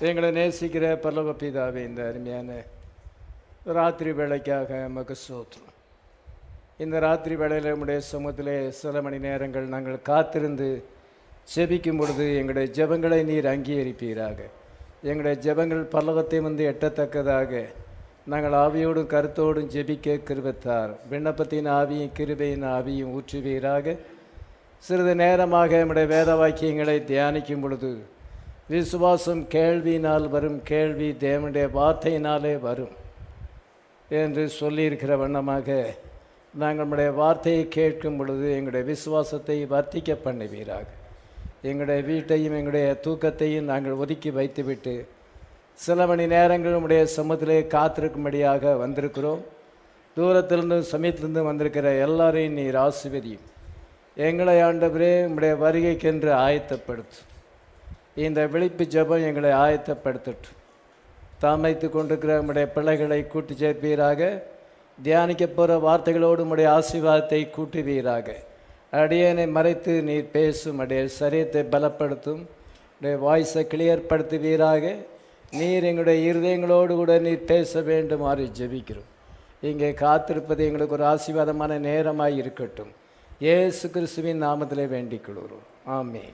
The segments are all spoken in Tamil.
எங்களை நேசிக்கிற பரலோக பிதாவே இந்த அருமையான ராத்திரி வேலைக்காக மக சோத்திரம் இந்த ராத்திரி வேளையில் நம்முடைய சமூகத்திலே சில மணி நேரங்கள் நாங்கள் காத்திருந்து ஜெபிக்கும் பொழுது எங்களுடைய ஜெபங்களை நீர் அங்கீகரிப்பீராக எங்களுடைய ஜெபங்கள் பரலோகத்தை வந்து எட்டத்தக்கதாக நாங்கள் ஆவியோடும் கருத்தோடும் ஜெபிக்க கிருபத்தார் விண்ணப்பத்தின் ஆவியும் கிருபையின் ஆவியும் ஊற்றுவீராக சிறிது நேரமாக நம்முடைய வேத வாக்கியங்களை தியானிக்கும் பொழுது விசுவாசம் கேள்வியினால் வரும் கேள்வி தேவனுடைய வார்த்தையினாலே வரும் என்று சொல்லியிருக்கிற வண்ணமாக நாங்கள் நம்முடைய வார்த்தையை கேட்கும் பொழுது எங்களுடைய விசுவாசத்தை வர்த்திக்க பண்ணுவீராக எங்களுடைய வீட்டையும் எங்களுடைய தூக்கத்தையும் நாங்கள் ஒதுக்கி வைத்துவிட்டு சில மணி நேரங்கள் நம்முடைய சமூகத்திலே காத்திருக்கும்படியாக வந்திருக்கிறோம் தூரத்திலிருந்து சமயத்திலிருந்து வந்திருக்கிற எல்லாரையும் நீர் ஆசிர்வதியும் எங்களை ஆண்டவரே உம்முடைய வருகைக்கென்று ஆயத்தப்படுத்தும் இந்த விழிப்பு ஜெபம் எங்களை ஆயத்தப்படுத்தட்டும் தாமைத்து கொண்டிருக்கிற நம்முடைய பிள்ளைகளை கூட்டி சேர்ப்பீராக தியானிக்க போகிற வார்த்தைகளோடு உம்முடைய ஆசீர்வாதத்தை கூட்டுவீராக அடியனை மறைத்து நீர் பேசும் அடைய சரீரத்தை பலப்படுத்தும் உடைய வாய்ஸை கிளியர்படுத்துவீராக நீர் எங்களுடைய இருதயங்களோடு கூட நீர் பேச வேண்டுமாறு ஜெபிக்கிறோம் இங்கே காத்திருப்பது எங்களுக்கு ஒரு ஆசீர்வாதமான நேரமாய் இருக்கட்டும் இயேசு கிறிஸ்துவின் நாமத்திலே வேண்டிக் கொள்கிறோம் ஆமீன்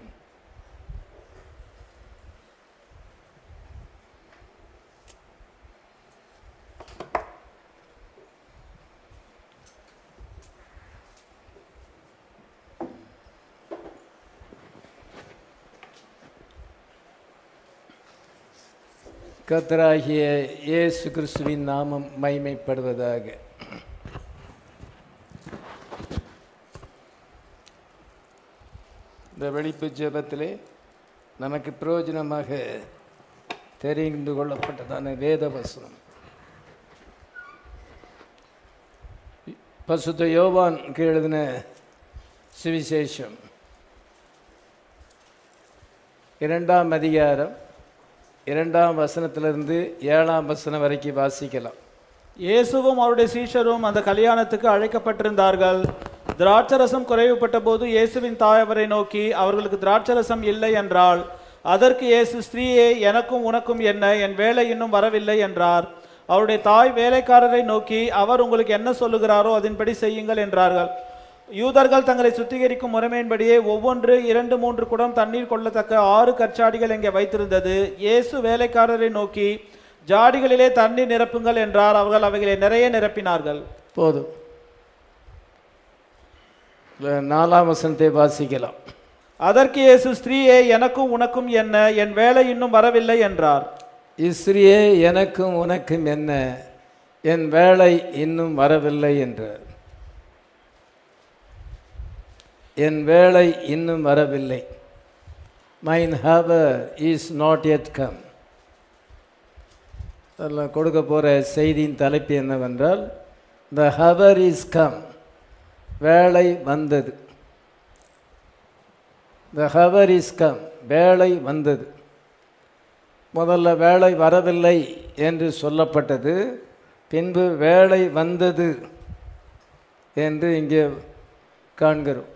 கத்தராகிய இயேசு கிறிஸ்துவின் நாமம் மைமைப்படுவதாக இந்த வெளிப்பு ஜெபத்திலே நமக்கு பிரயோஜனமாக தெரிந்து கொள்ளப்பட்டதான வேத வசனம் பசுத்த யோவான் எழுதின சுவிசேஷம் இரண்டாம் அதிகாரம் இரண்டாம் வசனத்திலிருந்து ஏழாம் வசனம் வரைக்கும் வாசிக்கலாம் இயேசுவும் அவருடைய சீஷரும் அந்த கல்யாணத்துக்கு அழைக்கப்பட்டிருந்தார்கள் திராட்சரசம் குறைவுபட்ட போது இயேசுவின் தாய் அவரை நோக்கி அவர்களுக்கு திராட்சரசம் இல்லை என்றாள் அதற்கு இயேசு ஸ்திரீயே எனக்கும் உனக்கும் என்ன என் வேலை இன்னும் வரவில்லை என்றார் அவருடைய தாய் வேலைக்காரரை நோக்கி அவர் உங்களுக்கு என்ன சொல்லுகிறாரோ அதன்படி செய்யுங்கள் என்றார்கள் யூதர்கள் தங்களை சுத்திகரிக்கும் முறைமையின்படியே ஒவ்வொன்று இரண்டு மூன்று குடம் தண்ணீர் கொள்ளத்தக்க ஆறு கற்சாடிகள் இங்கே வைத்திருந்தது இயேசு வேலைக்காரரை நோக்கி ஜாடிகளிலே தண்ணீர் நிரப்புங்கள் என்றார் அவர்கள் அவைகளை நிறைய நிரப்பினார்கள் போதும் இந்த நாலாம் வசனத்தை வாசிக்கலாம் அதற்கு இயேசு ஸ்திரீயே எனக்கும் உனக்கும் என்ன என் வேலை இன்னும் வரவில்லை என்றார் இஸ்ரியே எனக்கும் உனக்கும் என்ன என் வேலை இன்னும் வரவில்லை என்றார் என் வேலை இன்னும் வரவில்லை mine hour is not yet come அதில் கொடுக்க போகிற செய்தியின் தலைப்பு என்னவென்றால் த ஹவர் இஸ் கம் வேலை வந்தது த ஹவர் இஸ் கம் வேலை வந்தது முதல்ல வேலை வரவில்லை என்று சொல்லப்பட்டது பின்பு வேலை வந்தது என்று இங்கே காண்கிறோம்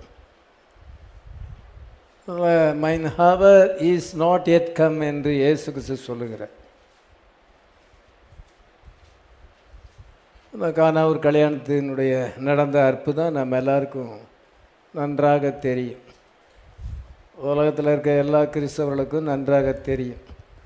mine hour is not yet come என்று இயேசு கிறிஸ்து சொல்லுகிறார் இந்த கானாவூர் கல்யாணத்தினுடைய நடந்த அற்புதம் நம்ம எல்லாருக்கும் நன்றாக தெரியும் உலகத்தில் இருக்க எல்லா கிறிஸ்தவர்களுக்கும் நன்றாக தெரியும்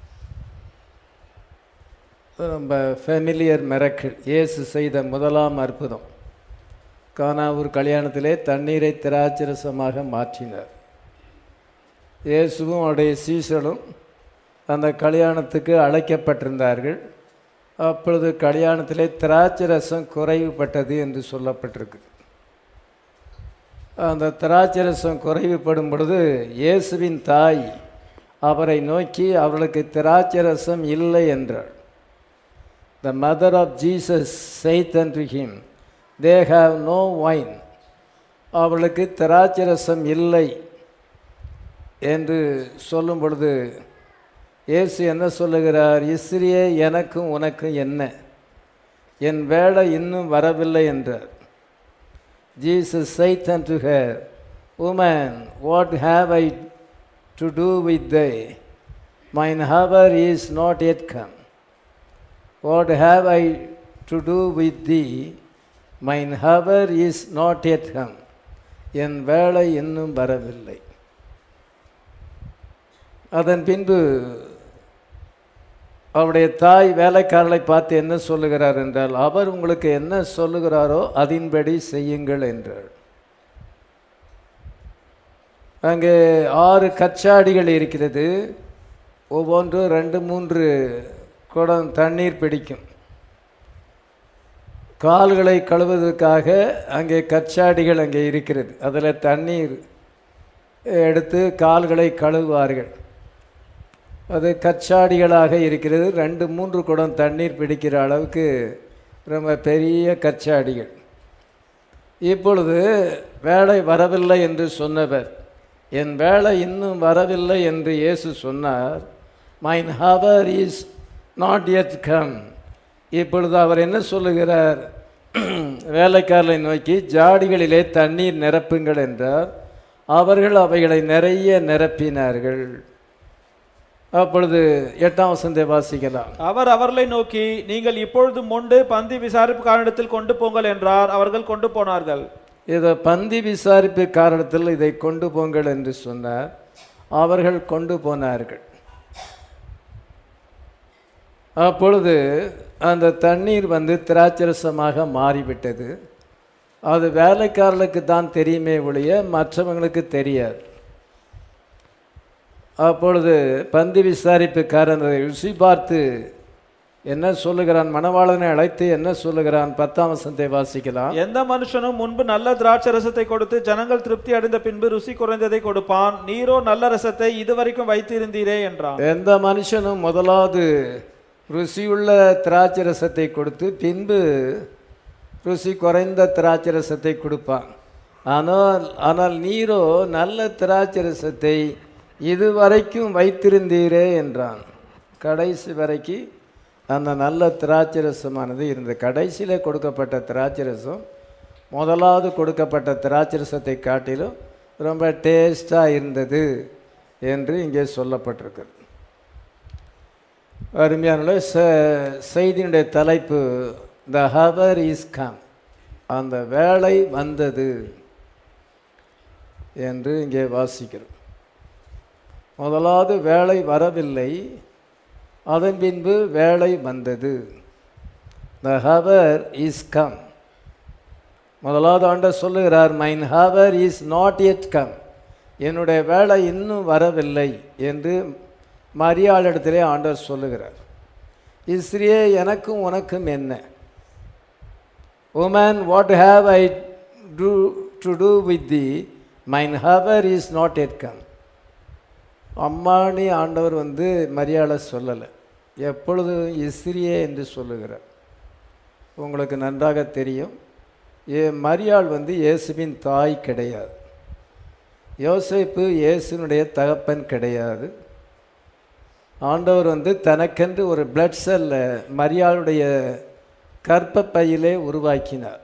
நம்ம ஃபெமிலியர் மிரக்கிள் இயேசு செய்த முதலாம் அற்புதம் கானாவூர் கல்யாணத்திலே தண்ணீரை திராட்சரசமாக மாற்றினார் இயேசுவும் அவருடைய சீசனும் அந்த கல்யாணத்துக்கு அழைக்கப்பட்டிருந்தார்கள் அப்பொழுது கல்யாணத்திலே திராட்சரசம் குறைவுபட்டது என்று சொல்லப்பட்டிருக்கு அந்த திராட்சரசம் குறைவுபடும் பொழுது இயேசுவின் தாய் அவரை நோக்கி அவளுக்கு திராட்சரசம் இல்லை என்றாள் the mother of Jesus said and him they have no wine அவளுக்கு திராட்சரசம் இல்லை என்று சொல்லும் பொழுது இயேசு என்ன சொல்லுகிறார் இஸ்ரியே எனக்கும் உனக்கும் என்ன என் வேலை இன்னும் வரவில்லை என்றார் Jesus saith and to her woman what have I to do with thee mine hour is not yet come. What have I to do with thee? Mine hour is not yet come. என் வேலை இன்னும் வரவில்லை அதன் பின்பு அவருடைய தாய் வேலைக்காரரை பார்த்து என்ன சொல்லுகிறார் என்றால் அவர் உங்களுக்கு என்ன சொல்லுகிறாரோ அதின்படி செய்யுங்கள் என்றார் அங்கே ஆறு கச்சாடிகள் இருக்கிறது ஒவ்வொன்றும் ரெண்டு மூன்று குடம் தண்ணீர் பிடிக்கும் கால்களை கழுவுவதற்காக அங்கே கச்சாடிகள் அங்கே இருக்கிறது அதில் தண்ணீர் எடுத்து கால்களை கழுவுவார்கள் அது கச்சாடிகளாக இருக்கிறது ரெண்டு மூன்று குடம் தண்ணீர் பிடிக்கிற அளவுக்கு ரொம்ப பெரிய கச்சாடிகள் இப்பொழுது வேலை வரவில்லை என்று சொன்னவர் என் வேலை இன்னும் வரவில்லை என்று இயேசு சொன்னார் mine hour is not yet come இப்பொழுது அவர் என்ன சொல்லுகிறார் வேலைக்காரரை நோக்கி ஜாடிகளிலே தண்ணீர் நிரப்புங்கள் என்றார் அவர்கள் அவைகளை நிறைய நிரப்பினார்கள் அப்பொழுது எட்டாம் வசந்தை வாசிக்கலாம் அவர் அவர்களை நோக்கி நீங்கள் இப்பொழுது மொண்டு பந்தி விசாரிப்பு காரணத்தில் கொண்டு போங்கள் என்றார் அவர்கள் கொண்டு போனார்கள் இதை பந்தி விசாரிப்பு காரணத்தில் இதை கொண்டு போங்கள் என்று சொன்னார் அவர்கள் கொண்டு போனார்கள் அப்பொழுது அந்த தண்ணீர் வந்து திராட்சரசமாக மாறிவிட்டது அது வேலைக்காரர்களுக்கு தான் தெரியுமே ஒழிய மற்றவங்களுக்கு தெரியாது அப்பொழுது பந்தி விசாரிப்புக்காரன் அதை ருசி பார்த்து என்ன சொல்லுகிறான் மணவாளனை அழைத்து என்ன சொல்லுகிறான் பத்தாம் வசனத்தை வாசிக்கலாம் எந்த மனுஷனும் முன்பு நல்ல திராட்சை ரசத்தை கொடுத்து ஜனங்கள் திருப்தி அடைந்த பின்பு ருசி குறைந்ததை கொடுப்பான் நீரோ நல்ல ரசத்தை இதுவரைக்கும் வைத்திருந்தீரே என்றான் எந்த மனுஷனும் முதலாவது ருசியுள்ள திராட்சை ரசத்தை கொடுத்து பின்பு ருசி குறைந்த திராட்சை ரசத்தை கொடுப்பான் ஆனால் ஆனால் நீரோ நல்ல திராட்சை ரசத்தை இதுவரைக்கும் வைத்திருந்தீரே என்றான் கடைசி வரைக்கும் அந்த நல்ல திராட்சை ரசமானது இருந்தது கடைசியில் கொடுக்கப்பட்ட திராட்சை ரசம் முதலாவது கொடுக்கப்பட்ட திராட்சை ரசத்தை காட்டிலும் ரொம்ப டேஸ்டாக இருந்தது என்று இங்கே சொல்லப்பட்டிருக்கிறது அருமையான செய்தியினுடைய தலைப்பு த ஹவர் இஸ் கம் அந்த வேலை வந்தது என்று இங்கே வாசிக்கிறோம் முதலாவது வேலை வரவில்லை அதன் பின்பு வேலை வந்தது த ஹவர் இஸ் கம் முதலாவது ஆண்டர் சொல்லுகிறார் mine hour is not yet come என்னுடைய வேலை இன்னும் வரவில்லை என்று மரியாளிடத்திலே ஆண்டவர் சொல்லுகிறார் இஸ்ரியே எனக்கும் உனக்கும் என்ன woman what have I to to do with thee mine hour is not yet come அம்மானி ஆண்டவர் வந்து மரியாதை சொல்லலை எப்பொழுதும் இஸ்ரியே என்று சொல்லுகிறார் உங்களுக்கு நன்றாக தெரியும் ஏ மரியாள் வந்து இயேசுவின் தாய் கிடையாது யோசேப்பு இயேசுனுடைய தகப்பன் கிடையாது ஆண்டவர் வந்து தனக்கென்று ஒரு பிளட் செல்ல மரியாளுடைய கற்பப்பையிலே உருவாக்கினார்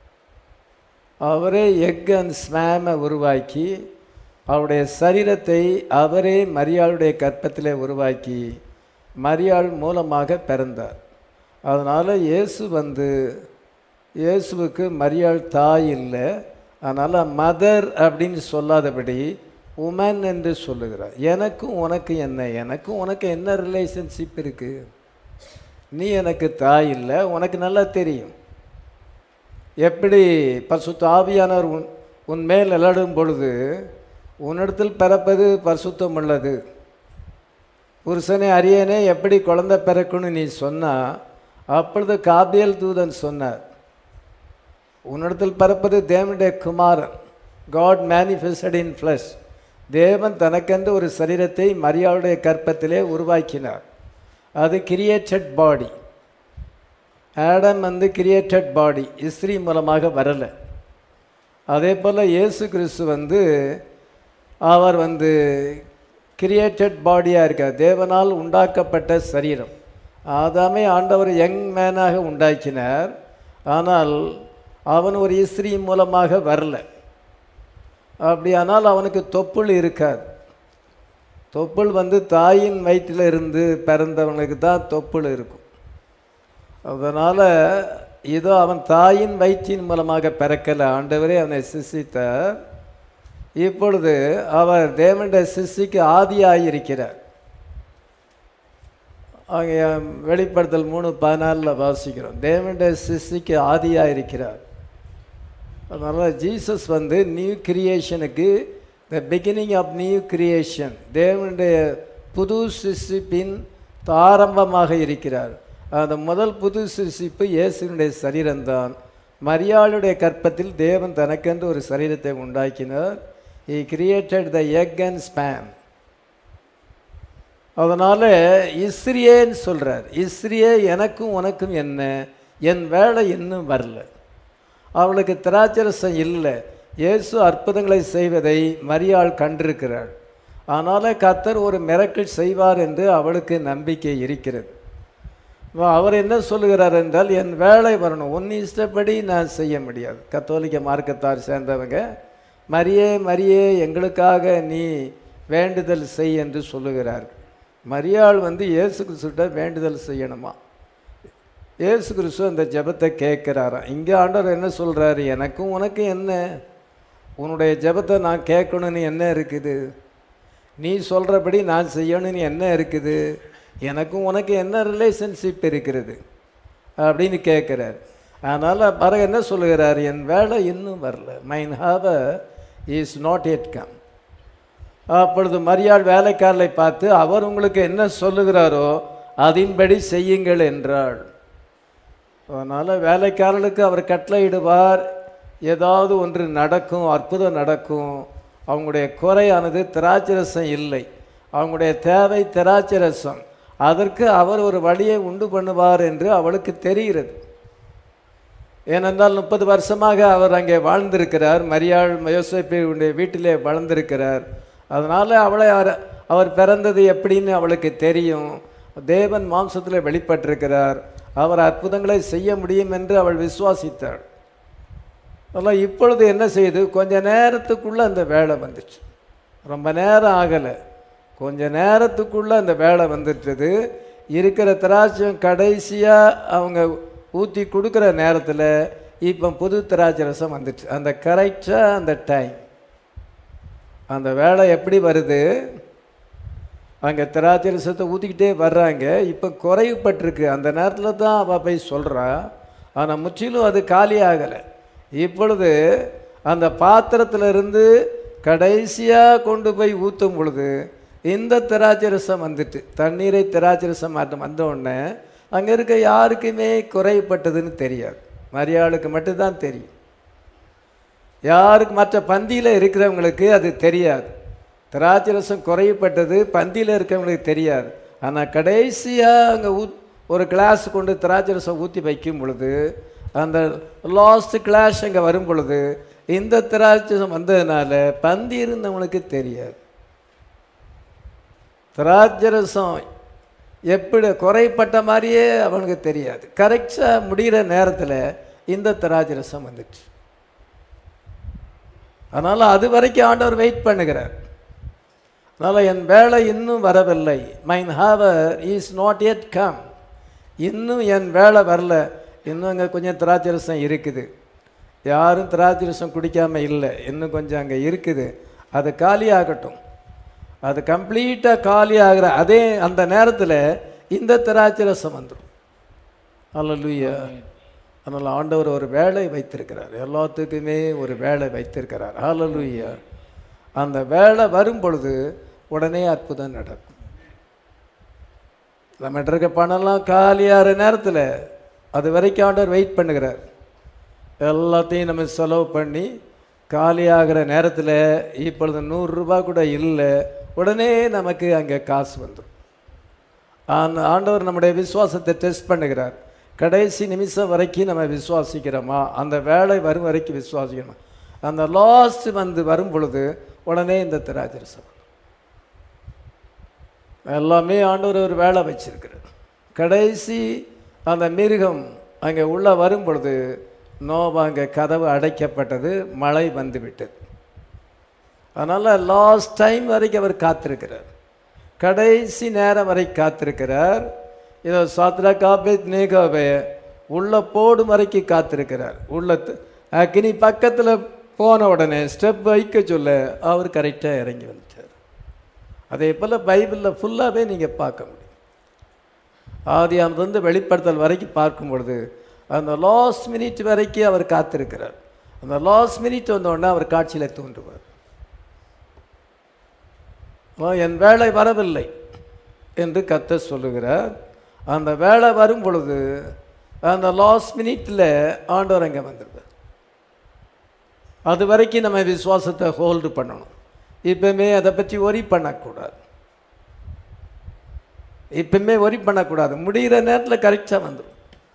அவரே எக் அண்ட் ஸ்மேமை உருவாக்கி அவருடைய சரீரத்தை அவரே மரியாளுடைய கற்பத்திலே உருவாக்கி மரியாள் மூலமாக பிறந்தார் அதனால் இயேசு வந்து இயேசுவுக்கு மரியாள் தாய் இல்லை அதனால் மதர் அப்படின்னு சொல்லாதபடி உமன் என்று சொல்லுகிறார் எனக்கும் உனக்கு என்ன எனக்கும் உனக்கு என்ன ரிலேஷன்ஷிப் இருக்குது நீ எனக்கு தாய் இல்லை உனக்கு நல்லா தெரியும் எப்படி பரிசுத்த ஆவியானவர் உன் உன் மேல் விளையாடும் பொழுது உன்னிடத்தில் பிறப்பது பரிசுத்தம் உள்ளது புருஷனே அரியனே எப்படி குழந்தை பிறக்குன்னு நீ சொன்னா அப்பொழுது காபியல் தூதன் சொன்னார் உன்னிடத்தில் பிறப்பது தேவனுடைய குமாரன் காட் மேனிஃபெஸ்டட் இன் ஃப்ளஷ் தேவன் தனக்கென்று ஒரு சரீரத்தை மரியாளுடைய கற்பத்திலே உருவாக்கினார் அது கிரியேட்டட் பாடி ஆடம் வந்து கிரியேட்டட் பாடி இஸ்ரீ மூலமாக வரலை அதே போல் இயேசு கிறிஸ்து வந்து அவர் வந்து கிரியேட்டட் பாடியாக இருக்கார் தேவனால் உண்டாக்கப்பட்ட சரீரம் ஆதாமே ஆண்டவர் யங் மேனாக உண்டாக்கினார் ஆனால் அவன் ஒரு இஸ்ரீ மூலமாக வரல அப்படியானால் அவனுக்கு தொப்புள் இருக்காது தொப்புள் வந்து தாயின் வயிற்றில் இருந்து பிறந்தவனுக்கு தான் தொப்புள் இருக்கும் அதனால் இதோ அவன் தாயின் வயிற்றின் மூலமாக பிறக்கலை ஆண்டவரே அவனை சிசித்தார் இப்பொழுது அவர் தேவனுடைய சிசிக்கு ஆதியாயிருக்கிறார் அங்கே வெளிப்படுத்தல் மூணு பதினாலில் வாசிக்கிறோம் தேவனுடைய சிசிக்கு ஆதியாயிருக்கிறார் அதனால் ஜீசஸ் வந்து நியூ கிரியேஷனுக்கு the beginning of new creation தேவனுடைய புது சிசிப்பின் ஆரம்பமாக இருக்கிறார் அந்த முதல் புது சிசிப்பு இயேசுனுடைய சரீரம்தான் மரியாளுடைய கற்பத்தில் தேவன் தனக்கென்று ஒரு சரீரத்தை உண்டாக்கினார் he created the egg and sperm அதனால் இஸ்ரியேன்னு சொல்கிறார் இஸ்ரியே எனக்கும் உனக்கும் என்ன என் வேலை இன்னும் வரல அவளுக்கு திராட்சரசம் இல்லை இயேசு அற்புதங்களை செய்வதை மரியாள் கண்டிருக்கிறாள் ஆனால் கத்தர் ஒரு மிரக்கல் செய்வார் என்று அவளுக்கு நம்பிக்கை இருக்கிறது அவர் என்ன சொல்லுகிறார் என்றால் என் வேலை வரணும் உன் இஷ்டப்படி நான் செய்ய முடியாது கத்தோலிக்க மார்க்கத்தார் சேர்ந்தவங்க மரியே மரியே எங்களுக்காக நீ வேண்டுதல் செய் என்று சொல்லுகிறார் மரியாள் வந்து இயேசு கிறிஸ்துட்ட வேண்டுதல் செய்யணுமா இயேசு கிறிஸ்து அந்த ஜெபத்தை கேட்குறாராம் இங்கே ஆண்டவர் என்ன சொல்கிறாரு எனக்கும் உனக்கும் என்ன உன்னுடைய ஜெபத்தை நான் கேட்கணும்னு என்ன இருக்குது நீ சொல்கிறபடி நான் செய்யணும்னு என்ன இருக்குது எனக்கும் உனக்கு என்ன ரிலேஷன்ஷிப் இருக்கிறது அப்படின்னு கேட்குறார் அதனால் பிறகு என்ன சொல்லுகிறார் என் வேலை இன்னும் வரல mine hour is not yet come அப்பொழுது மரியாள் வேலைக்காரரை பார்த்து அவர் உங்களுக்கு என்ன சொல்லுகிறாரோ அதின்படி செய்யுங்கள் என்றாள் அதனால் வேலைக்காரர்களுக்கு அவர் கட்டளையிடுவார் ஏதாவது ஒன்று நடக்கும் அற்புதம் நடக்கும் அவங்களுடைய குறையானது திராட்சரசம் இல்லை அவங்களுடைய தேவை திராட்சரசம் அதற்கு அவர் ஒரு வழியை உண்டு பண்ணுவார் என்று அவளுக்கு தெரிகிறது ஏனென்றால் முப்பது வருஷமாக அவர் அங்கே வாழ்ந்திருக்கிறார் மரியாள் யோசேப்பியுடைய வீட்டிலே வளர்ந்திருக்கிறார் அதனால் அவளை அவர் அவர் பிறந்தது எப்படின்னு அவளுக்கு தெரியும் தேவன் மாம்சத்தில் வெளிப்பட்டிருக்கிறார் அவர் அற்புதங்களை செய்ய முடியும் என்று அவள் விசுவாசித்தாள் அதெல்லாம் இப்பொழுது என்ன செய்யுது கொஞ்ச நேரத்துக்குள்ளே அந்த வேலை வந்துச்சு ரொம்ப நேரம் ஆகலை கொஞ்ச நேரத்துக்குள்ளே அந்த வேலை வந்துட்டுது இருக்கிற திராட்சம் கடைசியாக அவங்க ஊற்றி கொடுக்குற நேரத்தில் இப்போ புது திராட்சை ரசம் வந்துச்சு அந்த கரெக்டாக அந்த டைம் அந்த வேலை எப்படி வருது அங்கே திராட்சை ரசத்தை ஊற்றிக்கிட்டே வர்றாங்க இப்போ குறைவுபட்டிருக்கு அந்த நேரத்தில் தான் அவள் போய் சொல்கிறா ஆனால் முற்றிலும் அது காலி ஆகலை இப்பொழுது அந்த பாத்திரத்திலிருந்து கடைசியாக கொண்டு போய் ஊற்றும் பொழுது இந்த திராட்சை ரசம் வந்துட்டு தண்ணீரை திராட்சை ரசம் மாற்றம் வந்த உடனே அங்கே இருக்க யாருக்குமே குறைப்பட்டதுன்னு தெரியாது மரியாளுக்கு மட்டும்தான் தெரியும் யாருக்கு மற்ற பந்தியில் இருக்கிறவங்களுக்கு அது தெரியாது திராட்சை ரசம் குறைப்பட்டது பந்தியில் இருக்கிறவங்களுக்கு தெரியாது ஆனால் கடைசியாக அங்கே ஊ ஒரு கிளாஸ் கொண்டு திராட்சை ரசம் ஊற்றி வைக்கும் பொழுது அந்த லாஸ்ட் கிளாஸ் அங்கே வரும் பொழுது இந்த திராட்சை ரசம் வந்ததுனால பந்தி இருந்தவங்களுக்கு தெரியாது திராட்சரசம் எப்படி குறைப்பட்ட மாதிரியே அவனுக்கு தெரியாது கரெக்டாக முடிகிற நேரத்தில் இந்த திராட்சரசம் வந்துச்சு அதனால் அது வரைக்கும் ஆண்டவர் வெயிட் பண்ணுகிறார் அதனால் என் வேலை இன்னும் வரவில்லை mine hour is not yet come இன்னும் என் வேலை வரல இன்னும் அங்கே கொஞ்சம் திராட்சரசம் இருக்குது யாரும் திராட்சரசம் குடிக்காமல் இல்லை இன்னும் கொஞ்சம் அங்கே இருக்குது அது காலியாகட்டும் அது கம்ப்ளீட்டாக காலி ஆகிற அதே அந்த நேரத்தில் இந்த திராட்சை ரசம் வந்துடும் அல்லூயா அதனால் ஆண்டவர் ஒரு வேலை வைத்திருக்கிறார் எல்லாத்துக்குமே ஒரு வேலை வைத்திருக்கிறார் அல்லூயா அந்த வேலை வரும் பொழுது உடனே அற்புதம் நடக்கும் நம்மகிட்ட இருக்க பணம்லாம் காலியாகிற நேரத்தில் அது வரைக்கும் ஆண்டவர் வெயிட் பண்ணுகிறார் எல்லாத்தையும் நம்ம செலவு பண்ணி காலியாகிற நேரத்தில் இப்பொழுது நூறுரூபா கூட இல்லை உடனே நமக்கு அங்கே காசு வந்துடும் அந்த ஆண்டவர் நம்முடைய விசுவாசத்தை டெஸ்ட் பண்ணுகிறார் கடைசி நிமிஷம் வரைக்கும் நம்ம விசுவாசிக்கிறோமா அந்த வேலை வரும் வரைக்கும் விசுவாசிக்கிறோமா அந்த லாஸ்ட் வந்து வரும் பொழுது உடனே இந்த திராஜரசம் எல்லாமே ஆண்டவர் ஒரு வேலை வச்சிருக்கிறார் கடைசி அந்த மிருகம் அங்கே உள்ளே வரும் பொழுது நோவா அங்கே கதவு அடைக்கப்பட்டது மழை வந்து விட்டது அதனால் லாஸ்ட் டைம் வரைக்கும் அவர் காத்திருக்கிறார் கடைசி நேரம் வரை காத்திருக்கிறார் இதோ சாத்ரா காபே நேகாவே உள்ள போடும் வரைக்கும் காத்திருக்கிறார் உள்ள த- அக்னி பக்கத்தில் போன உடனே ஸ்டெப் வைக்க சொல்ல அவர் கரெக்டாக இறங்கி வந்துட்டார் அதே போல் பைபிளில் ஃபுல்லாகவே நீங்கள் பார்க்க முடியும் ஆதியாமத்திலிருந்து வெளிப்படுத்தல் வரைக்கும் பார்க்கும் பொழுது அந்த லாஸ்ட் மினிட் வரைக்கும் அவர் காத்திருக்கிறார் அந்த லாஸ்ட் மினிட் வந்த உடனே அவர் காட்சியில் தோன்றுவார் "ஓ, என் வேலை வரவில்லை என்று கத்த சொல்லுகிறார் அந்த வேலை வரும் பொழுது அந்த லாஸ்ட் மினிட்ல ஆண்டவர் அங்கே வந்துடுவார் அது வரைக்கும் நம்ம விசுவாசத்தை ஹோல்டு பண்ணணும் இப்பவுமே அதை பற்றி ஒரி பண்ணக்கூடாது இப்பவுமே ஒரி பண்ணக்கூடாது முடிகிற நேரத்தில் கரெக்டாக வந்துடும்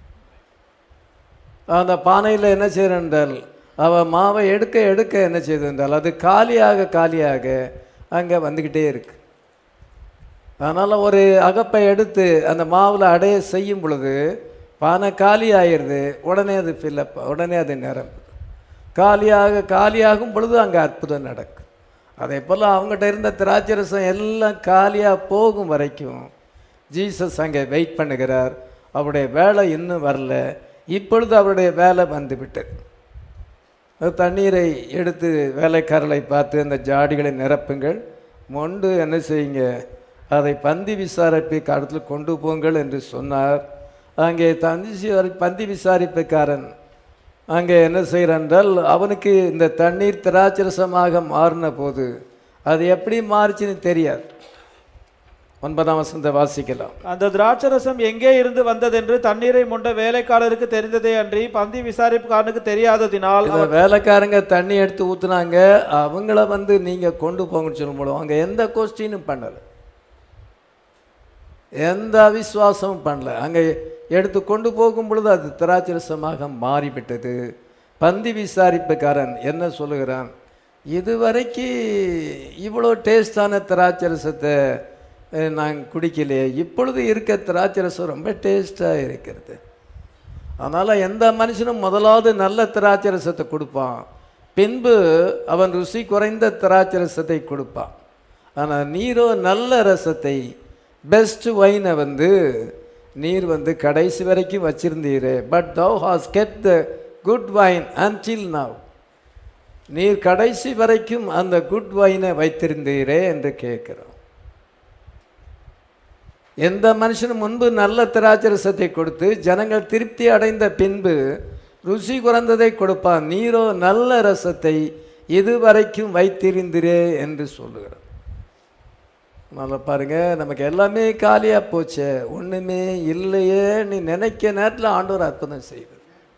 அந்த பானையில் என்ன செய்யறால் அவ மாவை எடுக்க எடுக்க என்ன செய்து என்றால் அது காலியாக காலியாக அங்கே வந்துக்கிட்டே இருக்கு அதனால் ஒரு அகப்பை எடுத்து அந்த மாவில் அடைய செய்யும் பொழுது பானை காலி ஆயிடுது உடனே அது ஃபில்லப் உடனே அது நிரம்புது காலியாக காலியாகும் பொழுது அங்கே அற்புதம் நடக்கும் அதே போல் அவங்ககிட்ட இருந்த திராட்சரசம் எல்லாம் காலியாக போகும் வரைக்கும் ஜீசஸ் அங்கே வெயிட் பண்ணுகிறார் அவருடைய வேலை இன்னும் வரல இப்பொழுது அவருடைய வேலை வந்து விட்டது அது தண்ணீரை எடுத்து வேலைக்காரர்களை பார்த்து அந்த ஜாடிகளை நிரப்புங்கள் மொண்டு என்ன செய்யுங்க அதை பந்தி விசாரிப்பு காலத்தில் கொண்டு போங்கள் என்று சொன்னார் அங்கே தந்தி விசாரி- பந்தி விசாரிப்புக்காரன் அங்கே என்ன செய்கிறான் என்றால் அவனுக்கு இந்த தண்ணீர் திராட்சரசமாக மாறின போது அது எப்படி மாறுச்சுன்னு தெரியாது ஒன்பதாம் வசந்த வாசிக்கலாம் அந்த திராட்சரசம் எங்கே இருந்து வந்ததென்று தண்ணீரை மொண்ட வேலைக்காரருக்கு தெரிந்ததே அன்றி பந்தி விசாரிப்புக்காரனுக்கு தெரியாததினால் இந்த வேலைக்காரங்க தண்ணி எடுத்து ஊத்துனாங்க அவங்கள வந்து நீங்க கொண்டு போங்கன்னு சொல்லும் போது அவங்க எந்த கொஸ்டினும் பண்ணல எந்த அவிசுவாசமும் பண்ணல அங்க எடுத்து கொண்டு போகும் பொழுது அது திராட்சரசமாக மாறிவிட்டது பந்தி விசாரிப்புக்காரன் என்ன சொல்லுகிறான் இதுவரைக்கு இவ்வளோ டேஸ்டான திராட்சரசத்தை அஹ், நான் குடிக்கலையே இப்பொழுது இருக்க திராட்சரசம் ரொம்ப டேஸ்டாக இருக்கிறது அதனால் எந்த மனுஷனும் முதலாவது நல்ல திராட்சரசத்தை கொடுப்பான் பின்பு அவன் ருசி குறைந்த திராட்சரசத்தை கொடுப்பான் ஆனால் நீரோ நல்ல ரசத்தை பெஸ்ட் ஒயினை வந்து நீர் வந்து கடைசி வரைக்கும் வச்சிருந்தீரே but thou hast kept the good wine until now நீர் கடைசி வரைக்கும் அந்த குட் வைனை வைத்திருந்தீரே என்று கேட்கிறோம் எந்த மனுஷனும் முன்பு நல்ல திராட்சரசத்தை கொடுத்து ஜனங்கள் திருப்தி அடைந்த பின்பு ருசி குறைந்ததை கொடுப்பான் நீரோ நல்ல ரசத்தை இதுவரைக்கும் வைத்திருந்திரே என்று சொல்லுகிறார் நல்லா பாருங்க நமக்கு எல்லாமே காலியா போச்சே ஒண்ணுமே இல்லையே நீ நினைக்க நேரத்தில் ஆண்டவர் அற்புதம் செய்வார்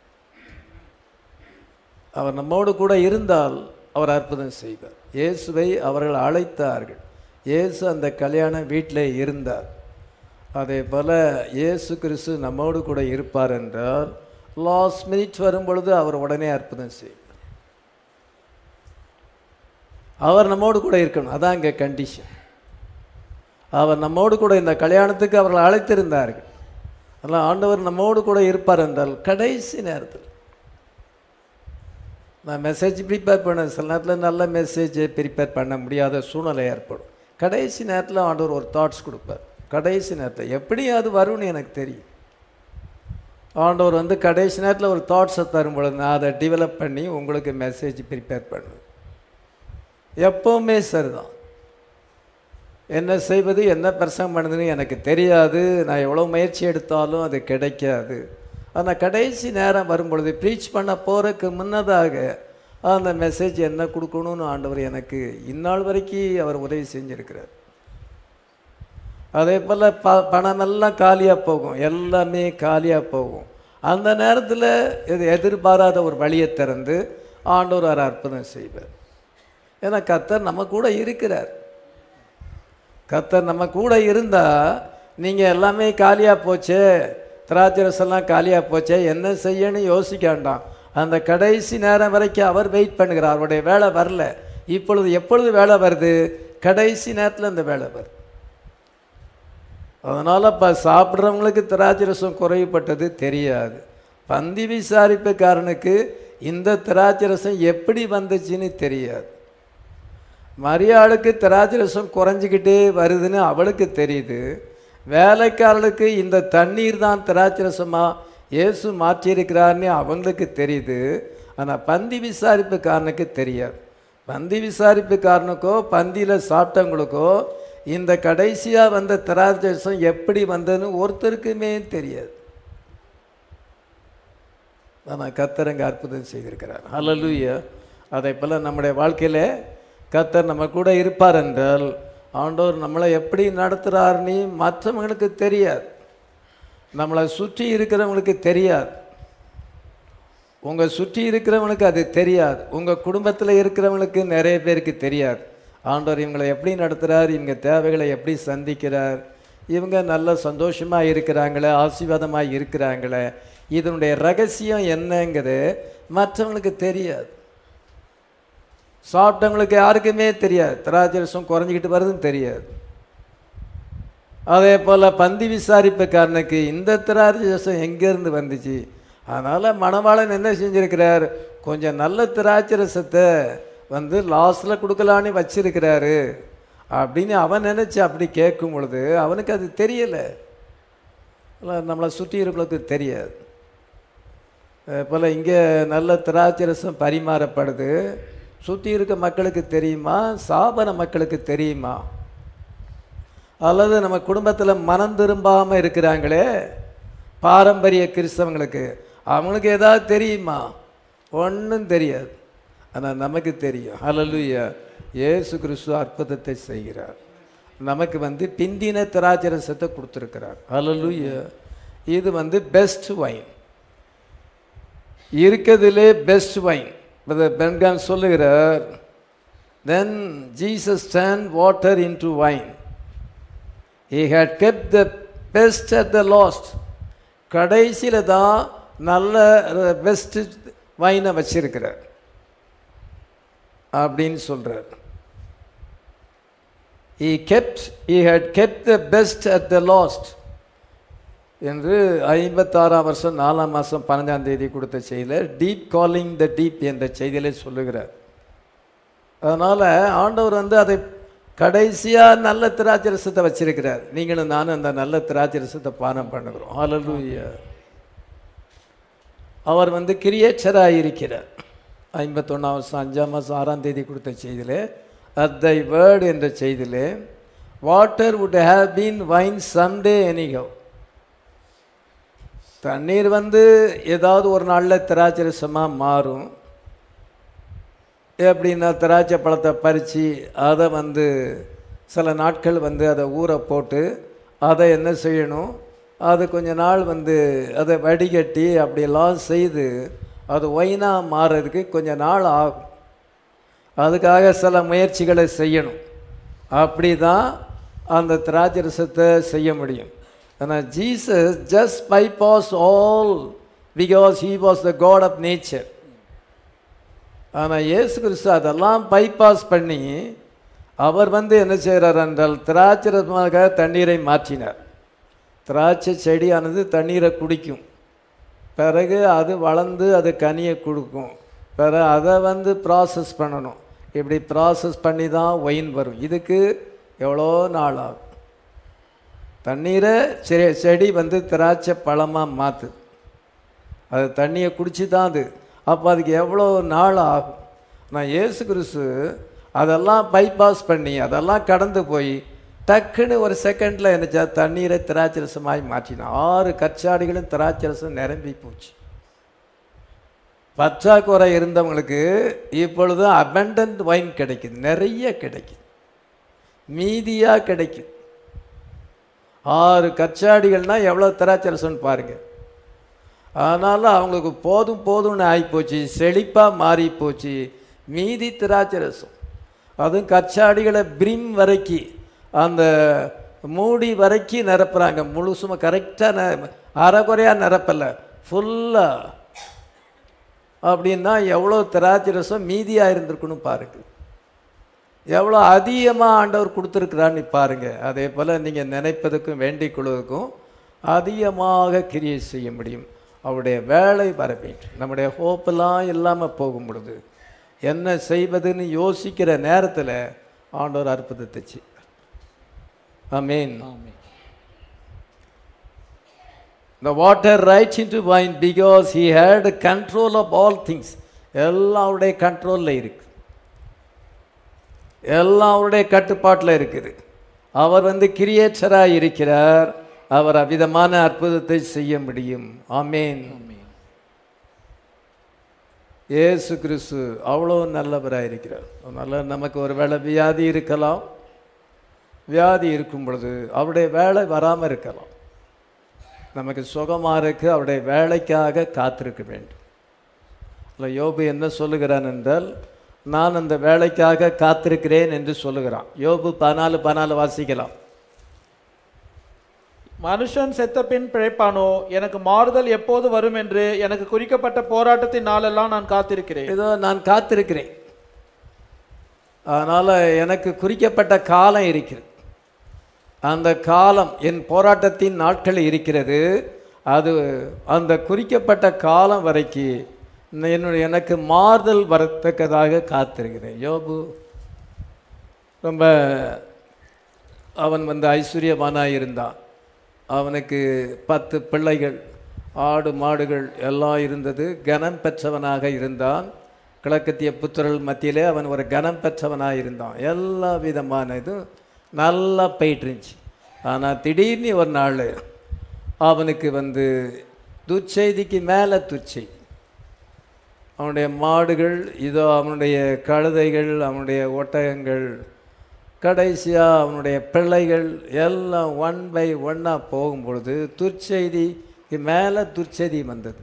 அவர் நம்மோடு கூட இருந்தால் அவர் அற்புதம் செய்வார் இயேசுவை அவர்கள் அழைத்தார்கள் இயேசு அந்த கல்யாண வீட்டில் இருந்தார் அதே போல இயேசு கிறிஸ்து நம்மோடு கூட இருப்பார் என்றால் லாஸ்ட் மினிட் வரும் பொழுது அவர் உடனே அற்புதம் செய்வார் அவர் நம்மோடு கூட இருக்கணும் அதான் இங்கே கண்டிஷன் அவர் நம்மோடு கூட இந்த கல்யாணத்துக்கு அவர்கள் அழைத்திருந்தார்கள் அதனால் ஆண்டவர் நம்மோடு கூட இருப்பார் என்றால் கடைசி நேரத்தில் நான் மெசேஜ் ப்ரிப்பேர் பண்ண சில நேரத்தில் நல்ல மெசேஜை ப்ரிப்பேர் பண்ண முடியாத சூழ்நிலை ஏற்படும் கடைசி நேரத்தில் ஆண்டவர் ஒரு தாட்ஸ் கொடுப்பார் கடைசி நேரத்தில் எப்படி அது வரும்னு எனக்கு தெரியும் ஆண்டவர் வந்து கடைசி நேரத்தில் ஒரு தாட்ஸை தரும் பொழுது நான் அதை டெவலப் பண்ணி உங்களுக்கு மெசேஜ் ப்ரிப்பேர் பண்ணுவேன் எப்போவுமே சரிதான் என்ன செய்வது என்ன பிரசங்கம் பண்ணுதுன்னு எனக்கு தெரியாது நான் எவ்வளோ முயற்சி எடுத்தாலும் அது கிடைக்காது ஆனால் கடைசி நேரம் வரும்பொழுது ப்ரீச் பண்ண போகிறதுக்கு முன்னதாக அந்த மெசேஜ் என்ன கொடுக்கணும்னு ஆண்டவர் எனக்கு இந்நாள் வரைக்கும் அவர் உதவி செஞ்சிருக்கிறார் அதே போல் ப பணமெல்லாம் காலியாக போகும் எல்லாமே காலியாக போகும் அந்த நேரத்தில் இது எதிர்பாராத ஒரு வழியை திறந்து ஆண்டவர் ஒரு அற்புதம் செய்வார் ஏன்னா கத்தர் நம்ம கூட இருக்கிறார் கத்தர் நம்ம கூட இருந்தால் நீங்கள் எல்லாமே காலியாக போச்சே திராட்சரசெல்லாம் காலியாக போச்சே என்ன செய்யன்னு யோசிக்க வேண்டாம் அந்த கடைசி நேரம் வரைக்கும் அவர் வெயிட் பண்ணுகிறார் அவருடைய வேலை வரல இப்பொழுது எப்பொழுது வேலை வருது கடைசி நேரத்தில் அந்த வேலை வருது அதனால் இப்போ சாப்பிட்றவங்களுக்கு திராட்சரசம் குறைவுபட்டது தெரியாது பந்தி விசாரிப்புக்காரனுக்கு இந்த திராட்சரசம் எப்படி வந்துச்சுன்னு தெரியாது மரியாளுக்கு திராட்சரசம் குறைஞ்சிக்கிட்டே வருதுன்னு அவளுக்கு தெரியுது வேலைக்காரர்களுக்கு இந்த தண்ணீர் தான் திராட்சரசமா இயேசு மாற்றியிருக்கிறார்னு அவங்களுக்கு தெரியுது ஆனால் பந்தி விசாரிப்புக்காரனுக்கு தெரியாது பந்தி விசாரிப்புக்காரனுக்கோ பந்தியில் சாப்பிட்டவங்களுக்கோ இந்த கடைசியாக வந்த திராட்சரசம் எப்படி வந்ததுன்னு ஒருத்தருக்குமே தெரியாது ஆனால் கத்தரங்க அற்புதம் செய்திருக்கிறார் ஹalleluya அதே போல் நம்முடைய வாழ்க்கையில் கத்தர் நம்ம கூட இருப்பார் என்றால் ஆண்டவர் நம்மளை எப்படி நடத்துகிறாருன்னு மற்றவங்களுக்கு தெரியாது நம்மளை சுற்றி இருக்கிறவங்களுக்கு தெரியாது உங்கள் சுற்றி இருக்கிறவங்களுக்கு அது தெரியாது உங்கள் குடும்பத்தில் இருக்கிறவங்களுக்கு நிறைய பேருக்கு தெரியாது ஆண்டவர் இவங்களை எப்படி நடத்துகிறார் இவங்க தேவைகளை எப்படி சந்திக்கிறார் இவங்க நல்ல சந்தோஷமாக இருக்கிறாங்களே ஆசீர்வாதமாக இருக்கிறாங்களே இதனுடைய ரகசியம் என்னங்கிறது மற்றவங்களுக்கு தெரியாது சாப்பிட்டவங்களுக்கு யாருக்குமே தெரியாது திராட்சரசம் குறைஞ்சிக்கிட்டு வருதுன்னு தெரியாது அதே போல் பந்தி விசாரிப்புக்காரனுக்கு இந்த திராட்சரசம் எங்கேருந்து வந்துச்சு அதனால் மணவாளன் என்ன செஞ்சிருக்கிறார் கொஞ்சம் நல்ல திராட்சரசத்தை வந்து லாஸ்டில் கொடுக்கலான்னு வச்சிருக்கிறாரு அப்படின்னு அவன் நினச்சி அப்படி கேட்கும் பொழுது அவனுக்கு அது தெரியலை நம்மளை சுற்றி இருக்கிறவங்களுக்கு தெரியாது போல் இங்கே நல்ல திராட்சரசம் பரிமாறப்படுது சுற்றி இருக்க மக்களுக்கு தெரியுமா சாபன மக்களுக்கு தெரியுமா அல்லது நம்ம குடும்பத்தில் மனம் திரும்பாமல் இருக்கிறாங்களே பாரம்பரிய கிறிஸ்தவங்களுக்கு அவங்களுக்கு ஏதாவது தெரியுமா ஒன்றும் தெரியாது ஆனால் நமக்கு தெரியும் ஹalleluya இயேசு கிறிஸ்து அற்புதத்தை செய்கிறார் நமக்கு வந்து பிந்தின திராட்சரசத்தை கொடுத்துருக்கிறார் ஹalleluya இது வந்து பெஸ்ட் வைன் இருக்கிறதுலே பெஸ்ட் வைன் பென்கான் சொல்லுகிறார் then Jesus turned water into wine he had kept the best at the lost கடைசியில் தான் நல்ல பெஸ்ட் வைனை வச்சிருக்கிறார் அப்படின்னு சொல்றார் he kept he had kept the best at the lost என்று ஐம்பத்தாறாம் வருஷம் நாலாம் மாதம் பன்னெண்டாம் தேதி கொடுத்த செய்தியில் டீப் காலிங் த டீப் என்ற செய்தியிலே சொல்லுகிறார் அதனால் ஆண்டவர் வந்து அதை கடைசியாக நல்ல திராட்சரசத்தை வச்சிருக்கிறார் நீங்களும் நானும் அந்த நல்ல திராட்சரசத்தை பானம் பண்ணுகிறோம் ஹalleluya அவர் வந்து கிரியேச்சராக இருக்கிறார் ஐம்பத்தொன்னாம் வருஷம் அஞ்சாம் மாதம் ஆறாம் தேதி கொடுத்த செய்தியிலே அட் தை வேர்டு என்ற செய்தியிலே water would have been wine someday anyhow தண்ணீர் வந்து ஏதாவது ஒரு நாளில் திராட்சரசமாக மாறும் எப்படின்னா திராட்சை பழத்தை பறித்து அதை வந்து சில நாட்கள் வந்து அதை ஊற போட்டு அதை என்ன செய்யணும் அது கொஞ்ச நாள் வந்து அதை வடிகட்டி அப்படியெல்லாம் செய்து அது ஒயினாக மாறுறதுக்கு கொஞ்ச நாள் ஆகும் அதுக்காக சில முயற்சிகளை செய்யணும் அப்படி தான் அந்த திராட்சரசத்தை செய்ய முடியும் ஆனால் Jesus just bypass all because he was the God of nature ஆனால் இயேசு கிறிஸ்து அதெல்லாம் பைபாஸ் பண்ணி அவர் வந்து என்ன செய்கிறார் என்றால் திராட்சரமாக தண்ணீரை மாற்றினார் திராட்சை செடியானது தண்ணீரை குடிக்கும் பிறகு அது வளர்ந்து அது கனியை கொடுக்கும் பிறகு அதை வந்து ப்ராசஸ் பண்ணணும் இப்படி ப்ராசஸ் பண்ணி தான் ஒயின் வரும் இதுக்கு எவ்வளோ நாள் ஆகும் தண்ணீரை செ செடி வந்து திராட்சை பழமாக மாற்று அது தண்ணியை குடிச்சு தான் அது அப்போ அதுக்கு எவ்வளோ நாள் ஆகும் நான் இயேசு கிறிஸ்து அதெல்லாம் பைபாஸ் பண்ணி அதெல்லாம் கடந்து போய் டக்குன்னு ஒரு செகண்டில் என்னச்சா தண்ணீரை திராட்சரசமாய் மாற்றினான் ஆறு கச்சாடிகளும் திராட்சரசம் நிரம்பி போச்சு பற்றாக்குறை இருந்தவங்களுக்கு இப்பொழுது அபண்டன்ட் வைன் கிடைக்குது நிறைய கிடைக்குது மீதியாக கிடைக்குது ஆறு கச்சாடிகள்னால் எவ்வளோ திராட்சரசம்னு பாருங்கள் அதனால் அவங்களுக்கு போதும் போதும்னு ஆகிப்போச்சு செழிப்பாக மாறி போச்சு மீதி திராட்சரசம் அதுவும் கச்சாடிகளை பிரிம் வரைக்கும் அந்த மூடி வரைக்கும் நிரப்புறாங்க முழுசுமாக கரெக்டாக அரைக்குறையாக நிரப்பலை ஃபுல்லாக அப்படின்னா எவ்வளோ திராட்சரசம் மீதியாக இருந்திருக்குன்னு பாருங்க எவ்வளோ அதிகமாக ஆண்டவர் கொடுத்துருக்குறான்னு பாருங்க அதே போல் நீங்கள் நினைப்பதுக்கும் வேண்டிக் கொள்வதற்கும் அதிகமாக கிரியை செய்ய முடியும் அவருடைய வேலை வர வேண்டும் நம்முடைய ஹோப்பெல்லாம் இல்லாமல் போகும் பொழுது என்ன செய்வதுன்னு யோசிக்கிற நேரத்தில் ஆண்டவர் அற்புதத்தை செய்வார் ஆமென் ஆமென் The water right into wine because he had control of all things. எல்லாம் அவருடைய கண்ட்ரோலில் இருக்கு எல்லாம் அவருடைய கட்டுப்பாட்டில் இருக்குது அவர் வந்து கிரியேட்டராக இருக்கிறார் அவர் அவ்விதமான அற்புதத்தை செய்ய முடியும் ஆமேன் ஆமென் இயேசு கிறிஸ்து அவ்வளோ நல்லவராக இருக்கிறார் அதனால் நமக்கு ஒரு வேளை வியாதி இருக்கலாம் வியாதி இருக்கும் பொழுது அவருடைய வேலை வராமல் இருக்கலாம் நமக்கு சுகமாக இருக்கு அவருடைய வேலைக்காக காத்திருக்க வேண்டும் இல்லை யோபு என்ன சொல்லுகிறான் என்றால் நான் அந்த வேலைக்காக காத்திருக்கிறேன் என்று சொல்லுகிறான் யோபு பதினாலு பதினாலு வாசிக்கலாம் மனுஷன் செத்த பின் பிழைப்பானோ எனக்கு மாறுதல் எப்போது வரும் என்று எனக்கு குறிக்கப்பட்ட போராட்டத்தின் நாளெல்லாம் நான் காத்திருக்கிறேன் ஏதோ நான் காத்திருக்கிறேன் அதனால் எனக்கு குறிக்கப்பட்ட காலம் இருக்கிறது அந்த காலம் என் போராட்டத்தின் நாட்கள் இருக்கிறது அது அந்த குறிக்கப்பட்ட காலம் வரைக்கும் என்னுடைய எனக்கு மாறுதல் வரத்தக்கதாக காத்திருக்கிறேன் யோபு ரொம்ப அவன் வந்து ஐஸ்வர்யவானாக இருந்தான் அவனுக்கு பத்து பிள்ளைகள் ஆடு மாடுகள் எல்லாம் இருந்தது கனம் பெற்றவனாக இருந்தான் கிழக்கத்திய புத்திரல் மத்தியிலே அவன் ஒரு கனம் பெற்றவனாக இருந்தான் எல்லா விதமான இதுவும் நல்லா போயிட்டு இருந்துச்சு ஆனால் திடீர்னு ஒரு நாள் அவனுக்கு வந்து துர்ச்செய்திக்கு மேலே துர்ச்செய்தி அவனுடைய மாடுகள் இதோ அவனுடைய கழுதைகள் அவனுடைய ஒட்டகங்கள் கடைசியாக அவனுடைய பிள்ளைகள் எல்லாம் ஒன் பை ஒன்னாக போகும்பொழுது துர்ச்செய்திக்கு மேலே துர்ச்செய்தி வந்தது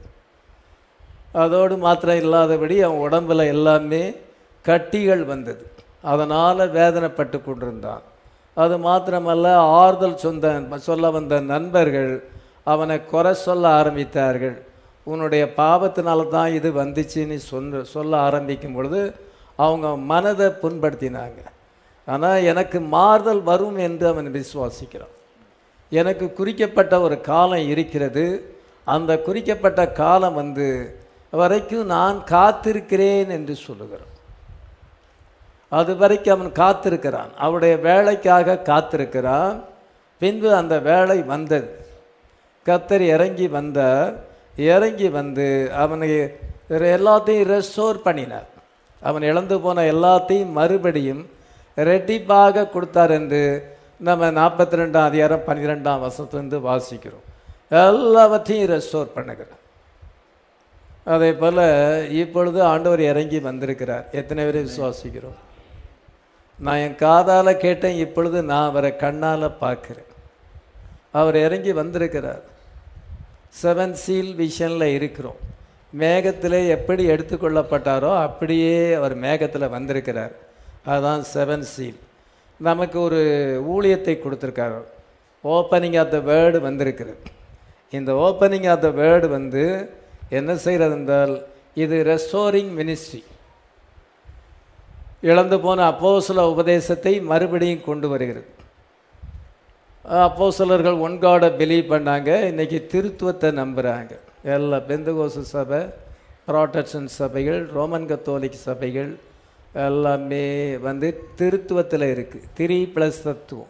அதோடு மாத்திரம் இல்லாதபடி அவன் உடம்புல எல்லாமே கட்டிகள் வந்தது அதனால் வேதனைப்பட்டு கொண்டிருந்தான் அது மாத்திரமல்ல ஆறுதல் சொந்த சொல்ல வந்த நண்பர்கள் அவனை குறை சொல்ல ஆரம்பித்தார்கள் உன்னுடைய பாவத்தினால தான் இது வந்துச்சுன்னு சொன்ன சொல்ல ஆரம்பிக்கும் பொழுது அவங்க மனதை புண்படுத்தினாங்க ஆனால் எனக்கு மாறுதல் வரும் என்று அவன் விசுவாசிக்கிறான் எனக்கு குறிக்கப்பட்ட ஒரு காலம் இருக்கிறது அந்த குறிக்கப்பட்ட காலம் வந்து வரைக்கும் நான் காத்திருக்கிறேன் என்று சொல்லுகிறான் அது வரைக்கும் அவன் காத்திருக்கிறான் அவருடைய வேலைக்காக காத்திருக்கிறான் பின்பு அந்த வேலை வந்தது கத்தர் இறங்கி வந்தார் இறங்கி வந்து அவனை எல்லாத்தையும் ரெஸ்டோர் பண்ணினார் அவன் இழந்து போன எல்லாத்தையும் மறுபடியும் ரெட்டிப்பாக கொடுத்தார் என்று நம்ம நாற்பத்தி ரெண்டாம் அதிகாரம் பன்னிரெண்டாம் வருஷத்துலேருந்து வாசிக்கிறோம் எல்லாவற்றையும் ரெஸ்டோர் பண்ணுகிறார் அதே போல் இப்பொழுது ஆண்டவர் இறங்கி வந்திருக்கிறார் எத்தனை பேர் விசுவாசிக்கிறோம் நான் என் காதால் கேட்டேன் இப்பொழுது நான் அவரை கண்ணால் பார்க்குறேன் அவர் இறங்கி வந்திருக்கிறார் செவன் சீல் விஷனில் இருக்கிறோம் மேகத்திலே எப்படி எடுத்துக்கொள்ளப்பட்டாரோ அப்படியே அவர் மேகத்தில் வந்திருக்கிறார் அதுதான் செவன் சீல் நமக்கு ஒரு ஊழியத்தை கொடுத்துருக்காரு ஓப்பனிங் ஆஃப் த வேர்டு வந்திருக்கிறது இந்த ஓப்பனிங் ஆஃப் த வேர்டு வந்து என்ன செய்கிறது என்றால் இது ரெஸ்டோரிங் மினிஸ்ட்ரி இழந்து போன அப்போஸ்தல உபதேசத்தை மறுபடியும் கொண்டு வருகிறது அப்போஸ்தலர்கள் ஒன் காடை பிலீவ் பண்ணாங்க இன்னைக்கு திருத்துவத்தை நம்புகிறாங்க எல்லா பெந்தகோசு சபை ப்ராட்டஸ்டன் சபைகள் ரோமன் கத்தோலிக் சபைகள் எல்லாமே வந்து திருத்துவத்தில் இருக்குது த்ரீ ப்ளஸ் தத்துவம்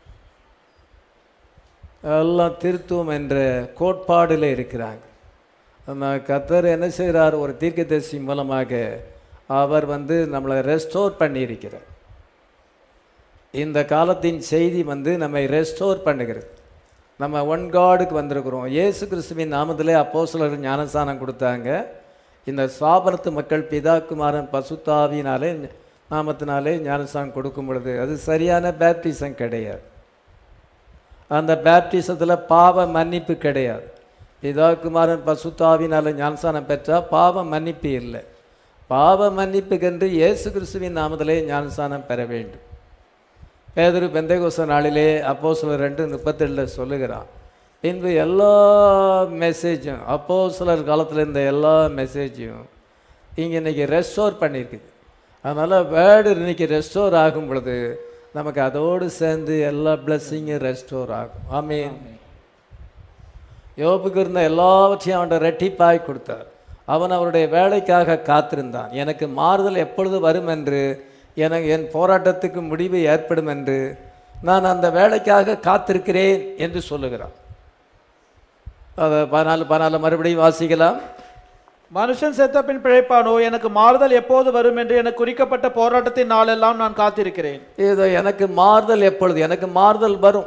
எல்லாம் திருத்துவம் என்ற கோட்பாடில் இருக்கிறாங்க நம்ம கத்தர் என்ன செய்கிறார் ஒரு தீர்க்கதரிசி மூலமாக அவர் வந்து நம்மளை ரெஸ்டோர் பண்ணியிருக்கிறார் இந்த காலத்தின் செய்தி வந்து நம்மை ரெஸ்டோர் பண்ணுகிறது நம்ம ஒன் காடுக்கு வந்திருக்கிறோம் இயேசு கிறிஸ்துவின் நாமத்திலே அப்போஸ்தலர்கள் ஞானஸ்தானம் கொடுத்தாங்க இந்த சாபனத்து மக்கள் பிதா குமாரன் பசுத்தாவினாலே நாமத்தினாலே ஞானஸ்தானம் கொடுக்கும் பொழுது அது சரியான பேப்டிசம் கிடையாது அந்த பேப்டிசத்தில் பாவ மன்னிப்பு கிடையாது பிதா குமாரன் பசுத்தாவினால ஞானஸ்தானம் பெற்றால் பாவ மன்னிப்பு இல்லை பாவ மன்னிப்புக்கென்று இயேசு கிறிஸ்துவின் நாமத்திலே ஞானஸ்தானம் பெற வேண்டும் பேதரு பெந்தகோச நாளிலே அப்போ சிலர் ரெண்டு முப்பத்தேழில் சொல்லுகிறான் பின்பு எல்லா மெசேஜும் அப்போ சிலர் காலத்தில் இருந்த எல்லா மெசேஜையும் இங்கே இன்னைக்கு ரெஸ்டோர் பண்ணியிருக்குது அதனால் வேர்டு இன்னைக்கு ரெஸ்டோர் ஆகும் பொழுது நமக்கு அதோடு சேர்ந்து எல்லா பிளஸ்ஸிங்கும் ரெஸ்டோர் ஆகும் ஆமீன் யோபுக்கு இருந்த எல்லாவற்றையும் அவன்கிட்ட ரெட்டிப்பாய் கொடுத்தார் அவன் அவருடைய வேலைக்காக காத்திருந்தான் எனக்கு மாறுதல் எப்பொழுது வரும் என்று எனக்கு என் போராட்டத்துக்கு முடிவு ஏற்படும் என்று நான் அந்த வேலைக்காக காத்திருக்கிறேன் என்று சொல்லுகிறான் அதை பதினாலு பதினாலு மறுபடியும் வாசிக்கலாம் மனுஷன் செத்த பின் பிழைப்பானோ எனக்கு மாறுதல் எப்போது வரும் என்று எனக்கு குறிக்கப்பட்ட போராட்டத்தின் நாளெல்லாம் நான் காத்திருக்கிறேன் இதோ எனக்கு மாறுதல் எப்பொழுது எனக்கு மாறுதல் வரும்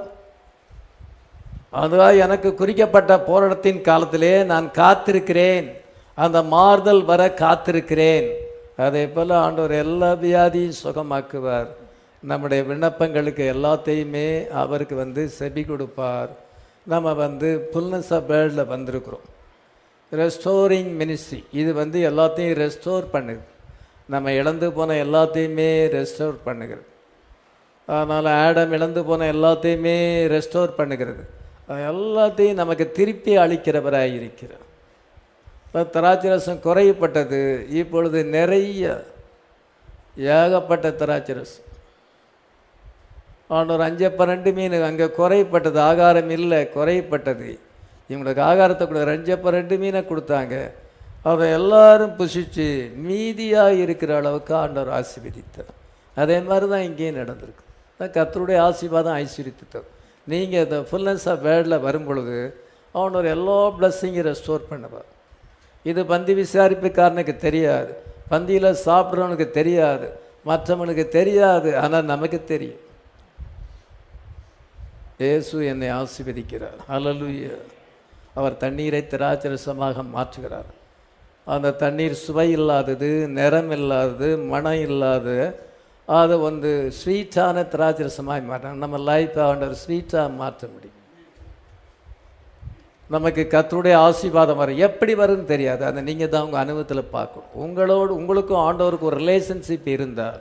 அதுவா எனக்கு குறிக்கப்பட்ட போராட்டத்தின் காலத்திலே நான் காத்திருக்கிறேன் அந்த மாறுதல் வர காத்திருக்கிறேன் அதே போல் ஆண்டவர் எல்லா வியாதியும் சுகமாக்குவார் நம்முடைய விண்ணப்பங்களுக்கு எல்லாத்தையுமே அவருக்கு வந்து செவி கொடுப்பார் நம்ம வந்து புல்னஸ் ஆஃப் வேர்ல்டில் வந்திருக்கிறோம் ரெஸ்டோரிங் மினிஸ்ட்ரி இது வந்து எல்லாத்தையும் ரெஸ்டோர் பண்ணுது நம்ம இழந்து போன எல்லாத்தையுமே ரெஸ்டோர் பண்ணுகிறது அதனால் ஆடம் இழந்து போன எல்லாத்தையுமே ரெஸ்டோர் பண்ணுகிறது அது எல்லாத்தையும் நமக்கு திருப்பி அளிக்கிறவராக இருக்கிறார் இப்ப திராட்சை ரசம் குறையப்பட்டது இப்பொழுது நிறைய ஏகப்பட்ட திராட்சை ரசம் ஆண்டவர் அஞ்சு பன்னெண்டு மீன் அங்கே குறைப்பட்டது ஆகாரம் இல்லை குறைப்பட்டது இவங்களுக்கு ஆகாரத்தை கொடு ரெஞ்சப்ப ரெண்டு மீனை கொடுத்தாங்க அதை எல்லாரும் புசிச்சு மீதியாக இருக்கிற அளவுக்கு ஆண்டவர் ஆசீர்வதித்தார் அதே மாதிரி தான் இங்கேயும் நடந்திருக்கு தான் கர்த்தருடைய ஆசீர்வாதம் ஐஸ்வர்யத்தர் நீங்கள் இந்த ஃபுல்னஸ் ஆஃப் வேர்டில் வரும் பொழுது ஆண்டவர் எல்லா பிளஸ்ஸிங்கும் ரெஸ்டோர் பண்ணுவார் இது பந்தி விசாரிப்புக்காரனுக்கு தெரியாது பந்தியில் சாப்பிட்றவனுக்கு தெரியாது மற்றவனுக்கு தெரியாது ஆனால் நமக்கு தெரியும் இயேசு என்னை ஆசீர்வதிக்கிறார் அல்லலுயா அவர் தண்ணீரை திராட்சரசமாக மாற்றுகிறார் அந்த தண்ணீர் சுவை இல்லாதது நிறம் இல்லாதது மனம் இல்லாதது அதை வந்து ஸ்வீட்டான திராட்சரசமாய் மாற்ற நம்ம லைஃப்பை ஆண்டவர் ஸ்வீட்டாக மாற்ற முடியும் நமக்கு கர்த்தருடைய ஆசீர்வாதம் வரும் எப்படி வரும்னு தெரியாது அதை நீங்கள் தான் உங்கள் அனுபவத்தில் பார்க்கணும் உங்களோடு உங்களுக்கும் ஆண்டவருக்கும் ஒரு ரிலேஷன்ஷிப் இருந்தால்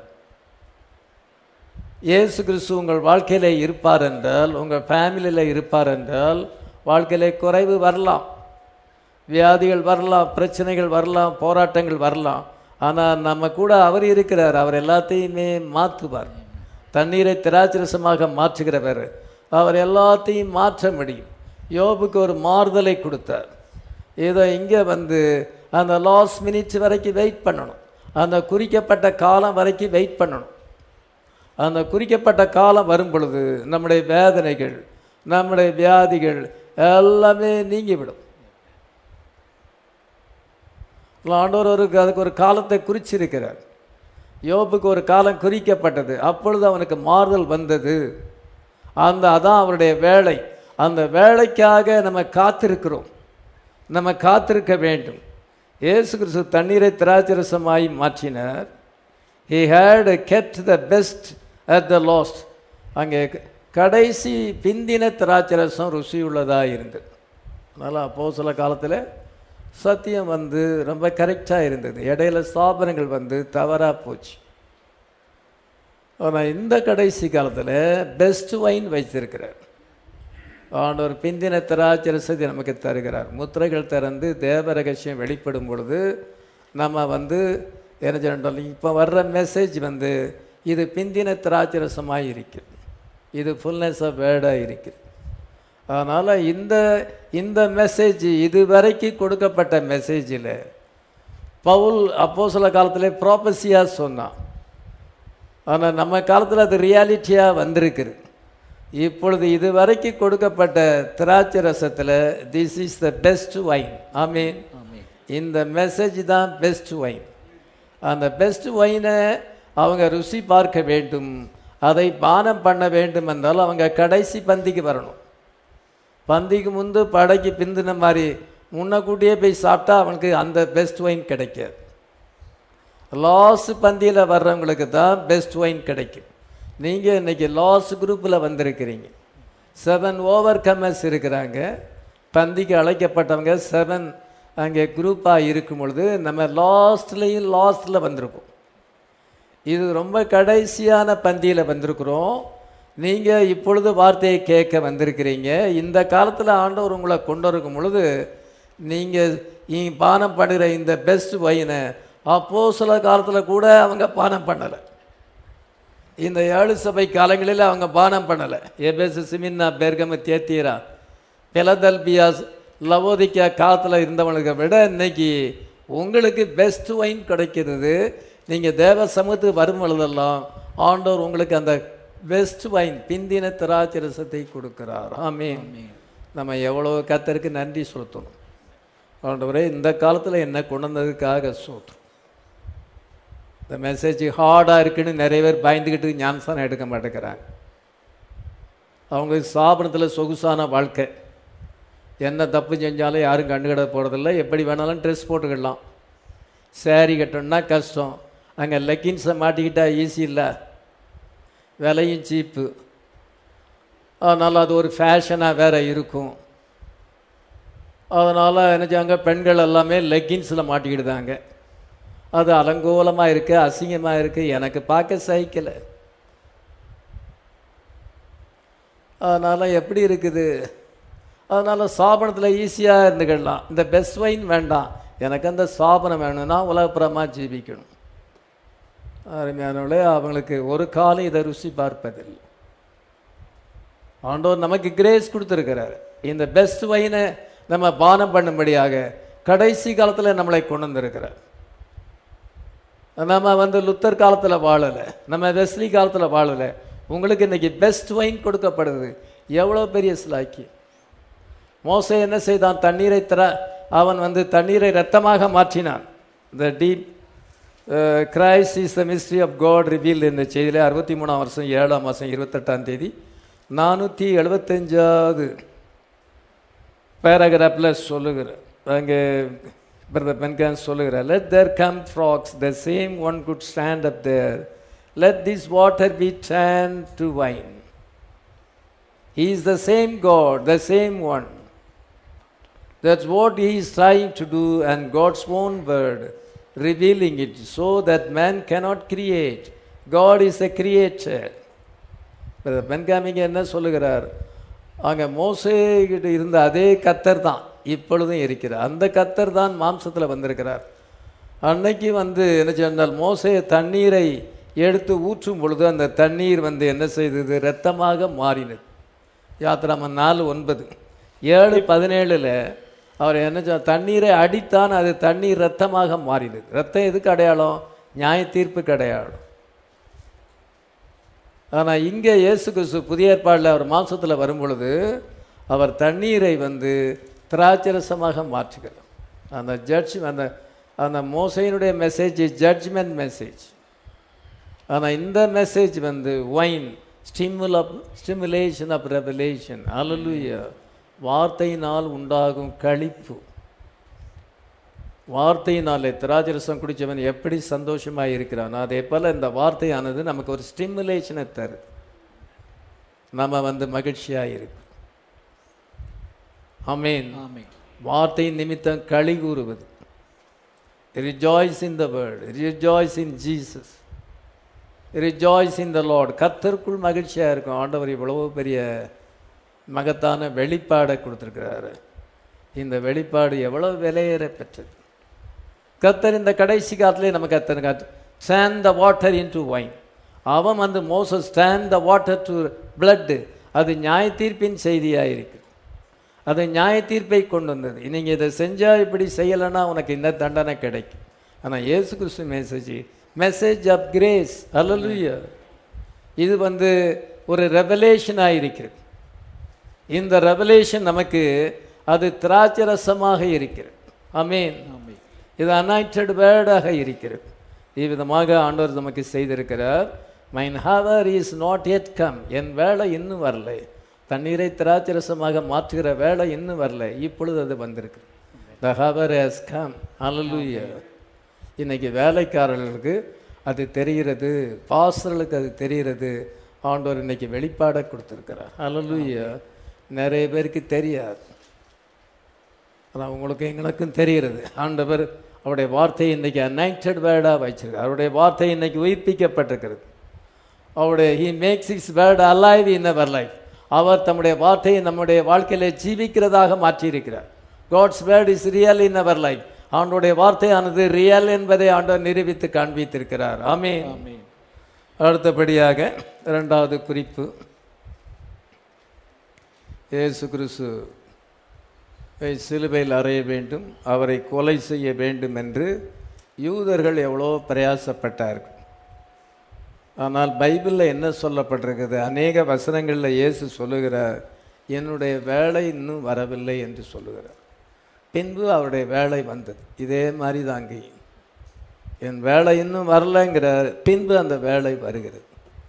இயேசு கிறிஸ்து உங்கள் வாழ்க்கையில இருப்பார் என்றால் உங்கள் ஃபேமிலியில் இருப்பார் என்றால் வாழ்க்கையில குறைவு வரலாம் வியாதிகள் வரலாம் பிரச்சனைகள் வரலாம் போராட்டங்கள் வரலாம் ஆனால் நம்ம கூட அவர் இருக்கிறார் அவர் எல்லாத்தையுமே மாற்றுவார் தண்ணீரை திராட்சரசமாக மாற்றுகிறவர் அவர் எல்லாத்தையும் மாற்ற முடியும் யோபுக்கு ஒரு மாறுதலை கொடுத்தார் ஏதோ இங்கே வந்து அந்த லாஸ்ட் மினிட்ஸ் வரைக்கும் வெயிட் பண்ணணும் அந்த குறிக்கப்பட்ட காலம் வரைக்கும் வெயிட் பண்ணணும் அந்த குறிக்கப்பட்ட காலம் வரும் பொழுது நம்முடைய வேதனைகள் நம்முடைய வியாதிகள் எல்லாமே நீங்கிவிடும் ஆண்டவர் ஒரு அதுக்கு ஒரு காலத்தை குறிச்சிருக்கிறார் யோபுக்கு ஒரு காலம் குறிக்கப்பட்டது அப்பொழுது அவனுக்கு மாறுதல் வந்தது அந்த அதான் அவருடைய வேலை அந்த வேலைக்காக நம்ம காத்திருக்கிறோம் நம்ம காத்திருக்க வேண்டும் இயேசு கிறிஸ்து தண்ணீரை திராட்சரசமாய் மாற்றினார் he had kept the best at the last அங்கே கடைசி பிந்தின திராட்சரசம் ருசியுள்ளதாக இருந்தது அதனால் அப்போ சில காலத்தில் சத்தியம் வந்து ரொம்ப கரெக்டாக இருந்தது இடையில ஸ்தாபனங்கள் வந்து தவறாக போச்சு ஆனால் இந்த கடைசி காலத்தில் பெஸ்ட் வைன் வச்சிருக்கிறார் ஆண்டவர் பிந்தின திராட்சரசத்தை நமக்கு தருகிறார் முத்திரைகள் திறந்து தேவ ரகசியம் வெளிப்படும் பொழுது நம்ம வந்து என்ன சொல்லணும் இப்போ வர்ற மெசேஜ் வந்து இது பிந்தின திராட்சரசமாக இருக்குது இது ஃபுல்னஸ் ஆஃப் வேர்டாக இருக்குது அதனால் இந்த இந்த மெசேஜ் இதுவரைக்கும் கொடுக்கப்பட்ட மெசேஜில் பவுல் அப்போ சில காலத்தில் ப்ராப்பசியாக சொன்னான் ஆனால் நம்ம காலத்தில் அது ரியாலிட்டியாக வந்திருக்குது இப்பொழுது இதுவரைக்கும் கொடுக்கப்பட்ட திராட்சை ரசத்தில் this is the best wine ஆமீன் இந்த மெசேஜ் தான் பெஸ்ட் வைன் அந்த பெஸ்ட் ஒயினை அவங்க ருசி பார்க்க வேண்டும் அதை பானம் பண்ண வேண்டும் என்றால் அவங்க கடைசி பந்திக்கு வரணும் பந்திக்கு முந்து படைக்கு பிந்தின மாதிரி முன்னக்கூட்டியே போய் சாப்பிட்டா அவனுக்கு அந்த பெஸ்ட் ஒயின் கிடைக்காது லாஸ்ட் பந்தியில் வர்றவங்களுக்கு தான் பெஸ்ட் ஒயின் கிடைக்கும் நீங்கள் இன்னைக்கு லாஸ்ட் குரூப்பில் வந்திருக்கிறீங்க செவன் ஓவர் கமர்ஸ் இருக்கிறாங்க பந்திக்கு அழைக்கப்பட்டவங்க செவன் அங்கே குரூப்பாக இருக்கும் பொழுது நம்ம லாஸ்ட்லேயும் லாஸ்ட்டில் வந்திருக்கோம் இது ரொம்ப கடைசியான பந்தியில் வந்திருக்கிறோம் நீங்கள் இப்பொழுது வார்த்தையை கேட்க வந்திருக்கிறீங்க இந்த காலத்தில் ஆண்டவர் உங்களை கொண்டு இருக்கும் பொழுது நீங்கள் பானம் பண்ணுற இந்த பெஸ்ட் ஒயினை அப்போ சில காலத்தில் கூட அவங்க பானம் பண்ணலை இந்த ஏழு சபை காலங்களில் அவங்க பானம் பண்ணலை எபேசு சிமின்னா பெர்கம தேத்தீரா பிலதல்பியா லவோதிக்கா காலத்தில் இருந்தவனுக்கு விட இன்னைக்கு உங்களுக்கு பெஸ்ட் ஒயின் கிடைக்கிறது நீங்கள் தேவ சமூகத்துக்கு வரும் பொழுதெல்லாம் ஆண்டவர் உங்களுக்கு அந்த பெஸ்ட் வைன் பிந்தின திராட்சை ரசத்தை கொடுக்கிறார் ஆமென் நம்ம எவ்வளோ கத்தருக்கு நன்றி செலுத்தணும் ஆண்டவரே இந்த காலத்தில் என்ன கொண்டு வந்ததுக்காக சோத்துரும் இந்த மெசேஜ் ஹார்டாக இருக்குன்னு நிறைய பேர் பயந்துக்கிட்டு ஞானசானம் எடுக்க மாட்டேங்கிறாங்க அவங்க ஸ்தாபனத்தில் சொகுசான வாழ்க்கை என்ன தப்பு செஞ்சாலும் யாரும் கண்டுக்கிட போகிறதில்ல எப்படி வேணாலும் ட்ரெஸ் போட்டுக்கிடலாம் சேரீ கட்டணும்னா கஷ்டம் அங்கே லெக்கின்ஸை மாட்டிக்கிட்டா ஈஸி இல்லை விலையும் சீப்பு அதனால் அது ஒரு ஃபேஷனாக வேற இருக்கும் அதனால் என்னச்சாங்க பெண்கள் எல்லாமே லெக்கின்ஸில் மாட்டிக்கிடுதாங்க அது அலங்கோலமாக இருக்குது அசிங்கமாக இருக்குது எனக்கு பார்க்க சகிக்கலை அதனால் எப்படி இருக்குது அதனால் சாபனத்தில் ஈஸியாக இருந்துக்கிடலாம் இந்த பெஸ்ட் வைன் வேண்டாம் எனக்கு அந்த சாபனம் வேணும்னா உலகப்புறமாக ஜீவிக்கணும் அருமையானவர்களே அவங்களுக்கு ஒரு காலம் இதை ருசி பார்ப்பதில்லை ஆண்டவர் நமக்கு கிரேஸ் கொடுத்துருக்கிறார் இந்த பெஸ்ட் வைனை நம்ம பானம் பண்ணும்படியாக கடைசி காலத்தில் நம்மளை கொண்டு வந்திருக்கிறார் நம்ம வந்து லுத்தர் காலத்தில் வாழலை நம்ம வெஸ்லி காலத்தில் வாழலை உங்களுக்கு இன்னைக்கு பெஸ்ட் வைன் கொடுக்கப்படுது எவ்வளோ பெரிய சிலாக்கி மோசே என்ன செய்தான் தண்ணீரை தர அவன் வந்து தண்ணீரை ரத்தமாக மாற்றினான் the deep cries is the mystery of God reveal இந்த செய்தியில் அறுபத்தி மூணாம் வருஷம் ஏழாம் மாதம் இருபத்தெட்டாம் தேதி நானூற்றி எழுபத்தஞ்சாவது பேராகிராஃபில் சொல்லுகிறார் அங்கே பிரதர் பென்கான் சொல்லுகிறார் let there come frogs the same one could stand up there let this water be turned to wine He is the same God, the same one. That's what he is trying to do, and God's own word revealing it so that man cannot create. God is a creator. பென்காமிங்க என்ன சொல்லுகிறார் அங்கே மோசேகிட்ட இருந்த அதே கத்தர் தான் இப்பொழுதும் இருக்கிறார் அந்த கத்தர் தான் மாம்சத்தில் வந்திருக்கிறார் அன்னைக்கு வந்து என்ன சொன்னால் மோசே தண்ணீரை எடுத்து ஊற்றும் பொழுது அந்த தண்ணீர் வந்து என்ன செய்தது இரத்தமாக மாறினது யாத்திராமன் நாலு ஒன்பது ஏழு பதினேழில் அவர் என்ன சொ- தண்ணீரை அடித்தான் அது தண்ணீர் ரத்தமாக மாறினது ரத்தம் எதுக்கு அடையாளம் நியாய தீர்ப்புக்கு அடையாளம் ஆனால் இங்கே இயேசு கிறிஸ்து புதிய ஏற்பாடில் அவர் மாம்சத்தில் வரும் பொழுது அவர் தண்ணீரை வந்து திராட்சரசமாக மாற்றுகிறார் அந்த ஜட்ஜ் அந்த அந்த மோசையினுடைய மெசேஜ் ஜட்ஜ்மெண்ட் மெசேஜ் ஆனால் இந்த மெசேஜ் வந்து wine stimulant stimulation of revelation அலலுயா வார்த்தையினால் உண்டாகும் களிப்பு வார்த்தையினாலே திராட்சரசம் குடித்தவன் எப்படி சந்தோஷமாக இருக்கிறான் அதே போல் இந்த வார்த்தையானது நமக்கு ஒரு ஸ்டிமுலேஷனை தருது நம்ம வந்து மகிழ்ச்சியாக இருக்கு ஆமென் ஆமென் வார்த்தையின் நிமித்தம் களி கூறுவது rejoice in the word rejoice in Jesus rejoice in the Lord கத்தருக்குள் மகிழ்ச்சியாக இருக்கும் ஆண்டவர் இவ்வளவு பெரிய மகத்தான வெளிப்பாடை கொடுத்துருக்கிறாரு இந்த வெளிப்பாடு எவ்வளவு விலையேற பெற்றது கத்தர் இந்த கடைசி காலத்திலே நம்ம கத்தர் காத்து turned the water into wine அவன் வந்து Moses turned the water to blood அது நியாய தீர்ப்பின் செய்தியாக இருக்கு அது நியாய தீர்ப்பை கொண்டு வந்தது நீங்கள் இதை செஞ்சால் இப்படி செய்யலைன்னா உனக்கு இந்த தண்டனை கிடைக்கும் ஆனால் இயேசு கிறிஸ்து மெசேஜ் மெசேஜ் ஆஃப் கிரேஸ் அல்லலுயா இது வந்து ஒரு ரெவலேஷனாக இருக்கிறது இந்த ரெவலேஷன் நமக்கு அது திராட்சரசமாக இருக்கிறது அமீன் ஆமென் இது அனாய்டட் வேர்டாக இருக்கிறது இவ்விதமாக ஆண்டவர் நமக்கு செய்திருக்கிறார் mine hour is not yet come என் வேலை இன்னும் வரல தண்ணீரை திராட்சரசமாக மாற்றுகிற வேலை இன்னும் வரல இப்பொழுது அது வந்திருக்கு த ஹவர் ஹஸ் கம் ஹalleluya இன்னைக்கு வேலைக்காரர்களுக்கு அது தெரிகிறது பாஸ்டர்களுக்கு அது தெரிகிறது ஆண்டவர் இன்னைக்கு வெளிப்பாடை கொடுத்துருக்கிறார் ஹalleluya நிறைய பேருக்கு தெரியாது ஆனால் உங்களுக்கு எங்களுக்கும் தெரிகிறது ஆண்டவர் அவருடைய வார்த்தையை இன்னைக்கு அனைட்டட் வேர்டாக வச்சிருக்கார் அவருடைய வார்த்தை இன்னைக்கு உயிர்ப்பிக்கப்பட்டிருக்கிறது அவருடைய he makes his word alive in our life அவர் தம்முடைய வார்த்தையை நம்முடைய வாழ்க்கையில ஜீவிக்கிறதாக மாற்றியிருக்கிறார் God's word is real in our life ஆண்டோடைய வார்த்தையானது ரியல் என்பதை ஆண்டவர் நிரூபித்து காண்பித்திருக்கிறார் ஆமென் ஆமென் அடுத்தபடியாக இரண்டாவது குறிப்பு இயேசு கிறிஸ்து சிலுவையில் அறைய வேண்டும் அவரை கொலை செய்ய வேண்டும் என்று யூதர்கள் எவ்வளோ பிரயாசப்பட்டார்கள் ஆனால் பைபிளில் என்ன சொல்லப்பட்டிருக்குது அநேக வசனங்களில் இயேசு சொல்லுகிறார் என்னுடைய வேலை இன்னும் வரவில்லை என்று சொல்லுகிறார் பின்பு அவருடைய வேலை வந்தது இதே மாதிரி தான் அங்கேயும் என் வேலை இன்னும் வரலைங்கிறார் பின்பு அந்த வேலை வருகிறது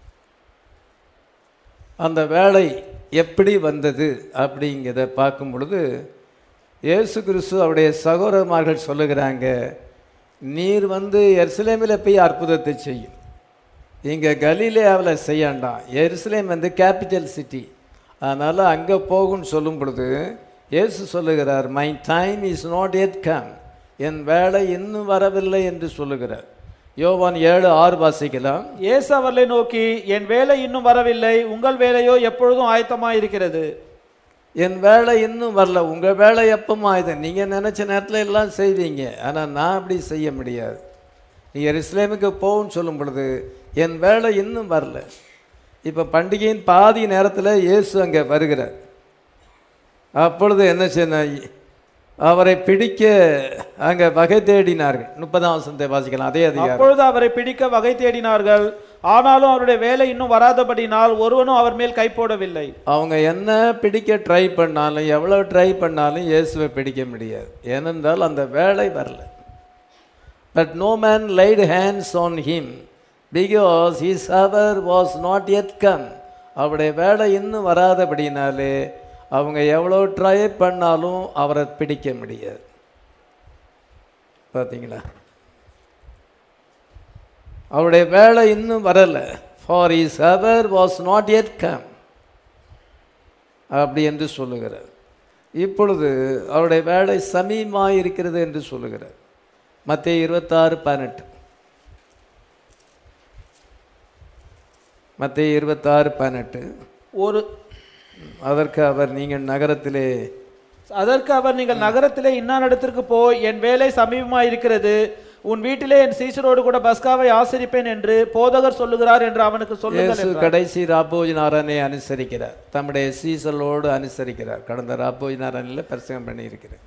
அந்த வேலை எப்படி வந்தது அப்படிங்கிறத பார்க்கும் பொழுது இயேசு கிறிஸ்து அவருடைய சகோதரமார்கள் சொல்லுகிறாங்க நீர் வந்து எருசலேமில் போய் அற்புதத்தை செய்யும் இங்கே கலீலேயாவில் செய்யாண்டாம் எருசலேம் வந்து கேபிட்டல் சிட்டி அதனால் அங்கே போகும்னு சொல்லும் பொழுது இயேசு சொல்லுகிறார் my time is not yet come என் வேலை இன்னும் வரவில்லை என்று சொல்லுகிறார் யோவான் ஏழு ஆறு வாசிக்கலாம் இயேசு அவர்களை நோக்கி என் வேலை இன்னும் வரவில்லை உங்கள் வேலையோ எப்பொழுதும் ஆயத்தமாய் இருக்கிறது என் வேலை இன்னும் வரல உங்கள் வேலை எப்பவும் ஆயுதம் நீங்கள் நினச்ச நேரத்தில் எல்லாம் செய்வீங்க ஆனால் நான் அப்படி செய்ய முடியாது நீங்கள் இஸ்லேமுக்கு போகும்னு சொல்லும் பொழுது என் வேலை இன்னும் வரல இப்போ பண்டிகையின் பாதி நேரத்தில் இயேசு அங்கே வருகிறார் அப்பொழுது என்ன செய்ய அவரை பிடிக்க அங்கே வகை தேடினார்கள் முப்பதாம் வசனத்தை வாசிக்கலாம் அதே அதிகாரம் அப்பொழுது அவரை பிடிக்க வகை தேடினார்கள் ஆனாலும் அவருடைய வேலை இன்னும் வராதபடினால் ஒருவனும் அவர் மேல் கை போடவில்லை அவங்க என்ன பிடிக்க ட்ரை பண்ணாலும் எவ்வளோ ட்ரை பண்ணாலும் இயேசுவை பிடிக்க முடியாது ஏனென்றால் அந்த வேலை வரல but no man laid hands on him because his hour was not yet come அவருடைய வேலை இன்னும் வராதபடினாலே அவங்க எவ்வளோ ட்ரை பண்ணாலும் அவரை பிடிக்க முடியாது பார்த்தீங்களா அவருடைய வேலை இன்னும் வரல for his hour was not yet come அப்படி என்று சொல்லுகிறார் இப்பொழுது அவருடைய வேலை சமீபமாக இருக்கிறது என்று சொல்லுகிறார் மத்திய இருபத்தாறு பதினெட்டு மத்திய இருபத்தாறு பதினெட்டு ஒரு அதற்கு அவர் நீங்கள் நகரத்திலே அதற்கு அவர் நீங்கள் நகரத்திலே இன்னானிடத்திற்கு போய் என் வேலை சமீபமாய் இருக்கிறது உன் வீட்டிலே என் சீசரோடு கூட பஸ்காவை ஆசரிப்பேன் என்று போதகர் சொல்லுகிறார் என்று அவனுக்கு சொல்லுங்கள் இயேசு என்றார். கடைசி ராப்போஜினாரனை அனுசரிக்கிறார் தம்முடைய சீசலோடு அனுசரிக்கிறார் கடந்த ராப்போஜினாரனில் பிரசங்கம் பண்ணியிருக்கிறார்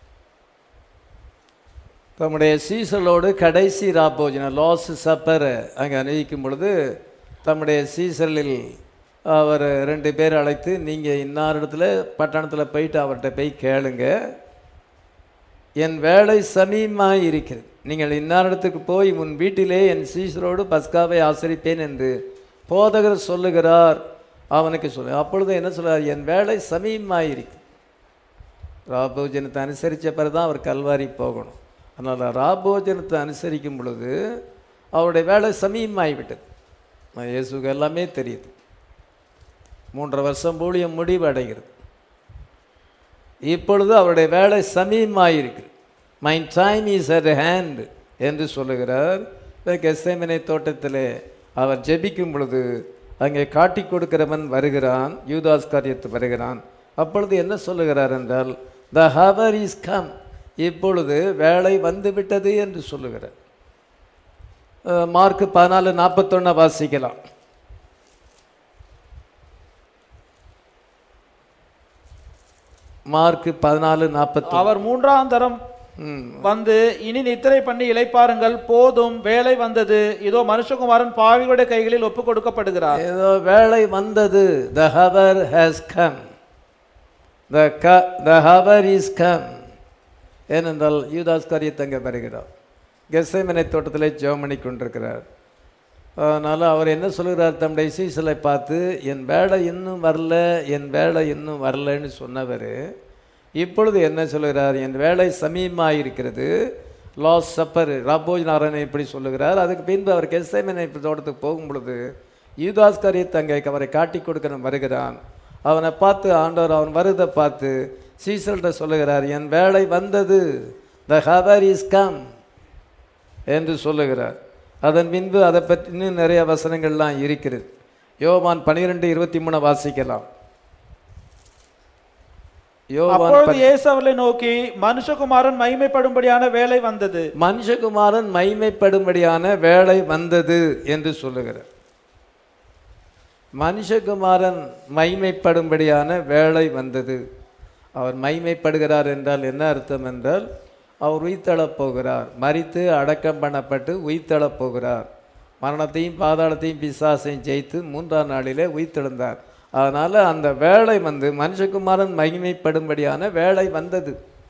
தம்முடைய சீசலோடு கடைசி ராப்போஜன லாஸ் சப்பர் அங்கே அணிவிக்கும் பொழுது தம்முடைய சீசலில் அவர் ரெண்டு பேர் அழைத்து நீங்கள் இன்னார் இடத்துல பட்டணத்தில் போயிட்டு அவர்கிட்ட போய் கேளுங்க என் வேலை சமீபமாக இருக்கிறது நீங்கள் இன்னாரிடத்துக்கு போய் உன் வீட்டிலே என் சீசரோடு பஸ்காவை ஆசரிப்பேன் என்று போதகர் சொல்லுகிறார் அவனுக்கு சொல்லு அப்பொழுது என்ன சொல்றார் என் வேலை சமீபமாக இருக்கு ராபோஜனத்தை அனுசரித்த பிறகு தான் அவர் கல்வாரி போகணும் அதனால் ராபோஜனத்தை அனுசரிக்கும் பொழுது அவருடைய வேலை சமீபமாகிவிட்டது இயேசுக்கு எல்லாமே தெரியுது மூன்றரை வருஷம் ஊழியம் முடிவு அடைகிறது இப்பொழுது அவருடைய வேலை சமீபமாயிருக்கு my time is at hand என்று சொல்லுகிறார் கெசேமனை தோட்டத்திலே அவர் ஜெபிக்கும் பொழுது அங்கே காட்டி கொடுக்கிறவன் வருகிறான் யூதாஸ் காரியத்து வருகிறான் அப்பொழுது என்ன சொல்லுகிறார் என்றால் த ஹவர் இஸ் கம் இப்பொழுது வேலை வந்துவிட்டது என்று சொல்லுகிறார் அஹ், மார்க் பதினாலு நாற்பத்தொன்னை வாசிக்கலாம் மார்க் பதினாலு நாற்பத்தி அவர் மூன்றாம் தரம் வந்து இனி நித்திரை பண்ணி இளைப்பாருங்கள் போதும் வேலை வந்தது இதோ மனுஷகுமாரன் பாவிகளுடைய கைகளில் ஒப்பு கொடுக்கப்படுகிறார் ஏதோ வேலை வந்தது the hour has come the க த ஹவர் இஸ் கம் ஏனென்றால் யூதாஸ் காரியத்தங்க வருகிறார் கெசைமனை தோட்டத்திலே ஜெவமணி கொண்டிருக்கிறார் அதனால் அவர் என்ன சொல்கிறார் தம்முடைய சீசலை பார்த்து என் வேலை இன்னும் வரல என் வேலை இன்னும் வரலன்னு சொன்னவர் இப்பொழுது என்ன சொல்கிறார் என் வேலை சமீபமாக இருக்கிறது லாஸ் சப்பர் ராபோஜ் நாராயணன் இப்படி சொல்லுகிறார் அதுக்கு பின்பு அவர் கெசைமனை தோட்டத்துக்கு போகும் பொழுது யூதாஸ் காரியத்தங்கை அவரை காட்டி கொடுக்கிற வருகிறான் அவனை பார்த்து ஆண்டவர் அவன் வருதை பார்த்து சீசல்கிட்ட சொல்லுகிறார் என் வேலை வந்தது த ஹவர் இஸ் கம் என்று சொல்லுகிறார் அதன் பின்பு அதை பற்றி இன்னும் நிறைய வசனங்கள்லாம் இருக்கிறது யோவான் பன்னிரெண்டு இருபத்தி மூணு வாசிக்கலாம் யோவான் அப்பொழுது இயேசு அவர்களை நோக்கி மனுஷகுமாரன் மகிமைப்படும்படியான வேலை வந்தது மனுஷகுமாரன் மைமைப்படும்படியான வேலை வந்தது என்று சொல்லுகிறார் மனுஷகுமாரன் மைமைப்படும்படியான வேலை வந்தது அவர் மைமைப்படுகிறார் என்றால் என்ன அர்த்தம் என்றால் அவர் உயிர்த்தெழப் போகிறார் மரித்து அடக்கம் பண்ணப்பட்டு உயிர்த்தெழப் போகிறார் மரணத்தையும் பாதாளத்தையும் பிசாசையும் ஜெயித்து மூன்றாம் நாளிலே உயிர்த்தெழுந்தார் அதனால் அந்த வேலை வந்து மனுஷகுமாரன் மகிமைப்படும்படியான வேலை வந்தது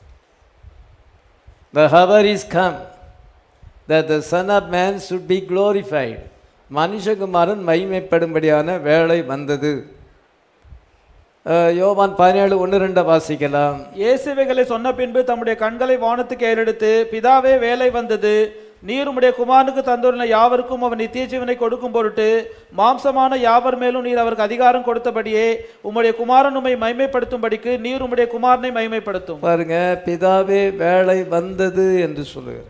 The hour is come that the Son of Man should be glorified. மனுஷகுமாரன் மகிமைப்படும்படியான வேலை வந்தது அஹ், யோவான் பதினேழு ஒன்று ரெண்டை வாசிக்கலாம் இயேசுவைகளை சொன்ன பின்பு தம்முடைய கண்களை வானத்துக்கு ஏறெடுத்து பிதாவே வேலை வந்தது நீர் உம்முடைய குமாரனுக்கு தந்துள்ள யாவருக்கும் அவர் நித்திய ஜீவனை கொடுக்கும் பொருட்டு மாம்சமான யாவர் மேலும் நீர் அவருக்கு அதிகாரம் கொடுத்தபடியே உம்முடைய குமாரன் உம்மை மைமைப்படுத்தும்படிக்கு நீர் உம்முடைய குமாரனை மைமைப்படுத்தும் பாருங்க பிதாவே வேலை வந்தது என்று சொல்லுகிறார்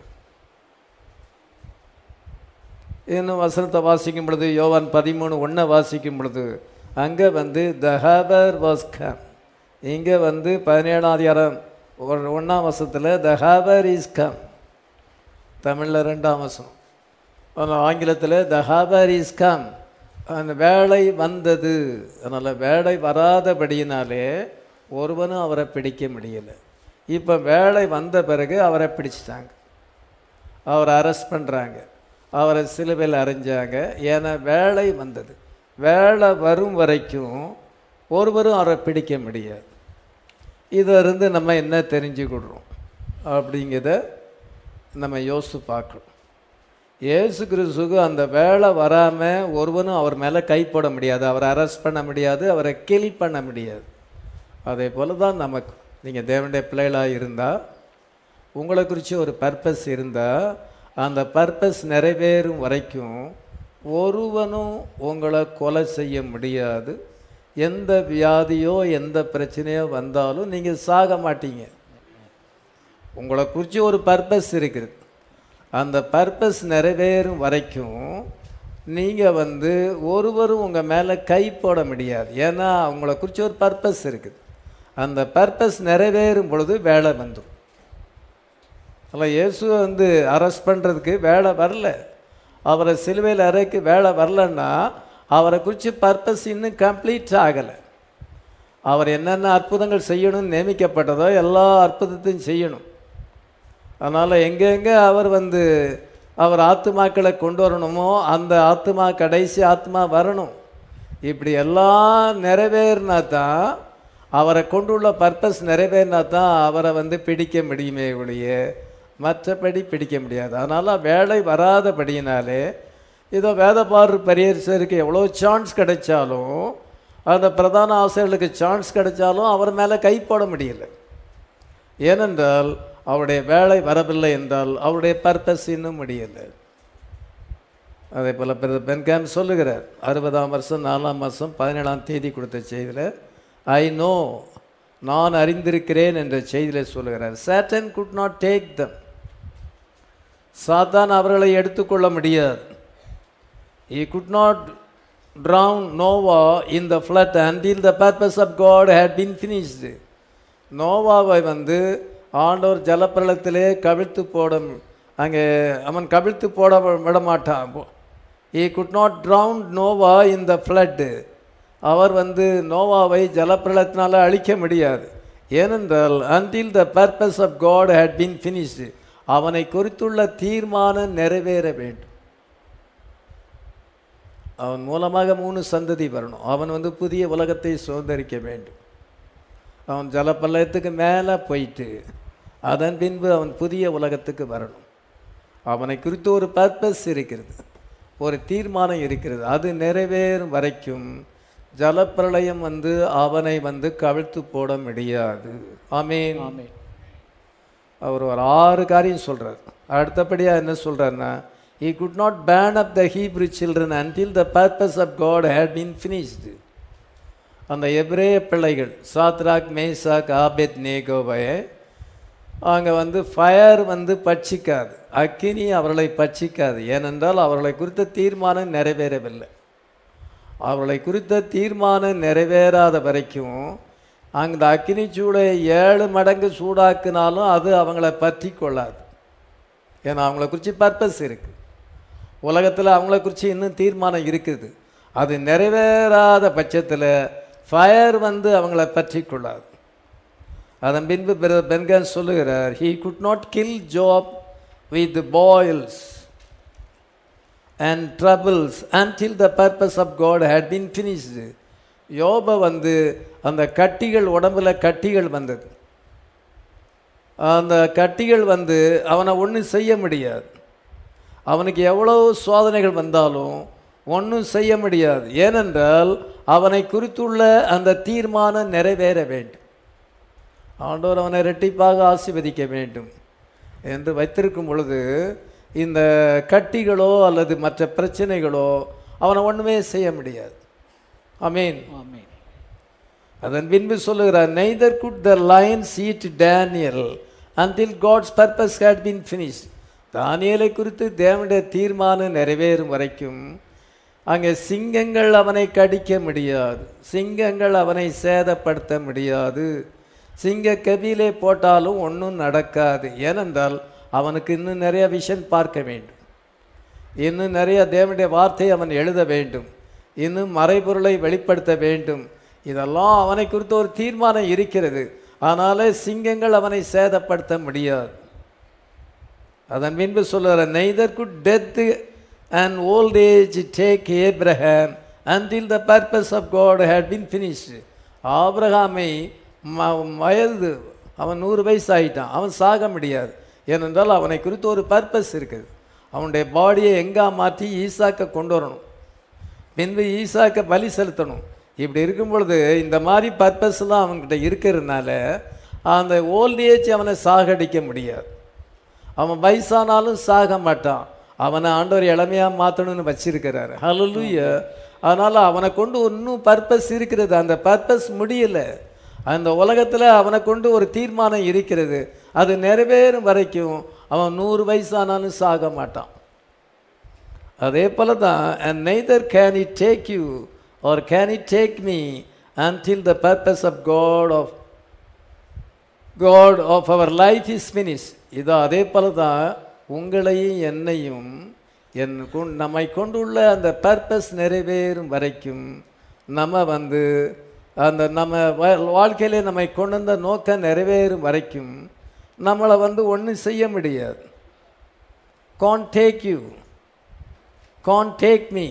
இன்னும் வசனத்தை வாசிக்கும் பொழுது யோவான் பதிமூணு ஒன்றை வாசிக்கும் பொழுது அங்கே வந்து த ஹேபர் வாஸ் கம் இங்கே வந்து பதினேழாம் அதிகாரம் ஒரு ஒன்றாம் வசத்தில் த ஹேபர் இஸ் கம் தமிழில் ரெண்டாம் வசனம் ஆனால் ஆங்கிலத்தில் த ஹேபர் இஸ் கம் அந்த வேலை வந்தது அதனால் வேலை வராதபடியினாலே ஒருவனும் அவரை பிடிக்க முடியலை இப்போ வேலை வந்த பிறகு அவரை பிடிச்சிட்டாங்க அவரை அரெஸ்ட் பண்ணுறாங்க அவரை சிலுவையில் அரைஞ்சாங்க ஏன்னா வேலை வந்தது வேலை வரும் வரைக்கும் ஒருவரும் அவரை பிடிக்க முடியாது இதிலிருந்து நம்ம என்ன தெரிஞ்சுக்கிடுறோம் அப்படிங்கிறத நம்ம யோசித்து பார்க்கணும் இயேசு கிறிஸ்துக்கு அந்த வேலை வராமல் ஒருவனும் அவர் மேலே கை போட முடியாது அவரை அரெஸ்ட் பண்ண முடியாது அவரை கில் பண்ண முடியாது அதே போல தான் நமக்கு நீங்கள் தேவனுடைய பிள்ளைகளாக இருந்தால் உங்களை குறித்து ஒரு பர்பஸ் இருந்தால் அந்த பர்பஸ் நிறைவேறும் வரைக்கும் ஒருவனும் உங்களை கொலை செய்ய முடியாது எந்த வியாதியோ எந்த பிரச்சனையோ வந்தாலும் நீங்கள் சாக மாட்டீங்க உங்களை குறித்து ஒரு பர்பஸ் இருக்குது அந்த பர்பஸ் நிறைவேறும் வரைக்கும் நீங்கள் வந்து ஒருவரும் உங்கள் மேலே கை போட முடியாது ஏன்னா உங்களை குறித்து ஒரு பர்பஸ் இருக்குது அந்த பர்பஸ் நிறைவேறும் பொழுது வேலை வந்துடும் அதில் இயேசுவை வந்து அரெஸ்ட் பண்ணுறதுக்கு வேலை வரல அவரை சிலுவையில் அறைக்கு வேலை வரலன்னா அவரை குறித்து பர்பஸ் இன்னும் கம்ப்ளீட் ஆகலை அவர் என்னென்ன அற்புதங்கள் செய்யணும்னு நியமிக்கப்பட்டதோ எல்லா அற்புதத்தையும் செய்யணும் அதனால் எங்கெங்கே அவர் வந்து அவர் ஆத்துமாக்களை கொண்டு வரணுமோ அந்த ஆத்துமா கடைசி ஆத்மா வரணும் இப்படி எல்லாம் நிறைவேறினா தான் அவரை கொண்டுள்ள பர்பஸ் நிறைவேறினா தான் அவரை வந்து பிடிக்க முடியுமே ஒழிய மற்றபடி பிடிக்க முடியாது அதனால் வேலை வராதபடியினாலே இதோ வேதபாரு பரிகரிசருக்கு எவ்வளோ சான்ஸ் கிடைச்சாலும் அந்த பிரதான ஆசிரியர்களுக்கு சான்ஸ் கிடைச்சாலும் அவர் மேலே கை போட முடியல ஏனென்றால் அவருடைய வேலை வரவில்லை என்றால் அவருடைய பர்பஸ் இன்னும் முடியலை அதே போல் பிரதர் பென்காம் சொல்லுகிறார் அறுபதாம் வருஷம் நாலாம் மாதம் பதினேழாம் தேதி கொடுத்த செய்தியில் ஐ நோ நான் அறிந்திருக்கிறேன் என்ற செய்தியில் சொல்லுகிறார் Satan could not take them சாத்தான் அவர்களை எடுத்துக்கொள்ள முடியாது he could not drown Noah in the flood until the purpose of God had been finished. நோவாவை வந்து ஆண்டவர் ஜலப்பிரளத்திலே கவிழ்த்து போட அங்கே அவன் கவிழ்த்து போட விட மாட்டான் he could not drown Noah in the flood அவர் வந்து நோவாவை ஜலப்பிரளத்தினால அழிக்க முடியாது ஏனென்றால் until the purpose of God had been finished அவனை குறித்துள்ள தீர்மானம் நிறைவேற வேண்டும் அவன் மூலமாக மூணு சந்ததி வரணும் அவன் வந்து புதிய உலகத்தை சுதந்திரிக்க வேண்டும் அவன் ஜலப்பள்ளத்துக்கு மேலே போயிட்டு அதன் பின்பு அவன் புதிய உலகத்துக்கு வரணும் அவனை குறித்து ஒரு பர்பஸ் இருக்கிறது ஒரு தீர்மானம் இருக்கிறது அது நிறைவேறும் வரைக்கும் ஜலப்பிரளயம் வந்து அவனை வந்து கவிழ்த்து போட முடியாது ஆமீன் ஆமென் அவர் ஒரு ஆறு காரியம் சொல்றார் அடுத்தபடியாக என்ன சொல்றாருன்னா he could not burn up the Hebrew children until the purpose of God had been finished. அந்த எபிரேய பிள்ளைகள் சாத்ராக் மேசாக் ஆபெத் நேகோவை அங்கே வந்து ஃபயர் வந்து பட்சிக்காது அக்கினி அவர்களை பட்சிக்காது ஏனென்றால் அவர்களை குறித்த தீர்மானம் நிறைவேறவில்லை அவர்களை குறித்த தீர்மானம் நிறைவேறாத வரைக்கும் அந்த அக்கினி சூளை ஏழு மடங்கு சூடாக்குனாலும் அது அவங்கள பற்றி கொள்ளாது ஏன்னா அவங்கள குறித்து பர்பஸ் இருக்கு உலகத்தில் அவங்கள குறித்து இன்னும் தீர்மானம் இருக்குது அது நிறைவேறாத பட்சத்தில் ஃபயர் வந்து அவங்கள பற்றி கொள்ளாது அதன் பின்பு பிரதர் பென்கான் சொல்லுகிறார் he could not kill job with the boils and troubles until the purpose of god had been finished யோப வந்து அந்த கட்டிகள் உடம்புல கட்டிகள் வந்தது அந்த கட்டிகள் வந்து அவனை ஒன்றும் செய்ய முடியாது அவனுக்கு எவ்வளவு சோதனைகள் வந்தாலும் ஒன்றும் செய்ய முடியாது ஏனென்றால் அவனை குறித்துள்ள அந்த தீர்மானம் நிறைவேற வேண்டும் ஆண்டவர் அவனை இரட்டிப்பாக ஆசீர்வதிக்க வேண்டும் என்று வைத்திருக்கும் பொழுது இந்த கட்டிகளோ அல்லது மற்ற பிரச்சனைகளோ அவனை ஒன்றுமே செய்ய முடியாது அமீன் ஆமென் அதன் பின்பு சொல்லுகிறார் neither could the lions eat Daniel until God's purpose had been finish தானியலை குறித்து தேவனுடைய தீர்மானம் நிறைவேறும் வரைக்கும் அங்கே சிங்கங்கள் அவனை கடிக்க முடியாது சிங்கங்கள் அவனை சேதப்படுத்த முடியாது சிங்க கபிலே போட்டாலும் ஒன்றும் நடக்காது ஏனென்றால் அவனுக்கு இன்னும் நிறைய விஷன் பார்க்க வேண்டும் இன்னும் நிறைய தேவனுடைய வார்த்தை அவன் எழுத வேண்டும் இன்னும் மறைபொருளை வெளிப்படுத்த வேண்டும் இதெல்லாம் அவனை குறித்து ஒரு தீர்மானம் இருக்கிறது ஆனாலே சிங்கங்கள் அவனை சேதப்படுத்த முடியாது அதன் பின்பு சொல்லுகிற neither could death and old age take Abraham until the purpose of God had been finished ஆபிரகாமை ம- வயது அவன் நூறு வயசு ஆயிட்டான் அவன் சாக முடியாது ஏனென்றால் அவனை குறித்து ஒரு பர்பஸ் இருக்குது அவனுடைய பாடியை எங்கா மாற்றி ஈசாக்க கொண்டு வரணும் பின்பு ஈசாக்க பலி செலுத்தணும் இப்படி இருக்கும் பொழுது இந்த மாதிரி பர்பஸ்லாம் அவன்கிட்ட இருக்கிறதுனால அந்த ஓல்ட் ஏஜ் அவனை சாகடிக்க முடியாது அவன் வயசானாலும் சாக மாட்டான் அவனை ஆண்டவர் இளமையாக மாற்றணும்னு வச்சிருக்கிறாரு ஹalleluya அதனால் அவனை கொண்டு இன்னும் பர்பஸ் இருக்கிறது அந்த பர்பஸ் முடியல அந்த உலகத்தில் அவனை கொண்டு ஒரு தீர்மானம் இருக்கிறது அது நிறைவேறும் வரைக்கும் அவன் நூறு வயசானாலும் சாக மாட்டான் அதே போல தான் and neither can he take you or can he take me until the purpose of God of God of our life is finished இதோ அதே போல தான் உங்களையும் என்னையும் என் கொண்- நம்மை கொண்டுள்ள அந்த பர்பஸ் நிறைவேறும் வரைக்கும் நம்ம வந்து அந்த நம்ம வா- வாழ்க்கையிலே நம்மை கொண்டு வந்த நோக்கம் நிறைவேறும் வரைக்கும் நம்மளை வந்து ஒன்றும் செய்ய முடியாது can't take you can't take me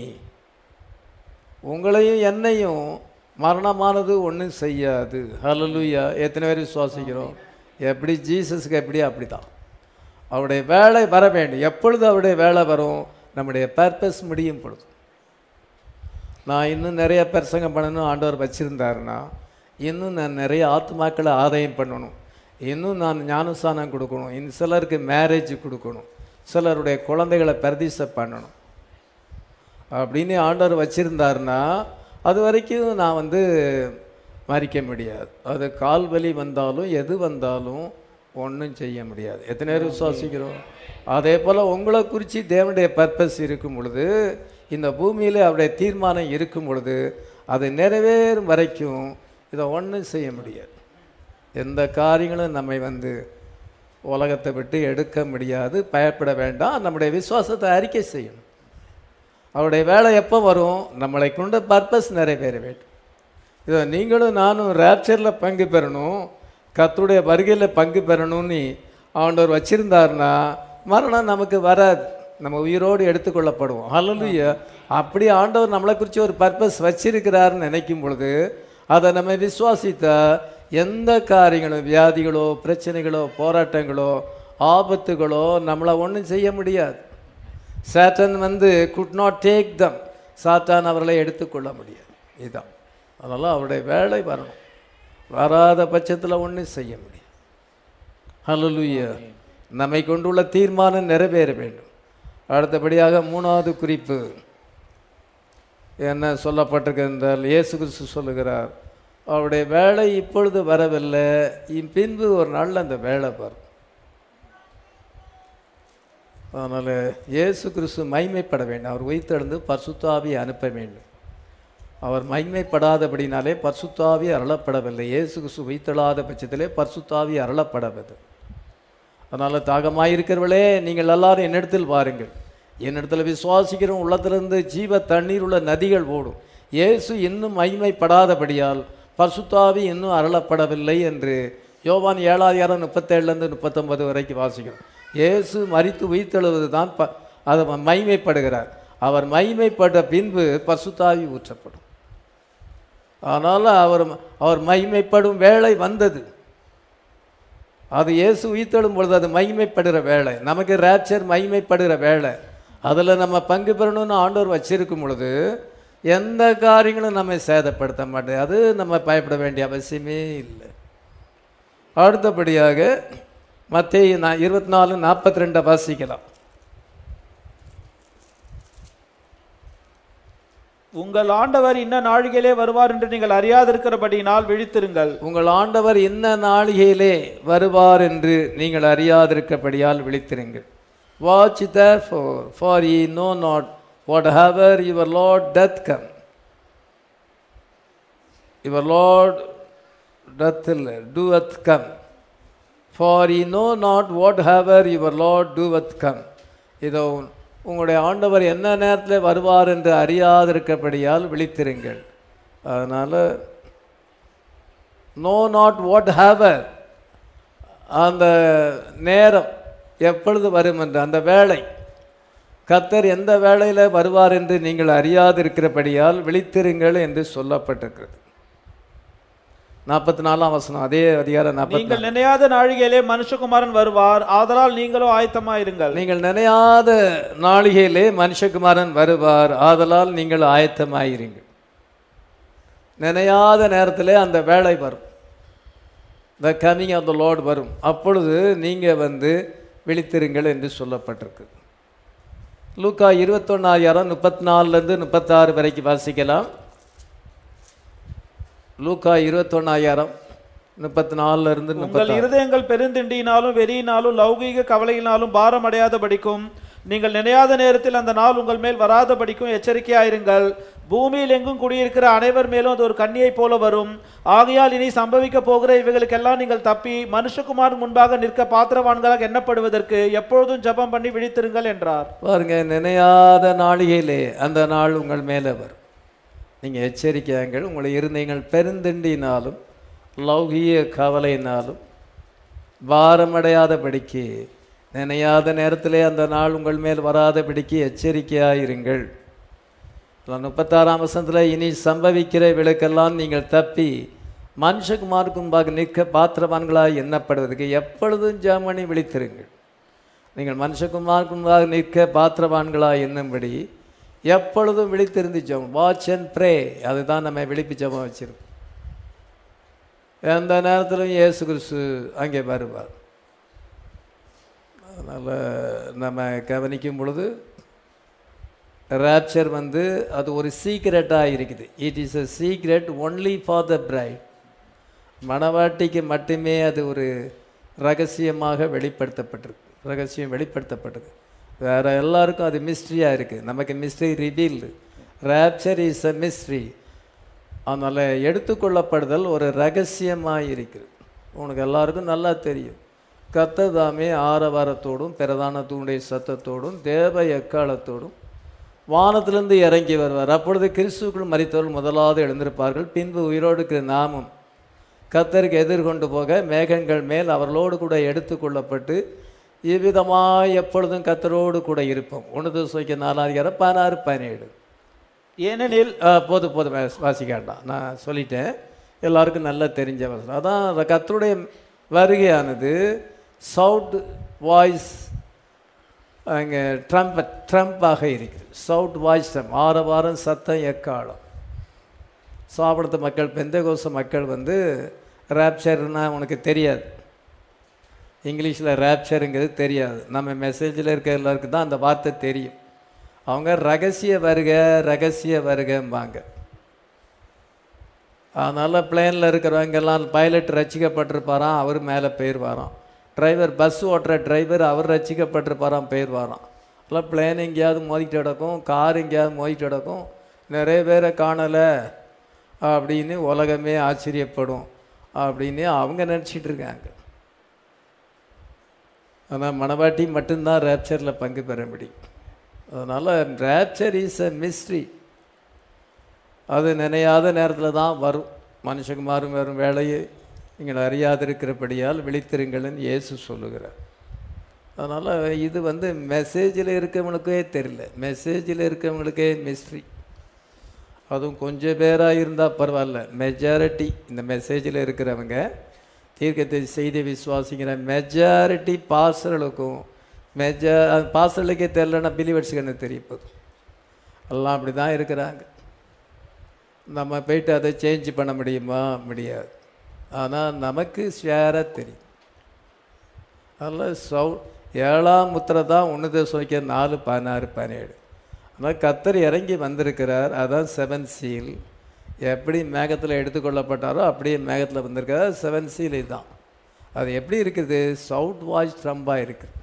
உங்களையும் என்னையும் மரணமானது ஒன்றும் செய்யாது ஹalleluya எத்தனை பேர் விசுவாசிக்கிறோம் எப்படி ஜீசஸுக்கு எப்படி அப்படி தான் அவருடைய வேலை வர வேண்டும் எப்பொழுது அவருடைய வேலை வரும் நம்முடைய பர்பஸ் முடியும் பொழுது நான் இன்னும் நிறைய பிரசங்கம் பண்ணணும் ஆண்டவர் வச்சுருந்தாருன்னா இன்னும் நான் நிறைய ஆத்மாக்களை ஆதாயம் பண்ணணும் இன்னும் நான் ஞானஸ்தானம் கொடுக்கணும் இன்னும் சிலருக்கு மேரேஜ் கொடுக்கணும் சிலருடைய குழந்தைகளை பிரதிஷ்ட பண்ணணும் அப்படின்னு ஆண்டவர் வச்சிருந்தாருன்னா அது வரைக்கும் நான் வந்து மறிக்க முடியாது அது கால் வலி வந்தாலும் எது வந்தாலும் ஒன்றும் செய்ய முடியாது எத்தனை பேர் விசுவாசிக்கிறோம் அதே போல் உங்களை குறித்து தேவனுடைய பர்பஸ் இருக்கும் பொழுது இந்த பூமியில் அவருடைய தீர்மானம் இருக்கும் பொழுது அது நிறைவேறும் வரைக்கும் இதை ஒன்றும் செய்ய முடியாது எந்த காரியங்களும் நம்மை வந்து உலகத்தை விட்டு எடுக்க முடியாது பயப்பட வேண்டாம் நம்முடைய விசுவாசத்தை அறிக்கை செய்யணும் அவருடைய வேலை எப்போ வரும் நம்மளை கொண்ட பர்பஸ் நிறைவேற வேண்டும் இதை நீங்களும் நானும் ரேப்சரில் பங்கு பெறணும் கர்த்தருடைய வருகையில் பங்கு பெறணும்னு ஆண்டவர் வச்சிருந்தாருன்னா மரணம் நமக்கு வராது நம்ம உயிரோடு எடுத்துக்கொள்ளப்படுவோம் ஹalleluya அப்படி ஆண்டவர் நம்மளை குறித்து ஒரு பர்பஸ் வச்சிருக்கிறாருன்னு நினைக்கும் பொழுது அதை நம்ம விசுவாசித்தா எந்த காரியங்களும் வியாதிகளோ பிரச்சனைகளோ போராட்டங்களோ ஆபத்துகளோ நம்மளை ஒன்றும் செய்ய முடியாது சாத்தான் வந்து குட் நாட் டேக் தம் சாத்தான் அவர்களை எடுத்துக்கொள்ள முடியாது இதுதான் அதனால் அவருடைய வேலை வரணும் வராத பட்சத்தில் ஒன்றும் செய்ய முடியாது ஹalleluya நம்மை கொண்டுள்ள தீர்மானம் நிறைவேற வேண்டும் அடுத்தபடியாக மூணாவது குறிப்பு என்ன சொல்லப்பட்டிருக்கு என்றால் இயேசு கிறிஸ்து சொல்லுகிறார் அவருடைய வேலை இப்பொழுது வரவில்லை இன் பின்பு ஒரு நாள் அந்த வேலை வரும் அதனால் இயேசு கிறிஸ்து மைமைப்பட வேண்டும் அவர் உயிர்த்தெழுந்து பரிசுத்தாவியை அனுப்ப வேண்டும் அவர் மைமைப்படாதபடினாலே பரிசுத்தாவி அருளப்படவில்லை இயேசு கிறிஸ்து உயிர்த்தெழாத பட்சத்திலே பரிசுத்தாவி அருளப்படவில்லை அதனால் தாகமாயிருக்கிறவளே நீங்கள் எல்லாரும் என்னிடத்தில் வாருங்கள் என்னிடத்தில் விசுவாசிக்கிற உள்ளத்திலிருந்து ஜீவ தண்ணீர் உள்ள நதிகள் ஓடும் இயேசு இன்னும் மைமைப்படாதபடியால் பரிசுத்தாவி இன்னும் அருளப்படவில்லை என்று யோவான் ஏழாயிரம் முப்பத்தேழுலேருந்து முப்பத்தொன்பது வரைக்கும் வாசிக்கிறோம் இயேசு மரித்து உயிர்த்தெழுவது தான் ப அதை மைமைப்படுகிறார் அவர் மைமைப்பட்ட பின்பு பசுத்தாவி ஊற்றப்படும் ஆனால் அவர் அவர் மகிமைப்படும் வேளை வந்தது அது இயேசு உயிர்த்தெழும் பொழுது அது மகிமைப்படுகிற வேலை நமக்கு ரேப்சர் மகிமைப்படுகிற வேலை அதில் நம்ம பங்கு பெறணும்னு ஆண்டவர் வச்சிருக்கும் பொழுது எந்த காரியங்களும் நம்மை சேதப்படுத்த மாட்டேது அது நம்ம பயப்பட வேண்டிய அவசியமே இல்லை அடுத்தபடியாக மத்திய நான் இருபத்தி நாலு நாற்பத்தி ரெண்டை வாசிக்கலாம் உங்கள் ஆண்டவர் இன்ன நாழிகையிலே வருவார் என்று நீங்கள் அறியாதிருக்கிறபடியினால் விழித்திருங்கள் உங்கள் ஆண்டவர் என்ன நாளிகையிலே வருவார் என்று நீங்கள் அறியாதிருக்கபடியால் விழித்திருங்கள் watch therefore for ye know not whatever your lord doth come your lord doth doeth come for ye know not whatever your lord doeth come இதோ உங்களுடைய ஆண்டவர் என்ன நேரத்தில் வருவார் என்று அறியாதிருக்கபடியால் விழித்திருங்கள் அதனால் நோ நாட் வாட் ஹேவர் அந்த நேரம் எப்பொழுது வரும் என்று அந்த வேளை கத்தர் எந்த வேளையில் வருவார் என்று நீங்கள் அறியாதிருக்கிறபடியால் விழித்திருங்கள் என்று சொல்லப்பட்டிருக்கிறது நாற்பத்தி நாலாம் வசனம் அதே அதிகாரம் நாற்பத்தி நீங்கள் நினையாத நாழிகையிலே மனுஷகுமாரன் வருவார் ஆதலால் நீங்களோ ஆயத்தமாயிருங்கள் நீங்கள் நினையாத நாளிகையிலே மனுஷகுமாரன் வருவார் ஆதலால் நீங்கள் ஆயத்தமாயிருங்கள் நினையாத நேரத்திலே அந்த வேலை வரும் the coming of the Lord வரும் அப்பொழுது நீங்கள் வந்து விழித்திருங்கள் என்று சொல்லப்பட்டிருக்கு லூக்கா இருபத்தொன்னாயிரம் முப்பத்தி நாலுலேருந்து முப்பத்தாறு வரைக்கும் வாசிக்கலாம் லூக்கா இருபத்தொன்னாயிரம் முப்பத்தி நாலுலேருந்து உங்கள் முப்பத்தாறு இருதயங்கள் பெருந்திண்டியினாலும் வெறியினாலும் லௌகீக கவலையினாலும் பாரம் அடையாத படிக்கும் நீங்கள் நினையாத நேரத்தில் அந்த நாள் உங்கள் மேல் வராத படிக்கும் எச்சரிக்கையாயிருங்கள் பூமியில் எங்கும் குடியிருக்கிற அனைவர் மேலும் அது ஒரு கண்ணியைப் போல வரும் ஆகையால் இனி சம்பவிக்க போகிற இவைகளுக்கெல்லாம் நீங்கள் தப்பி மனுஷகுமார் முன்பாக நிற்க பாத்திரவான்களாக எண்ணப்படுவதற்கு எப்பொழுதும் ஜெபம் பண்ணி விழித்திருங்கள் என்றார் பாருங்க நினையாத நாளிகையிலே அந்த நாள் உங்கள் மேலே வரும் நீங்கள் எச்சரிக்கையாங்கள் உங்களை இருந்தீங்கள் பெருந்திண்டினாலும் லௌகிய கவலையினாலும் பாரமடையாதபடிக்கு நினையாத நேரத்திலே அந்த நாள் உங்கள் மேல் வராதபடிக்கு எச்சரிக்கையாயிருங்கள் முப்பத்தாறாம் வசனத்தில் இனி சம்பவிக்கிற விளக்கெல்லாம் நீங்கள் தப்பி மனுஷகுமாருக்கு முன்பாக நிற்க பாத்திரவான்களாய் எண்ணப்படுவதற்கு எப்பொழுதும் ஜாமணி விழித்திருங்கள் நீங்கள் மனுஷகுமாருக்கு முன்பாக நிற்க பாத்திரவான்களாய் எண்ணும்படி எப்பொழுதும் விழித்திருந்து ஜெபம் வாட்ச் அண்ட் ப்ரே அதுதான் நம்ம விழிப்பு ஜெபம் வச்சிருக்கோம் எந்த நேரத்திலும் இயேசு கிறிஸ்து அங்கே வருவார் அதனால் நம்ம கவனிக்கும் பொழுது ரேப்சர் வந்து அது ஒரு சீக்ரெட்டாக இருக்குது it is a secret only for the bride மணவாட்டிக்கு மட்டுமே அது ஒரு ரகசியமாக வெளிப்படுத்தப்பட்டிருக்கு ரகசியம் வெளிப்படுத்தப்பட்டது வேற எல்லாருக்கும் அது மிஸ்ட்ரியாக இருக்குது நமக்கு mystery revealed rapture is a mystery அதனால் எடுத்துக்கொள்ளப்படுதல் ஒரு ரகசியமாக இருக்குது உனக்கு எல்லாருக்கும் நல்லா தெரியும் கத்ததாமே ஆரவாரத்தோடும் பிரதான தூணுடைய சத்தத்தோடும் தேவ எக்காலத்தோடும் வானத்திலிருந்து இறங்கி வருவார் அப்பொழுது கிறிஸ்துக்குள் மறித்தவர்கள் முதலாவது எழுந்திருப்பார்கள் பின்பு உயிரோடு இருக்கிற நாமும் கத்தருக்கு எதிர்கொண்டு போக மேகங்கள் மேல் அவர்களோடு கூட எடுத்துக்கொள்ளப்பட்டு இவ்விதமாய் எப்பொழுதும் கத்தரோடு கூட இருப்போம் ஒன்று சுவைக்க நாலாயிரம் பதினாறு பதினேழு ஏனெனில் ஆ, போதும் போதும் வாசி- வாசிக்க வேண்டாம் நான் சொல்லிட்டேன் எல்லாருக்கும் நல்லா தெரிஞ்ச வசனம் அதான் அந்த கர்த்தருடைய வருகையானது சவுட் வாய்ஸ் அங்கே ட்ரம்பட் ட்ரம்பாக இருக்குது சவுட் வாய்ஸ் ட்ரம் ஆரவாரம் சத்தம் எக்காலம் சாப்பிடுத்த மக்கள் பெந்தகோச மக்கள் வந்து ரேப்சர்னா உனக்கு தெரியாது இங்கிலீஷில் ரேப்சருங்கிறது தெரியாது நம்ம மெசேஜில் இருக்க எல்லாருக்கும் தான் அந்த வார்த்தை தெரியும் அவங்க ரகசிய வருக ரகசிய வருகம்பாங்க அதனால் பிளேனில் இருக்கிறவங்க எல்லாம் பைலட் ரசிக்கப்பட்டிருப்பாராம் அவர் மேலே போயிடுவாராம் டிரைவர் பஸ் ஓட்டுற டிரைவர் அவர் ரசிக்கப்பட்டிருப்பாராம் போயிடுவாராம் அதெல்லாம் பிளேன் எங்கேயாவது மோதிட்டு கிடக்கும் கார் எங்கேயாவது மோதிட்டு கிடக்கும் நிறைய பேரை காணலை அப்படின்னு உலகமே ஆச்சரியப்படும் அப்படின்னு அவங்க நினச்சிட்டு இருக்காங்க ஆனால் மணவாட்டி மட்டும்தான் ரேப்சரில் பங்கு பெற முடியும் அதனால் ரேப்சர் இஸ் அ மிஸ்ட்ரி அது நினையாத நேரத்தில் தான் வரும் மனுஷகுமாரும் வரும் வேலையை நீங்கள் அறியாதிருக்கிறபடியால் விழித்திருங்கள்னு இயேசு சொல்லுகிறார் அதனால் இது வந்து மெசேஜில் இருக்கவங்களுக்கே தெரியல மெசேஜில் இருக்கவங்களுக்கே மிஸ்ட்ரி அதுவும் கொஞ்சம் பேராக இருந்தால் பரவாயில்ல மெஜாரிட்டி இந்த மெசேஜில் இருக்கிறவங்க தீர்க்கத்தை செய்தி விசுவாசிக்கிற மெஜாரிட்டி பாசர்களுக்கும் மெஜா பாசர்களுக்கே தெரிலன்னா பிலிவர்ஸுக்கு என்ன தெரிய போகுது எல்லாம் அப்படி தான் இருக்கிறாங்க நம்ம போயிட்டு அதை சேஞ்ச் பண்ண முடியுமா முடியாது ஆனால் நமக்கு ஷேராக தெரியும் அதில் சவு ஏழாம் முத்திரை தான் ஒன்று வைக்க நாலு பதினாறு பதினேழு ஆனால் கத்தர் இறங்கி வந்திருக்கிறார் அதான் செவன் சீல் எப்படி மேகத்தில் எடுத்துக்கொள்ளப்பட்டாரோ அப்படியே மேகத்தில் வந்திருக்கிறார் செவன் சீல் இதுதான் அது எப்படி இருக்குது சவுட் வாய்ஸ் ட்ரம்பாக இருக்குது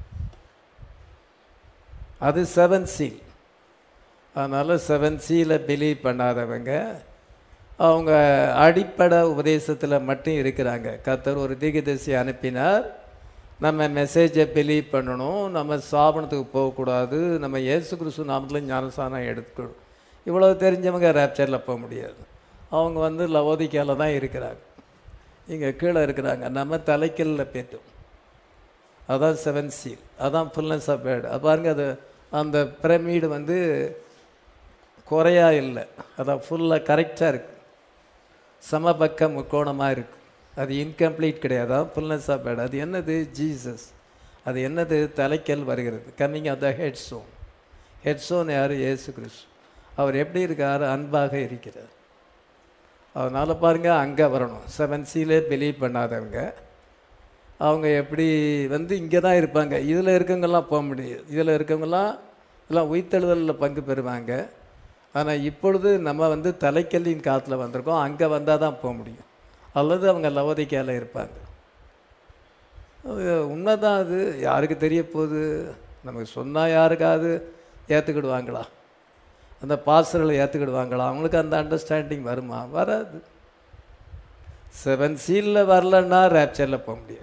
அது செவன் சீல் அதனால் செவன் சீலை பிலீவ் பண்ணாதவங்க அவங்க அடிப்படை உபதேசத்தில் மட்டும் இருக்கிறாங்க கத்தர் ஒரு தீகதரிசி அனுப்பினார் நம்ம மெசேஜை பிலீவ் பண்ணணும் நம்ம சாபனத்துக்கு போகக்கூடாது நம்ம இயேசு கிறிஸ்து நாமத்தில் ஞானசானம் எடுத்துக்கணும் இவ்வளோ தெரிஞ்சவங்க ரேப்சரில் போக முடியாது அவங்க வந்து லவோதிக்கால தான் இருக்கிறாங்க இங்கே கீழே இருக்கிறாங்க நம்ம தலைக்கல்ல பேட்டோம் அதான் செவன் சீல் அதான் ஃபுல்னஸ் ஆஃப் பேர்டு அது பாருங்க அது அந்த பிரமிடு வந்து குறையா இல்லை அதான் ஃபுல்லாக கரெக்டாக இருக்கு சமபக்க முக்கோணமாக இருக்கு அது இன்கம்ப்ளீட் கிடையாது அதான் ஃபுல்னஸ் ஆஃப் பேர்டு அது என்னது ஜீசஸ் அது என்னது தலைக்கல் வருகிறது coming of the headstone headstone யார் இயேசு கிறிஸ்து அவர் எப்படி இருக்கார் அன்பாக இருக்கிறார் அதனால் பாருங்கள் அங்கே வரணும் செவன் சீலே பிலீவ் பண்ணாதவங்க அவங்க எப்படி வந்து இங்கே தான் இருப்பாங்க இதில் இருக்கவங்கெல்லாம் போக முடியாது இதில் இருக்கவங்கெல்லாம் எல்லாம் உயிர்த்தெழுதலில் பங்கு பெறுவாங்க ஆனால் இப்பொழுது நம்ம வந்து தலைக்கல்லின் காற்றுல வந்திருக்கோம் அங்கே வந்தால் தான் போக முடியும் அல்லது அவங்க லவோதிக்கையில் இருப்பாங்க அது உண்மைதான் அது யாருக்கு தெரிய போகுது நமக்கு சொன்னால் யாருக்காவது ஏற்றுக்கிடுவாங்களா அந்த பாசர்களை ஏற்றுக்கிடுவாங்களா அவங்களுக்கு அந்த அண்டர்ஸ்டாண்டிங் வருமா வராது செவன் சீலில் வரலன்னா ரேப்சரில் போக முடியாது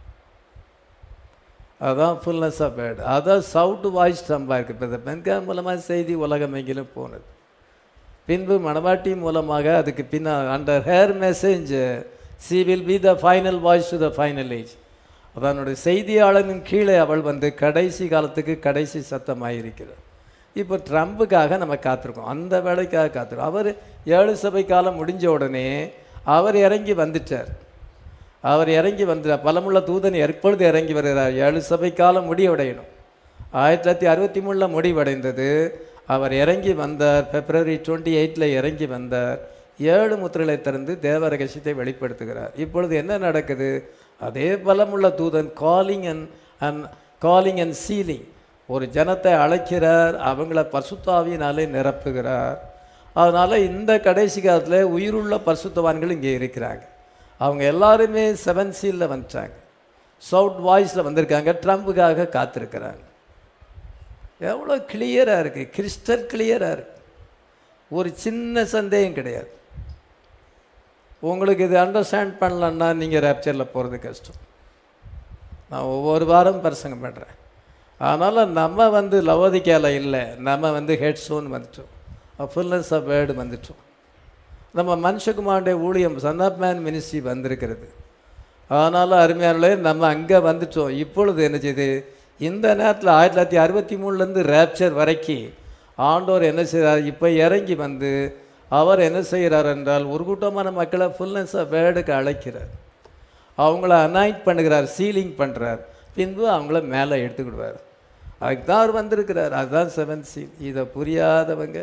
அதான் ஃபுல்னஸ் ஆஃப் பேர்டு அதான் சவுட் வாய்ஸ் ஸ்டம்பாக இருக்குது இப்போ இந்த பெண்கார் மூலமாக செய்தி உலகமெங்கிலும் போனது பின்பு மணவாட்டி மூலமாக அதுக்கு பின்னா under her message she will be the final voice to the final age அதனுடைய செய்தியாளரின் கீழே அவள் வந்து கடைசி காலத்துக்கு கடைசி சத்தமாக இருக்கிறார் இப்போ ட்ரம்புக்காக நம்ம காத்திருக்கோம் அந்த வேலைக்காக காத்திருக்கோம் அவர் ஏழு சபை காலம் முடிஞ்ச உடனே அவர் இறங்கி வந்துட்டார் அவர் இறங்கி வந்துட்டார் பலமுள்ள தூதன் எப்பொழுது இறங்கி வருகிறார் ஏழு சபை காலம் முடிவடையணும் ஆயிரத்தி தொள்ளாயிரத்தி அறுபத்தி மூணில் முடிவடைந்தது அவர் இறங்கி வந்தார் பிப்ரவரி டுவெண்ட்டி எயிட்டில் இறங்கி வந்தார் ஏழு முத்திரைகளை திறந்து தேவ ரகசியத்தை வெளிப்படுத்துகிறார் இப்பொழுது என்ன நடக்குது அதே பலமுள்ள தூதன் calling and and calling and sealing ஒரு ஜனத்தை அழைக்கிறார் அவங்கள பரிசுத்தாவியினாலே நிரப்புகிறார் அதனால் இந்த கடைசி காலத்தில் உயிருள்ள பரிசுத்தவான்கள் இங்கே இருக்கிறாங்க அவங்க எல்லாருமே செவன் சீலில் வந்துட்டாங்க சவுட் வாய்ஸில் வந்திருக்காங்க ட்ரம்புக்காக காத்திருக்கிறாங்க எவ்வளோ கிளியராக இருக்குது கிறிஸ்டல் கிளியராக இருக்கு ஒரு சின்ன சந்தேகம் கிடையாது உங்களுக்கு இது அண்டர்ஸ்டாண்ட் பண்ணலன்னா நீங்கள் ரேப்சரில் போகிறது கஷ்டம் நான் ஒவ்வொரு வாரம் பிரசங்கம் பண்ணுறேன் அதனால் நம்ம வந்து லவோதிக்கால இல்லை நம்ம வந்து ஹெட்ஸோன் வந்துட்டோம் ஃபுல்னஸ் ஆஃப் வேர்டு வந்துட்டோம் நம்ம மனுஷகுமாருடைய ஊழியம் சன் ஆஃப் மேன் மினிஸ்ட்ரி வந்திருக்கிறது அதனால் அருமையானே நம்ம அங்கே வந்துட்டோம் இப்பொழுது என்ன செய்யுது இந்த நேரத்தில் ஆயிரத்தி தொள்ளாயிரத்தி அறுபத்தி மூணுலேருந்து ரேப்சர் வரைக்கும் ஆண்டோர் என்ன செய்கிறார் இப்போ இறங்கி வந்து அவர் என்ன செய்கிறார் என்றால் ஒரு கூட்டமான மக்களை ஃபுல்னஸ் ஆஃப் வேர்டுக்கு அழைக்கிறார் அவங்கள அனாயிட் பண்ணுகிறார் சீலிங் பண்ணுறார் பின்பு அவங்கள மேலே எடுத்துக்கிடுவார் அதுக்கு தான் அவர் வந்திருக்கிறார் அதுதான் செவன் சீல் இதை புரியாதவங்க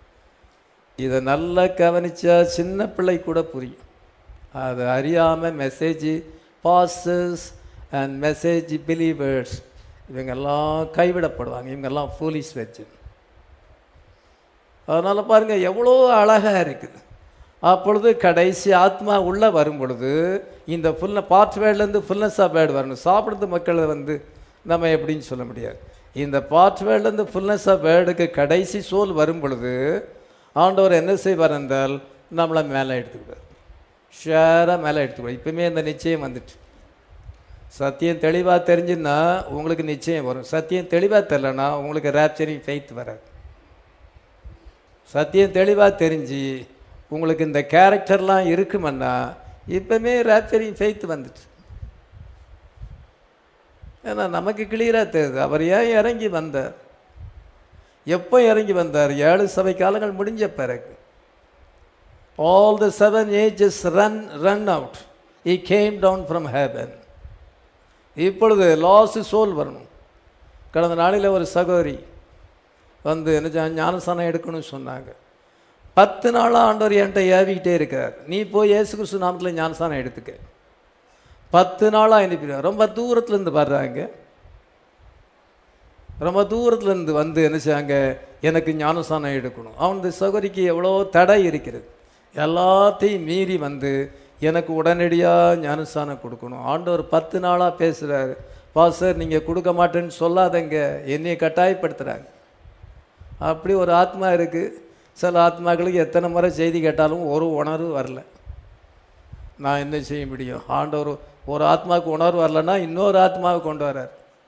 இதை நல்லா கவனிச்சா சின்ன பிள்ளை கூட புரியும் அது அறியாமல் message passes and message believers இவங்கெல்லாம் கைவிடப்படுவாங்க இவங்கெல்லாம் போலீஸ் வச்சு அதனால் பாருங்கள் எவ்வளோ அழகாக இருக்குது அப்பொழுது கடைசி ஆத்மா உள்ளே வரும் பொழுது இந்த ஃபுல்ல பார்ட் வேர்ட்லேருந்து ஃபுல்னஸ் ஆஃப் வேர்டு வரணும் சாப்பிடுறது மக்களை வந்து நம்ம எப்படின்னு சொல்ல முடியாது இந்த பார்ட் வேர்ட்லேருந்து ஃபுல்னஸ் ஆஃப் வேர்டுக்கு கடைசி சோல் வரும் பொழுது ஆண்டவர் என்ன செய்வார் என்றால் நம்மளை மேலே எடுத்துக்குவார் ஷேராக மேலே எடுத்துக்குவார் இப்போமே இந்த நிச்சயம் வந்துட்டு சத்தியம் தெளிவாக தெரிஞ்சுன்னா உங்களுக்கு நிச்சயம் வரும் சத்தியம் தெளிவாக தெரிலனா உங்களுக்கு ரேப்சரிங் ஃபெய்த் வராது சத்தியம் தெளிவாக தெரிஞ்சு உங்களுக்கு இந்த கேரக்டர்லாம் இருக்குமன்னா இப்போமே ரேப்சரிங் ஃபெய்த் வந்துச்சு ஏன்னா நமக்கு கிளியராக தெரியுது அவர் ஏன் இறங்கி வந்தார் எப்போ இறங்கி வந்தார் ஏழு சபை காலங்கள் முடிஞ்ச பிறகு all the seven ages ran run out he came down from heaven இப்பொழுது லாஸ் சோல் வரணும் கடந்த நாளில் ஒரு சகோதரி வந்து என்ன செஞ்சா- ஞானஸ்தானம் எடுக்கணும்னு சொன்னாங்க பத்து நாளாக ஆண்டவர் என்கிட்ட ஏவிக்கிட்டே இருக்கார் நீ போய் இயேசு கிறிஸ்து நாமத்தில் ஞானஸ்தானம் எடுத்துக்க பத்து நாளாக அனுப்பிடுவார் ரொம்ப தூரத்துலேருந்து வர்றாங்க ரொம்ப தூரத்துலேருந்து வந்து என்ன செய்யாங்க எனக்கு ஞானஸ்தானம் எடுக்கணும் அவனது சகோதரிக்கு எவ்வளோ தடை இருக்கிறது எல்லாத்தையும் மீறி வந்து எனக்கு உடனடியாக ஞானஸ்தானம் கொடுக்கணும் ஆண்டவர் பத்து நாளாக பேசுகிறாரு பாஸ்டர் நீங்கள் கொடுக்க மாட்டேன்னு சொல்லாதங்க என்னைய கட்டாயப்படுத்துகிறாங்க அப்படி ஒரு ஆத்மா இருக்குது சில ஆத்மாக்களுக்கு எத்தனை முறை செய்தி கேட்டாலும் ஒரு உணர்வு வரல நான் என்ன செய்ய முடியும் ஆண்டவர் ஒரு ஆத்மாவுக்கு உணர்வு வரலன்னா இன்னொரு ஆத்மாவை கொண்டு வரார்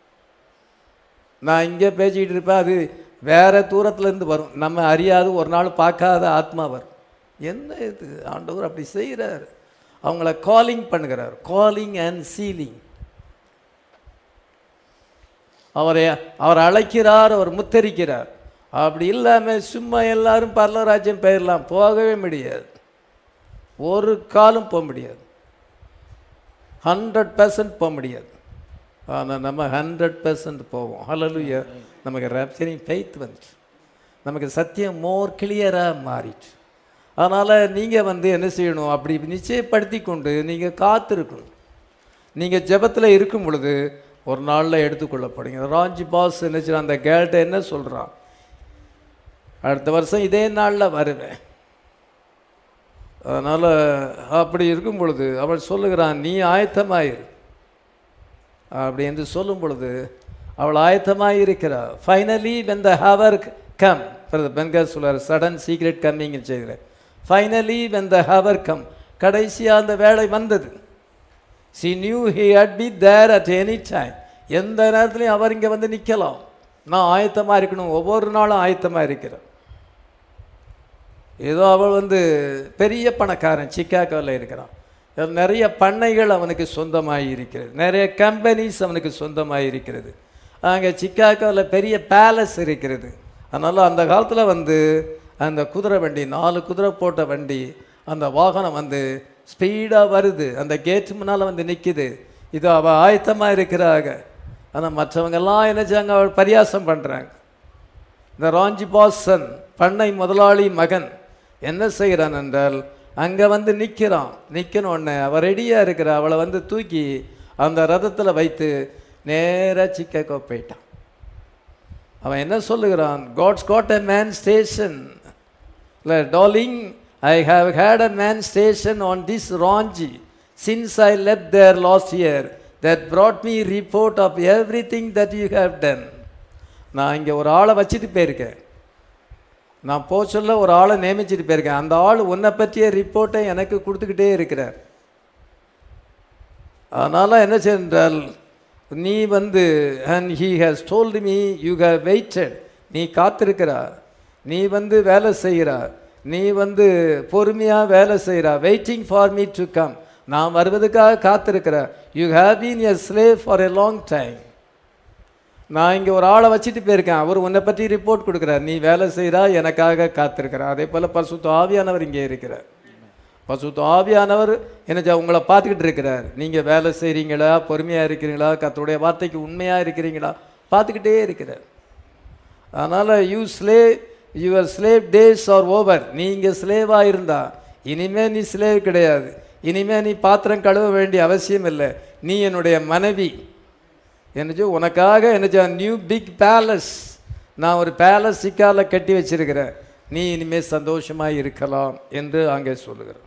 நான் இங்கே பேசிக்கிட்டு இருப்பேன் அது வேற தூரத்துலேருந்து வரும் நம்ம அறியாது ஒரு நாள் பார்க்காத ஆத்மா வரும் என்ன இது ஆண்டவர் அப்படி செய்கிறார் அவங்கள காலிங் பண்ணுகிறார் காலிங் அண்ட் சீலிங் அவரை அவர் அழைக்கிறார் அவர் முத்தரிக்கிறார் அப்படி இல்லாமல் சும்மா எல்லாரும் பரலராஜ்யம் பெயரலாம் போகவே முடியாது ஒரு காலும் போக முடியாது ஹண்ட்ரட் பர்சன்ட் போக முடியாது ஆனால் நம்ம ஹண்ட்ரட் பர்சன்ட் போவோம் ஹalleluya நமக்கு ரேப்சரிங் ஃபெய்த் வந்துச்சு நமக்கு சத்தியம் மோர் கிளியராக மாறிச்சு அதனால் நீங்கள் வந்து என்ன செய்யணும் அப்படி நிச்சயப்படுத்தி கொண்டு நீங்கள் காத்திருக்கணும் நீங்கள் ஜெபத்தில் இருக்கும் பொழுது ஒரு நாளில் எடுத்துக்கொள்ளப்படுங்க ராஞ்சி பாஸ் என்ன செய்றான், அந்த கேர்ள்கிட்ட என்ன சொல்கிறான் அடுத்த வருஷம் இதே நாளில் வருவேன் அதனால் அப்படி இருக்கும் பொழுது அவள் சொல்லுகிறான் நீ ஆயத்தமாயிரு அப்படி என்று சொல்லும் பொழுது அவள் ஆயத்தமாக இருக்கிறாள் finally when the hour come பெண்கள் சொல்றார் சடன் சீக்ரெட் கம்மிங் செய்கிறேன் finally when the hour come கடைசியாக அந்த வேலை வந்தது she knew he had be there at any time எந்த நேரத்துலையும் அவர் இங்கே வந்து நிற்கலாம் நான் ஆயத்தமாக இருக்கணும் ஒவ்வொரு நாளும் ஆயத்தமாக இருக்கிறேன் ஏதோ அவள் வந்து பெரிய பணக்காரன் சிக்காகோவில் இருக்கிறான் நிறைய பண்ணைகள் அவனுக்கு சொந்தமாக இருக்கிறது நிறைய கம்பெனிஸ் அவனுக்கு சொந்தமாக இருக்கிறது அங்கே சிக்காகோவில் பெரிய பேலஸ் இருக்கிறது அதனால் அந்த காலத்தில் வந்து அந்த குதிரை வண்டி நாலு குதிரை போட்ட வண்டி அந்த வாகனம் வந்து ஸ்பீடாக வருது அந்த கேட் முன்னால் வந்து நிற்கிது இது அவள் ஆயத்தமாக இருக்கிறாங்க ஆனால் மற்றவங்கெல்லாம் என்ன செய்யாங்க அவள் பரியாசம் பண்ணுறாங்க இந்த ராஞ்சி பாசன் பண்ணை முதலாளி மகன் என்ன செய்கிறான் என்றால் அங்கே வந்து நிற்கிறான் நிற்கணும் உடனே அவள் ரெடியாக இருக்கிற அவளை வந்து தூக்கி அந்த ரதத்தில் வைத்து நேராக சிக்காகோ போயிட்டான் அவன் என்ன சொல்லுகிறான் God's got a man station இல்லை darling I have had a man station on this ranch since I left there last year that brought me report of everything that you have done நான் இங்கே ஒரு ஆளை வச்சுட்டு போயிருக்கேன் நான் போ சொல்ல ஒரு ஆளை நியமிச்சிட்டு போயிருக்கேன் அந்த ஆள் உன்னை பற்றிய ரிப்போர்ட்டை எனக்கு கொடுத்துக்கிட்டே இருக்கிறார் அதனால் என்ன சென்றால் நீ வந்து and he has told me you have waited நீ காத்திருக்கிறா நீ வந்து வேலை செய்கிறா நீ வந்து பொறுமையாக வேலை செய்கிறா waiting for me to come நான் வருவதுக்காக காத்திருக்கிற you have been a slave for a long time நான் இங்கே ஒரு ஆளை வச்சுட்டு போயிருக்கேன் அவர் உன்னை பற்றி ரிப்போர்ட் கொடுக்குறார் நீ வேலை செய்கிறா எனக்காக காத்திருக்கிறார் அதே போல் பரிசுத்த ஆவியானவர் இங்கே இருக்கிறார் பசுத்த ஆவியானவர் என்ன செய்ய- உங்களை பார்த்துக்கிட்டு இருக்கிறார் நீங்கள் வேலை செய்கிறீங்களா பொறுமையாக இருக்கிறீங்களா கர்த்தருடைய வார்த்தைக்கு உண்மையாக இருக்கிறீங்களா பார்த்துக்கிட்டே இருக்கிறார் அதனால் you slay your slave days are over நீங்கள் ஸ்லேவாக இருந்தா இனிமே நீ ஸ்லேவ் கிடையாது இனிமே நீ பாத்திரம் கழுவ வேண்டிய அவசியம் இல்லை நீ என்னுடைய மனைவி என்னச்சு உனக்காக என்னச்சா நியூ பிக் பேலஸ் நான் ஒரு பேலஸ் சிக்கால கட்டி வச்சிருக்கிறேன் நீ இனிமேல் சந்தோஷமாக இருக்கலாம் என்று அங்கே சொல்லுகிறார்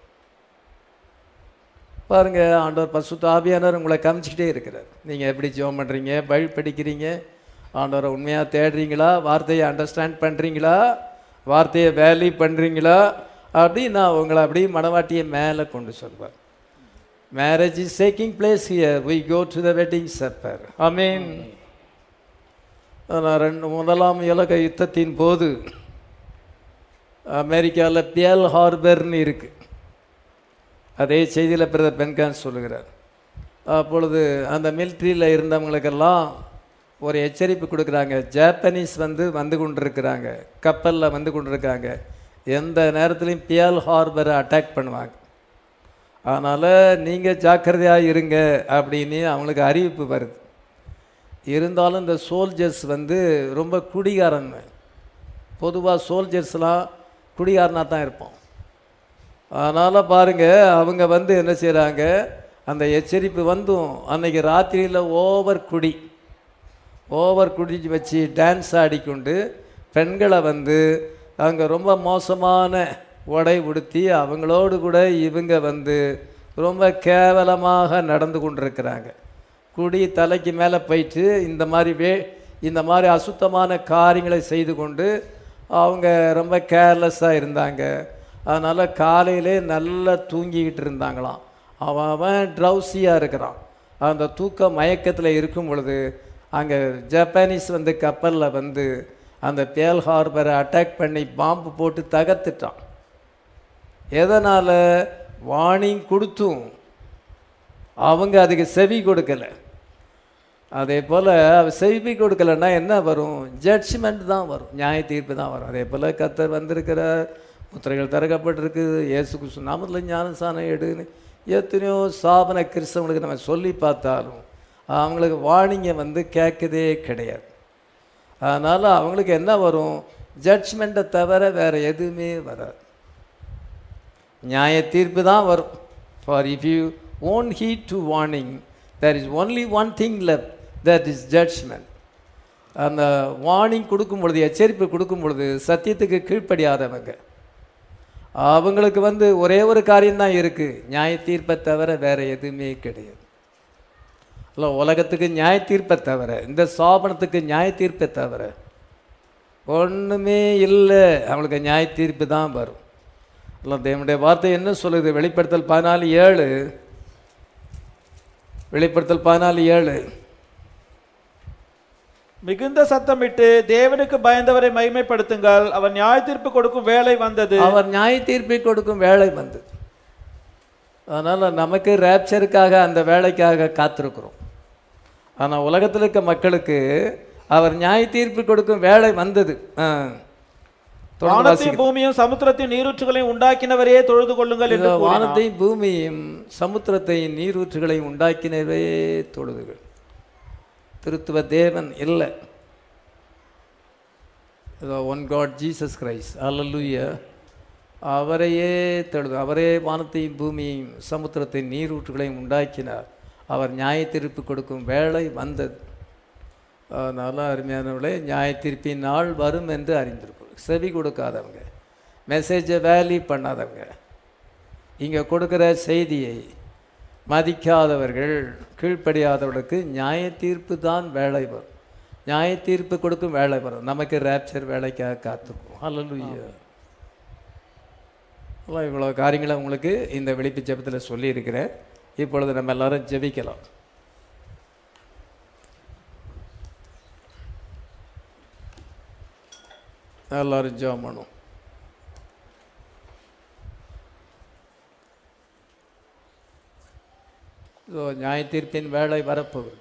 பாருங்க ஆண்டவர் பசுத்த ஆவியானவர் உங்களை கமிச்சிக்கிட்டே இருக்கிறார் நீங்கள் எப்படி ஜெபம் பண்ணுறீங்க பைபிள் படிக்கிறீங்க ஆண்டவரை உண்மையாக தேடுறீங்களா வார்த்தையை அண்டர்ஸ்டாண்ட் பண்ணுறீங்களா வார்த்தையை வேல்யூ பண்ணுறீங்களா அப்படி நான் உங்களை அப்படியே மனவாட்டியை மேலே கொண்டு சொல்வேன் marriage is taking place here we go to the wedding supper I mean ரெண்டு முதலாம் உலக யுத்தத்தின் போது அமெரிக்காவில் பியல் ஹார்பர்னு இருக்கு அதே செய்தியில் பிரதர் பென்கான் சொல்லுகிறார் அப்பொழுது அந்த மிலிட்ரியில் இருந்தவங்களுக்கெல்லாம் ஒரு எச்சரிப்பு கொடுக்குறாங்க ஜாப்பனீஸ் வந்து வந்து கொண்டிருக்கிறாங்க கப்பலில் வந்து கொண்டிருக்காங்க எந்த நேரத்துலையும் பியல் ஹார்பரை அட்டாக் பண்ணுவாங்க அதனால் நீங்கள் ஜாக்கிரதையாக இருங்க அப்படின்னு அவங்களுக்கு அறிவிப்பு வருது இருந்தாலும் இந்த சோல்ஜர்ஸ் வந்து ரொம்ப குடிகாரன் பொதுவாக சோல்ஜர்ஸ்லாம் குடிகாரனாக தான் இருப்போம் அதனால் பாருங்கள் அவங்க வந்து என்ன செய்கிறாங்க அந்த எச்சரிப்பு வந்தும் அன்னைக்கு ராத்திரியில் ஓவர் குடி ஓவர் குடி வச்சு டான்ஸ் ஆடிக்கொண்டு பெண்களை வந்து அவங்க ரொம்ப மோசமான உடை உடுத்தி அவங்களோடு கூட இவங்க வந்து ரொம்ப கேவலமாக நடந்து கொண்டிருக்கிறாங்க குடி தலைக்கு மேலே போயிட்டு இந்த மாதிரி வே இந்த மாதிரி அசுத்தமான காரியங்களை செய்து கொண்டு அவங்க ரொம்ப கேர்லெஸ்ஸாக இருந்தாங்க அதனால் காலையிலே நல்லா தூங்கிக்கிட்டு இருந்தாங்களாம் அவன் அவன் ட்ரௌசியாக இருக்கிறான் அந்த தூக்க மயக்கத்தில் இருக்கும் பொழுது அங்கே ஜப்பானீஸ் வந்து கப்பலில் வந்து அந்த பேல் ஹார்பரை அட்டாக் பண்ணி பாம்பு போட்டு தகர்த்துட்டான் எதனால் வார்னிங் கொடுத்தும் அவங்க அதுக்கு செவி கொடுக்கலை அதே போல் செவி கொடுக்கலன்னா என்ன வரும் ஜட்ஜ்மெண்ட் தான் வரும் நியாய தீர்ப்பு தான் வரும் அதே போல் கத்தர் வந்திருக்கிற முத்திரைகள் திறக்கப்பட்டிருக்கு இயேசு கிறிஸ்து நாமத்தில் ஞானசானம் எடுன்னு எத்தனையோ சாபன கிறிஸ்தவங்களுக்கு நம்ம சொல்லி பார்த்தாலும் அவங்களுக்கு வார்னிங்கை வந்து கேட்கதே கிடையாது அதனால் அவங்களுக்கு என்ன வரும் ஜட்ஜ்மெண்ட்டை தவிர வேறு எதுவுமே வராது நியாய தீர்ப்பு தான் வரும் for if you won't heed to warning there is only one thing left that is judgment அந்த வார்னிங் கொடுக்கும் பொழுது எச்சரிப்பு கொடுக்கும் பொழுது சத்தியத்துக்கு கீழ்ப்படியாதவங்க அவங்களுக்கு வந்து ஒரே ஒரு காரியம்தான் இருக்குது நியாய தீர்ப்பை தவிர வேறு எதுவுமே கிடையாது இல்லை உலகத்துக்கு நியாய தீர்ப்பை தவிர இந்த சாபனத்துக்கு நியாய தீர்ப்பை தவிர ஒன்றுமே இல்லை அவங்களுக்கு நியாய தீர்ப்பு தான் வரும் இல்லை தேவனுடைய வார்த்தை என்ன சொல்லுது வெளிப்படுத்தல் பதினாலு ஏழு வெளிப்படுத்தல் பதினாலு ஏழு மிகுந்த சத்தமிட்டு தேவனுக்கு பயந்தவரை மகிமைப்படுத்துங்கள் அவர் நியாய தீர்ப்பு கொடுக்கும் வேலை வந்தது அவர் நியாய தீர்ப்பை கொடுக்கும் வேலை வந்தது அதனால் நமக்கு ரேப்சருக்காக அந்த வேலைக்காக காத்திருக்கிறோம் ஆனால் உலகத்தில் இருக்க மக்களுக்கு அவர் நியாய தீர்ப்பு கொடுக்கும் வேலை வந்தது ஆ. தொடர்ந்து வானத்தையும் வாசிக்கிறேன். பூமியும் சமுத்திரத்தையும் நீரூற்றுகளையும் உண்டாக்கினவரையே தொழுது கொள்ளுங்கள் என்று இதோ கூறினார். வானத்தையும் பூமியையும் சமுத்திரத்தையும் நீரூற்றுகளையும் உண்டாக்கினவே தொழுதுகள் திருத்துவ தேவன் இல்லை இதோ ஒன் காட் ஜீசஸ் கிரைஸ்ட் அல்லலுயா அவரையே தொழுது அவரே வானத்தையும் பூமியையும் சமுத்திரத்தையும் நீரூற்றுகளையும் உண்டாக்கினார் அவர் நியாய தீர்ப்பு கொடுக்கும் வேலை வந்தது அதனால் அருமையானவர்களே நியாய தீர்ப்பின் நாள் வரும் என்று அறிந்திருக்கிறோம் செவி கொடுக்காதவங்க மெசேஜை வேலி பண்ணாதவங்க இங்கே கொடுக்குற செய்தியை மதிக்காதவர்கள் கீழ்ப்படியாதவர்களுக்கு நியாய தீர்ப்பு தான் வேலை வரும் நியாய தீர்ப்பு கொடுக்கும் வேலை வரும் நமக்கு ரேப்சர் வேலைக்காக காத்துக்கும் அல்லலுயா இவ்வளோ காரியங்களை உங்களுக்கு இந்த வெளிப்பு ஜெபத்தில் சொல்லியிருக்கிறேன் இப்பொழுது நம்ம எல்லாரும் ஜெபிக்கலாம் எல்லாரும் ஜெபம் பண்ணும் இதோ நியாய தீர்ப்பின் வேலை வரப்போகுது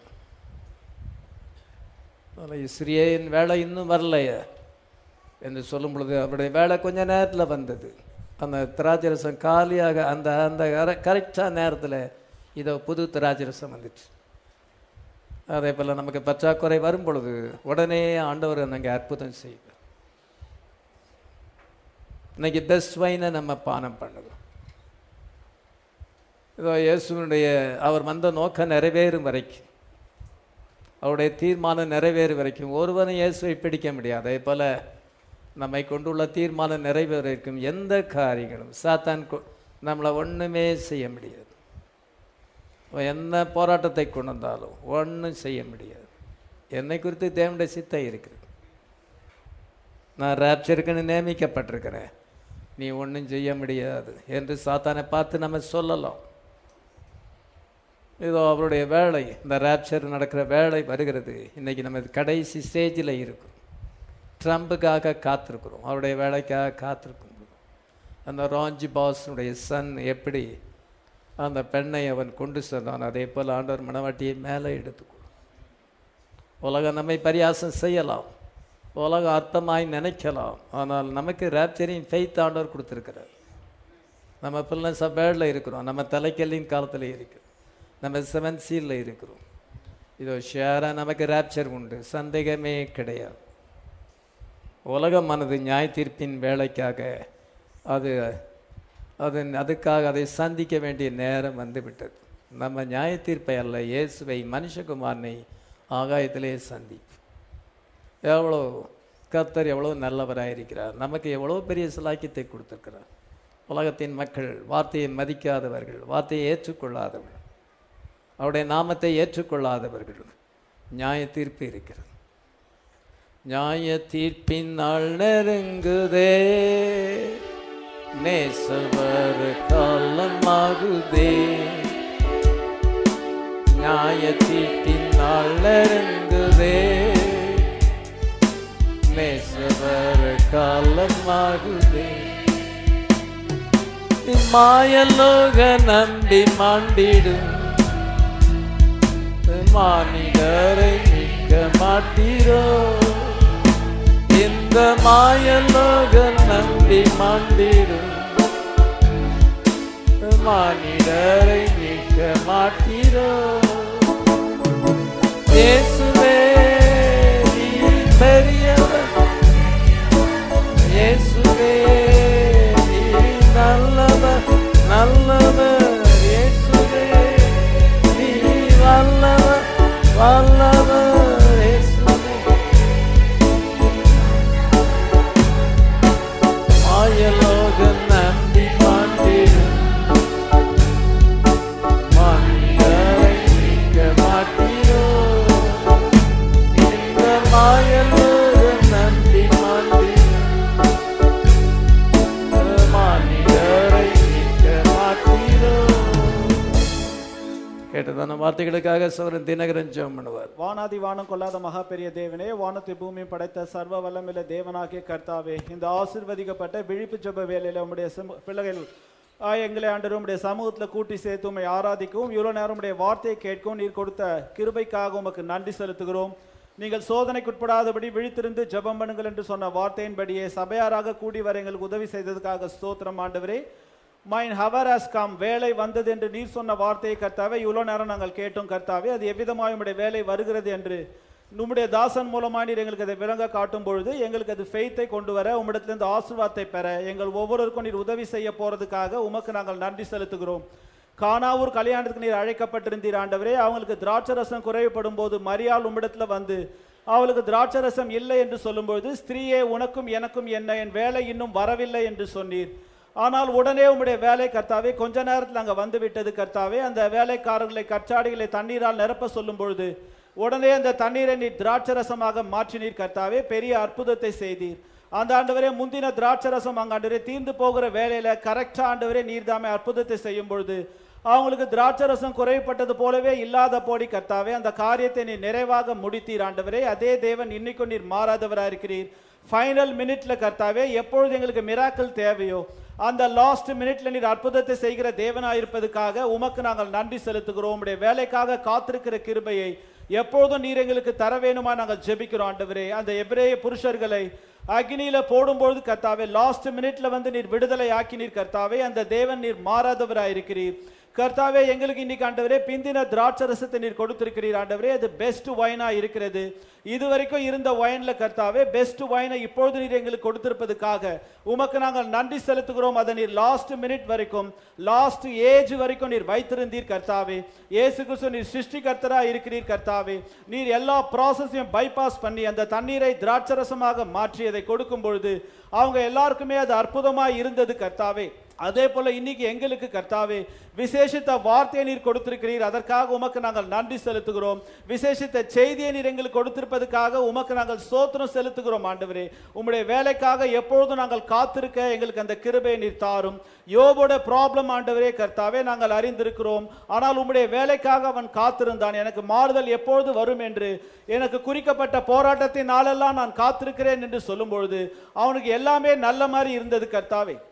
அதில் இஸ்ரேலின் வேலை இன்னும் வரலையே என்று சொல்லும் பொழுது அவருடைய வேலை கொஞ்ச நேரத்தில் வந்தது அந்த திராட்சரசம் காலியாக அந்த அந்த கரெக்டாக நேரத்தில் இதோ புது திராட்சரசம் வந்துச்சு அதே போல் நமக்கு பற்றாக்குறை வரும் பொழுது உடனே ஆண்டவர் நாங்கள் அற்புதம் செய்வார் இன்னைக்கு பெஸ்ட் வைனை நம்ம பானம் பண்ணுறோம் இதோ இயேசுனுடைய அவர் வந்த நோக்கம் நிறைவேறும் வரைக்கும் அவருடைய தீர்மானம் நிறைவேறும் வரைக்கும் ஒருவனும் இயேசுவை பிடிக்க முடியாது அதே போல் நம்மை கொண்டுள்ள தீர்மானம் நிறைவேறிக்கும் எந்த காரியங்களும் சாத்தான் கொ- நம்மளை ஒன்றுமே செய்ய முடியாது அவன் என்ன போராட்டத்தை கொண்டு வந்தாலும் ஒன்றும் செய்ய முடியாது என்னை குறித்து தேவனுடைய சித்தை இருக்குது நான் ரேப்சருக்குன்னு நியமிக்கப்பட்டிருக்கிறேன் நீ ஒன்றும் செய்ய முடியாது என்று சாத்தானை பார்த்து நம்ம சொல்லலாம் இதோ அவருடைய வேலை இந்த ரேப்சர் நடக்கிற வேலை வருகிறது இன்னைக்கு நம்ம கடைசி ஸ்டேஜில் இருக்கும் ட்ரம்புக்காக காத்திருக்கிறோம் அவருடைய வேலைக்காக காத்திருக்கும் அந்த ராஞ்சி பாஸுடைய சன் எப்படி அந்த பெண்ணை அவன் கொண்டு சென்றான் அதே போல் ஆண்டவர் மணவாட்டியை மேலே எடுத்துக்கொள் உலகம் நம்மை பரியாசம் செய்யலாம் உலகம் அர்த்தமாய் நினைக்கலாம் ஆனால் நமக்கு ரேப்சரின் ஃபெய்த் ஆண்டவர் கொடுத்துருக்கிறார் நம்ம பில்லன்ஸ் ஆஃப் பேர்டில் இருக்கிறோம் நம்ம தலைக்கல்லின் காலத்தில் இருக்கிறோம் நம்ம செவன் சீலில் இருக்கிறோம் இதோ ஷேராக நமக்கு ரேப்சர் உண்டு சந்தேகமே கிடையாது உலகமானது நியாய தீர்ப்பின் வேலைக்காக அது அது அதுக்காக அதை சந்திக்க வேண்டிய நேரம் வந்துவிட்டது நம்ம நியாய தீர்ப்பை அல்ல இயேசுவை மனுஷகுமாரனை ஆகாயத்திலே சந்திப்போம் எவ்வளோ கர்த்தர் எவ்வளோ நல்லவராக இருக்கிறார் நமக்கு எவ்வளோ பெரிய சிலாக்கியத்தை கொடுத்துருக்கிறார் உலகத்தின் மக்கள் வார்த்தையை மதிக்காதவர்கள் வார்த்தையை ஏற்றுக்கொள்ளாதவர்கள் அவருடைய நாமத்தை ஏற்றுக்கொள்ளாதவர்கள் நியாய தீர்ப்பு இருக்கிறது நியாய தீர்ப்பின் நாள் நெருங்குதே நேசவர் காலமாகுதே நியாய தீர்ப்பின் நாள் நெருங்குதே நேசவர் காலமாகுதே மாயலோக நம்பி மாண்டிடும் மானிடரை மிக்க மாட்டீரோ இந்த மாயலோக நம்பி மாண்டிடும் மானிடரை மிக்க மாட்டீரோ இயேசுவே நீர் பெரியவர் இயேசுவே நீர் நல்லவர் நல்லவர் இயேசுவே நீர் வல்லவர் வல்லவர் இயேசுவே மாயலோக நம்பி மாட்டிடும் மனிதரை நீக்க மாட்டீரோ இந்த மாயலோக நம்பி மாட்டிடும் மனிதரை நீக்க மாட்டீரோ கேட்டதான வார்த்தைகளுக்காக சோரன் தினகரன் ஜெபம் பண்ணுவார் வானாதி வானம் கொள்ளாத மகா பெரிய தேவனே வானத்தை பூமி படைத்த சர்வ வல்லமில்ல தேவனாகிய கர்த்தாவே இந்த ஆசீர்வதிக்கப்பட்ட விழிப்பு ஜெப வேலையில உம்முடைய சிம- பிள்ளைகள் ஆ, எங்களை ஆண்டு உம்முடைய சமூகத்தில் கூட்டி சேர்த்து உம்மை ஆராதிக்கவும் இவ்வளோ நேரம் உடைய வார்த்தையை கேட்கவும் நீர் கொடுத்த கிருபைக்காக உமக்கு நன்றி செலுத்துகிறோம் நீங்கள் சோதனைக்குட்படாதபடி விழித்திருந்து ஜெபம் பண்ணுங்கள் என்று சொன்ன வார்த்தையின்படியே சபையாராக கூடி வர எங்களுக்கு உதவி செய்ததுக்காக ஸ்தோத்திரம் ஆண்டவரே மைன் ஹவர் ஹஸ் கம் வேலை வந்தது என்று நீர் சொன்ன வார்த்தையை கர்த்தாவே இவ்வளோ நேரம் நாங்கள் கேட்டோம் கர்த்தாவே அது எவ்விதமாய் உம்முடைய வேலை வருகிறது என்று உம்முடைய தாசன் மூலமாக நீர் எங்களுக்கு அதை விளங்க காட்டும் பொழுது எங்களுக்கு அது ஃபெய்த்தை கொண்டு வர உம்மிடத்திலிருந்து ஆசீர்வாதத்தை பெற எங்கள் ஒவ்வொருவருக்கும் நீர் உதவி செய்ய போறதுக்காக உமக்கு நாங்கள் நன்றி செலுத்துகிறோம் கானாவூர் கல்யாணத்துக்கு நீர் அழைக்கப்பட்டிருந்தீர் ஆண்டவரே அவங்களுக்கு திராட்சரசம் குறைவுபடும் போது மரியாள் உம்மிடத்துல வந்து அவளுக்கு திராட்சரசம் இல்லை என்று சொல்லும்பொழுது ஸ்திரீயே உனக்கும் எனக்கும் என்ன என் வேலை இன்னும் வரவில்லை என்று சொன்னீர் ஆனால் உடனே உம்முடைய வேலை கர்த்தாவே கொஞ்ச நேரத்தில் அங்கே வந்து விட்டது கர்த்தாவே அந்த வேலைக்காரர்களை கற்சாடிகளை தண்ணீரால் நிரப்ப சொல்லும் பொழுது உடனே அந்த தண்ணீரை நீர் திராட்சரசமாக மாற்றினீர் கர்த்தாவே பெரிய அற்புதத்தை செய்தீர் அந்த ஆண்டவரே முந்தின திராட்சரசம் அங்க ஆண்டவரே தீர்ந்து போகிற வேலையில கரெக்டா ஆண்டவரே நீர்தாமே அற்புதத்தை செய்யும் பொழுது அவங்களுக்கு திராட்சரசம் குறைப்பட்டது போலவே இல்லாத போடி கர்த்தாவே அந்த காரியத்தை நீர் நிறைவாக முடித்தீர் ஆண்டவரே அதே தேவன் இன்னைக்கும் நீர் மாறாதவராக இருக்கிறீர் ஃபைனல் மினிட்ல கர்த்தாவே எப்பொழுது எங்களுக்கு மிராக்கள் தேவையோ அந்த லாஸ்ட் மினிட்ல நீர் அற்புதத்தை செய்கிற தேவனா இருப்பதுக்காக உமக்கு நாங்கள் நன்றி செலுத்துகிறோம் உம்முடைய வேலைக்காக காத்திருக்கிற கிருபையை எப்பொழுதும் நீர் எங்களுக்கு தர வேணுமா நாங்கள் ஜெபிக்கிறோம் ஆண்டவரே அந்த எபிரேய புருஷர்களை அக்னியில போடும்பொழுது கர்த்தாவே லாஸ்ட் மினிட்ல வந்து நீர் விடுதலை ஆக்கினீர் கர்த்தாவே அந்த தேவன் நீர் மாறாதவராய் இருக்கிறீர் கர்த்தாவே எங்களுக்கு இன்னைக்கு ஆண்டவரே பிந்தின திராட்சரசத்தை நீர் கொடுத்திருக்கிறீர் ஆண்டவரே அது பெஸ்ட் ஒயினா இருக்கிறது இதுவரைக்கும் இருந்த ஒயின்ல கர்த்தாவே பெஸ்ட் ஒயினை இப்பொழுது நீர் எங்களுக்கு கொடுத்திருப்பதுக்காக உமக்கு நாங்கள் நன்றி செலுத்துகிறோம் அதை நீர் லாஸ்ட் மினிட் வரைக்கும் லாஸ்ட் ஏஜ் வரைக்கும் நீர் வைத்திருந்தீர் கர்த்தாவே இயேசு கிறிஸ்து நீர் சிருஷ்டிகர்த்தரா இருக்கிறீர் கர்த்தாவே நீர் எல்லா ப்ராசஸையும் பைபாஸ் பண்ணி அந்த தண்ணீரை திராட்சரசமாக மாற்றி அதை கொடுக்கும் பொழுது அவங்க எல்லாருக்குமே அது அற்புதமாய் இருந்தது கர்த்தாவே அதே போல இன்னைக்கு எங்களுக்கு கர்த்தாவே விசேஷித்த வார்த்தையை நீர் கொடுத்திருக்கிறீர் அதற்காக உமக்கு நாங்கள் நன்றி செலுத்துகிறோம் விசேஷித்த செய்தியை நீர் எங்களுக்கு கொடுத்திருப்பதற்காக உமக்கு நாங்கள் சோத்திரம் செலுத்துகிறோம் ஆண்டவரே உம்முடைய வேலைக்காக எப்பொழுதும் நாங்கள் காத்திருக்க எங்களுக்கு அந்த கிருபையை நீர் தாரும் யோபோட ப்ராப்ளம் ஆண்டவரே கர்த்தாவே நாங்கள் அறிந்திருக்கிறோம் ஆனால் உம்முடைய வேலைக்காக அவன் காத்திருந்தான் எனக்கு மாறுதல் எப்பொழுது வரும் என்று எனக்கு குறிக்கப்பட்ட போராட்டத்தின் நாளெல்லாம் நான் காத்திருக்கிறேன் என்று சொல்லும் பொழுது அவனுக்கு எல்லாமே நல்ல மாதிரி இருந்தது கர்த்தாவே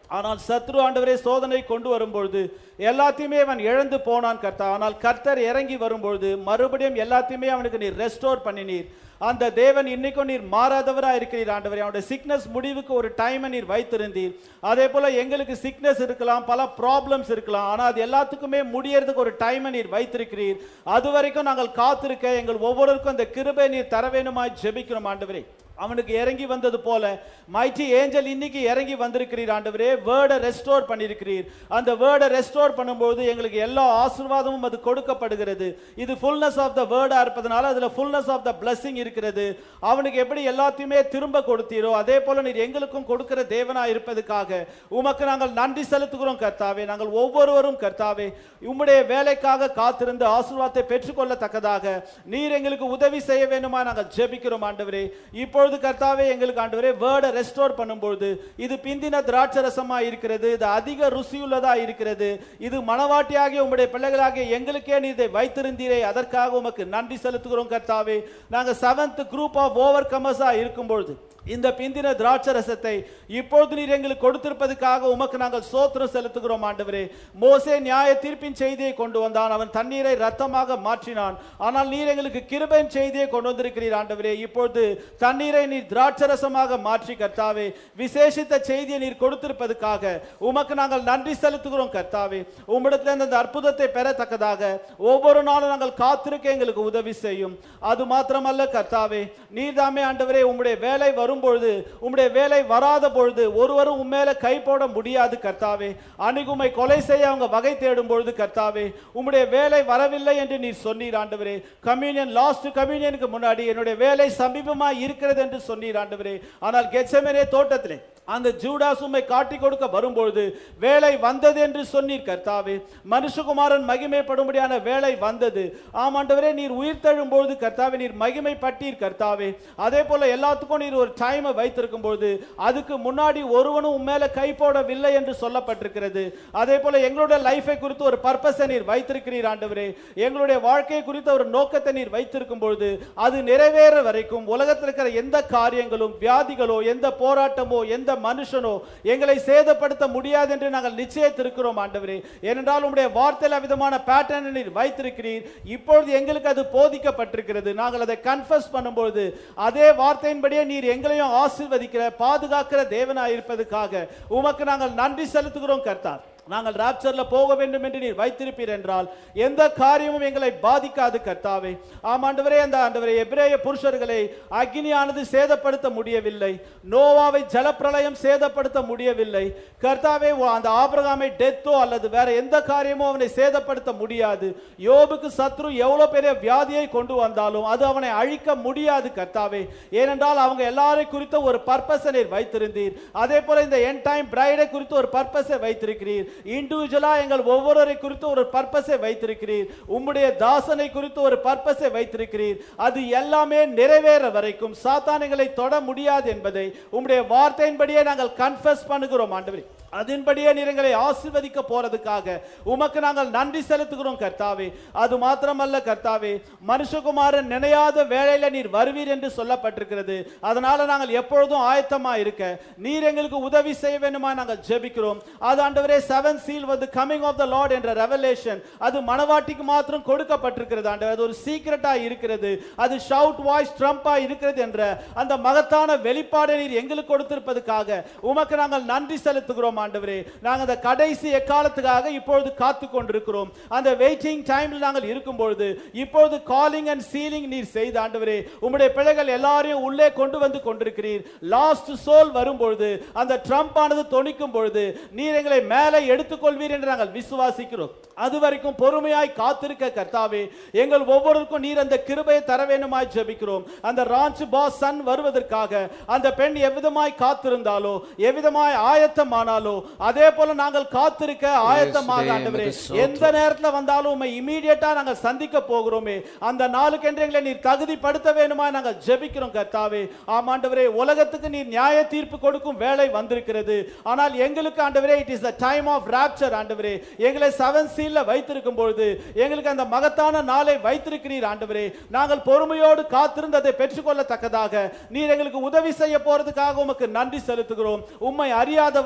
ஆனால் சத்ரு ஆண்டவரே சோதனை கொண்டு வரும்பொழுது எல்லாத்தையுமே அவன் இழந்து போனான் கர்த்தா ஆனால் கர்த்தர் இறங்கி வரும்பொழுது மறுபடியும் எல்லாத்தையுமே அவனுக்கு நீர் ரெஸ்டோர் பண்ணினீர் அந்த தேவன் இன்னைக்கும் நீர் மாறாதவரா இருக்கிறீர் ஆண்டவரே அவனுடைய சிக்னஸ் முடிவுக்கு ஒரு டைமை நீர் வைத்திருந்தீர் அதே போல எங்களுக்கு சிக்னஸ் இருக்கலாம் பல ப்ராப்ளம்ஸ் இருக்கலாம் ஆனால் அது எல்லாத்துக்குமே முடியறதுக்கு ஒரு டைமை நீர் வைத்திருக்கிறீர் அது வரைக்கும் நாங்கள் காத்திருக்க எங்கள் ஒவ்வொருவருக்கும் அந்த கிருபை நீர் தர வேணுமாய் ஜெபிக்கிறோம் ஆண்டவரே அவனுக்கு இறங்கி வந்தது போல மைட்டி ஏஞ்சல் இன்னைக்கு இறங்கி வந்திருக்கிறீர் ஆண்டவரே வேர்டை ரெஸ்டோர் பண்ணியிருக்கிறீர் அந்த வேர்டை ரெஸ்டோர் பண்ணும்போது எங்களுக்கு எல்லா ஆசீர்வாதமும் அது கொடுக்கப்படுகிறது இது ஃபுல்னஸ் ஆஃப் த வேர்டா இருப்பதனால அதுல ஃபுல்னஸ் ஆஃப் த blessing இருக்கிறது அவனுக்கு எப்படி எல்லாத்தையுமே திரும்ப கொடுத்தீரோ அதே போல நீர் எங்களுக்கும் கொடுக்கிற தேவனா இருப்பதுக்காக உமக்கு நாங்கள் நன்றி செலுத்துகிறோம் கர்த்தாவே நாங்கள் ஒவ்வொருவரும் கர்த்தாவே உம்முடைய வேலைக்காக காத்திருந்து ஆசீர்வாதத்தை பெற்றுக்கொள்ளத்தக்கதாக நீர் எங்களுக்கு உதவி செய்ய வேண்டுமா நாங்கள் ஜெபிக்கிறோம் ஆண்டவரே இப்பொழுது கர்த்தாவே எங்களுக்கு ஆண்டவரே வேர்டை ரெஸ்டோர் பண்ணும்பொழுது இது பிந்தின திராட்சரசமா இருக்கிறது இது அதிக ருசியுள்ளதா இருக்கிறது இது மனவாட்டியாகிய உம்முடைய பிள்ளைகளாகிய எங்களுக்கே நீ இதை வைத்திருந்தீரே அதற்காக உமக்கு நன்றி செலுத்துகிறோம் கர்த்தாவே நாங்க செவன்த் குரூப் ஆஃப் ஓவர் கமர்ஸா இருக்கும்பொழுது இந்த பிந்தின திராட்சரசத்தை இப்பொழுது நீர் எங்களுக்கு கொடுத்திருப்பதற்காக உமக்கு நாங்கள் சோத்திரம் செலுத்துகிறோம் ஆண்டவரே மோசே நியாய தீர்ப்பின் செய்தியை கொண்டு வந்தான் அவன் தண்ணீரை ரத்தமாக மாற்றினான் ஆனால் நீர் எங்களுக்கு கிருபையின் செய்தியை கொண்டு வந்திருக்கிறீர் ஆண்டவரே இப்பொழுது தண்ணீரை நீர் திராட்சரசமாக மாற்றி கர்த்தாவே விசேஷித்த செய்தியை நீர் கொடுத்திருப்பதற்காக உமக்கு நாங்கள் நன்றி செலுத்துகிறோம் கர்த்தாவே உம்மிடத்தில் இந்த அற்புதத்தை பெறத்தக்கதாக ஒவ்வொரு நாளும் நாங்கள் காத்திருக்க எங்களுக்கு உதவி செய்யும் அது மாத்திரமல்ல கர்த்தாவே நீர்தாமே ஆண்டவரே உம்முடைய வேலை வரும்பொழுது உம்முடைய வேலை வராத பொழுது ஒருவரும் உம்மேல கை போட முடியாது கர்த்தாவே அணுகுமை கொலை செய்ய அவங்க வகை தேடும் பொழுது கர்த்தாவே உம்முடைய வேலை வரவில்லை என்று நீர் சொன்னீர் ஆண்டவரே கம்யூனியன் லாஸ்ட் கம்யூனியனுக்கு முன்னாடி என்னுடைய வேலை சமீபமாக இருக்கிறது என்று சொன்னீர் ஆண்டவரே ஆனால் கெச்சமேனே தோட்டத்திலே அந்த ஜூடாஸ் உம்மை காட்டி கொடுக்க வரும்பொழுது வேலை வந்தது என்று சொன்னீர் கர்த்தாவே மனுஷகுமாரன் மகிமைப்படும்படியான வேலை வந்தது ஆமாண்டவரே நீர் உயிர் தழும்பொழுது கர்த்தாவே நீர் மகிமைப்பட்டீர் கர்த்தாவே அதே போல எல்லாத்துக்கும் நீர் ஒரு டைமை வைத்திருக்கும் பொழுது அதுக்கு முன்னாடி ஒருவனும் உன் மேல கை போடவில்லை என்று சொல்லப்பட்டிருக்கிறது அதே போல எங்களுடைய லைஃபை குறித்து ஒரு பர்பஸை நீர் வைத்திருக்கிறீர் ஆண்டவரே எங்களுடைய வாழ்க்கை குறித்த ஒரு நோக்கத்தை நீர் வைத்திருக்கும் பொழுது அது நிறைவேற வரைக்கும் உலகத்தில் இருக்கிற எந்த காரியங்களும் வியாதிகளோ எந்த போராட்டமோ எந்த மனுஷனோ எங்களை சேதப்படுத்த முடியாது என்று நாங்கள் நிச்சயத்திருக்கிறோம் ஆண்டவரே ஏனென்றால் உம்முடைய வார்த்தையில விதமான பேட்டர்னை நீர் வைத்திருக்கிறீர் இப்பொழுது எங்களுக்கு அது போதிக்கப்பட்டிருக்கிறது நாங்கள் அதை கன்ஃபஸ் பண்ணும்பொழுது அதே வார்த்தையின்படியே நீர் எங்களையும் ஆசீர்வதிக்கிற பாதுகாக்கிற தேவனாய் இருப்பதற்காக உமக்கு நாங்கள் நன்றி செலுத்துகிறோம் கர்த்தார் நாங்கள் ராப்சர்ல போக வேண்டும் என்று நீர் வைத்திருப்பீர் என்றால் எந்த காரியமும் எங்களை பாதிக்காது கர்த்தாவே ஆமாண்டவரே அந்த ஆண்டவரே எபிரேய புருஷர்களை அக்னியானது சேதப்படுத்த முடியவில்லை நோவாவை ஜலப்பிரளயம் சேதப்படுத்த முடியவில்லை கர்த்தாவே ஓ- அந்த ஆபிரகாமை டெத்தோ அல்லது வேற எந்த காரியமோ அவனை சேதப்படுத்த முடியாது யோபுக்கு சத்ரு எவ்வளவு பெரிய வியாதியை கொண்டு வந்தாலும் அது அவனை அழிக்க முடியாது கர்த்தாவே ஏனென்றால் அவங்க எல்லாரை குறித்த ஒரு பர்பஸை நீர் வைத்திருந்தீர் அதே போல இந்த என் டைம் பிரைடை குறித்து ஒரு பர்பஸை வைத்திருக்கிறீர் இண்டிவிஜுவலா எங்கள் ஒவ்வொருவரை குறித்து ஒரு பர்பஸை வைத்திருக்கிறீர் உம்முடைய தாசனை குறித்து ஒரு பர்பஸை வைத்திருக்கிறீர் அது எல்லாமே நிறைவேற வரைக்கும் சாத்தானுகளை தொட முடியாது என்பதை உம்முடைய வார்த்தையின்படியே நாங்கள் கன்ஃபஸ் பண்ணுகிறோம் ஆண்டவரே அதன்படியே நீர் எங்களை ஆசீர்வதிக்க போறதுக்காக உமக்கு நாங்கள் நன்றி செலுத்துகிறோம் கர்த்தாவே அது மாத்திரமல்ல கர்த்தாவே மனுஷகுமாரன் நினையாத வேளையில நீர் வருவீர் என்று சொல்லப்பட்டிருக்கிறது அதனால நாங்கள் எப்பொழுதும் ஆயத்தமா இருக்க நீர் எங்களுக்கு உதவி செய்ய வேண்டுமா நாங்கள் ஜெபிக்கிறோம் அது ஆண்டவரே செவன் சீல் வந்து கமிங் ஆஃப் த லார்ட் என்ற ரெவலேஷன் அது மனவாட்டிக்கு மாத்திரம் கொடுக்கப்பட்டிருக்கிறது ஆண்டவர் அது ஒரு சீக்கிரட்டா இருக்கிறது அது ஷவுட் வாய்ஸ் ட்ரம்பா இருக்கிறது என்ற அந்த மகத்தான வெளிப்பாடை நீர் எங்களுக்கு கொடுத்திருப்பதற்காக உமக்கு நாங்கள் நன்றி செலுத்துகிறோம் ஆண்டவரே நாங்கள் அந்த கடைசி எக்காலத்துக்காக இப்பொழுது காத்து கொண்டிருக்கிறோம் அந்த வெயிட்டிங் டைம்ல நாங்கள் இருக்கும் பொழுது இப்பொழுது காலிங் அண்ட் சீலிங் நீர் செய்த ஆண்டவரே உம்முடைய பிள்ளைகள் எல்லாரையும் உள்ளே கொண்டு வந்து கொண்டிருக்கிறீர் லாஸ்ட் சோல் வரும்பொழுது அந்த ட்ரம்ப் ஆனது தொனிக்கும் பொழுது நீர் எங்களை மேலே எடுத்துக்கொள்வீர் என்று நாங்கள் விசுவாசிக்கிறோம் அது வரைக்கும் பொறுமையாய் காத்திருக்க கர்த்தாவே எங்கள் ஒவ்வொருவருக்கும் நீர் அந்த கிருபையை தர வேண்டுமாய் ஜெபிக்கிறோம் அந்த ராஞ்ச் பாஸ் சன் வருவதற்காக அந்த பெண் எவ்விதமாய் காத்திருந்தாலோ எவ்விதமாய் ஆயத்தமானாலோ அதே போல நாங்கள் காத்திருக்க ஆயத்தமாக இயேசுவே, ஆண்டவரே உமக்கு ஸ்தோத்திரம். எந்த நேரத்துல வந்தாலும் உம்மை இமீடியட்டா நாங்கள் சந்திக்க போகிறோமே அந்த நாளுக்கென்று எங்களை நீர் தகுதிப்படுத்த வேண்டுமா நாங்கள் ஜெபிக்கிறோம் கர்த்தாவே ஆமாண்டவரே உலகத்துக்கு நீர் நியாய தீர்ப்பு கொடுக்கும் வேலை வந்திருக்கிறது ஆனால் எங்களுக்கு ஆண்டவரே it is the time of rapture ஆண்டவரே எங்களை செவன் சீல்ல வைத்திருக்கும் பொழுது எங்களுக்கு அந்த மகத்தான நாளை வைத்திருக்கிறீர் ஆண்டவரே நாங்கள் பொறுமையோடு காத்திருந்து அதை பெற்றுக்கொள்ளத்தக்கதாக நீர் எங்களுக்கு உதவி செய்ய போறதுக்காக உமக்கு நன்றி செலுத்துகிறோம் உம்மை அறியாதவர்கள்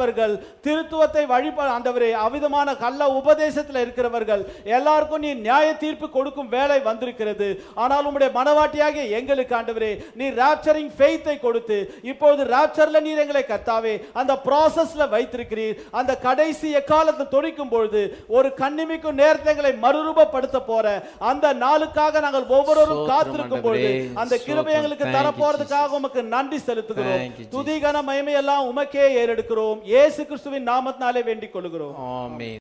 திருத்துவத்தை வழிப ஆண்டவரே அவிதமான கள்ள உபதேசத்தில் இருக்கிறவர்கள் எல்லாருக்கும் நீ நியாய தீர்ப்பு கொடுக்கும் வேலை வந்திருக்கிறது ஆனால் உம்முடைய மனவாட்டியாகிய எங்களுக்கு ஆண்டவரே நீ ராப்சரிங் ஃபெய்த்தை கொடுத்து இப்பொழுது ராப்சர்ல நீர் எங்களை கத்தாவே அந்த ப்ராசஸ்ல வைத்திருக்கிறீர் அந்த கடைசி எக்காலத்தை தொடிக்கும் பொழுது ஒரு கண்ணிமிக்கும் நேரத்தை எங்களை மறுரூபப்படுத்த போற அந்த நாளுக்காக நாங்கள் ஒவ்வொருவரும் ஸ்தோத்திரம் காத்திருக்கும் பொழுது ஆண்டவரே. அந்த கிருபை ஸ்தோத்திரம். எங்களுக்கு Thank you, தரப்போறதுக்காக உமக்கு நன்றி செலுத்துகிறோம் Thank you, Jesus. துதிகன மகிமை எல்லாம் உமக்கே ஏறெடுக்கிறோம் இயேசு கிறிஸ்துவின் நாமத்தினாலே வேண்டிக் கொள்கிறோம் ஆமென்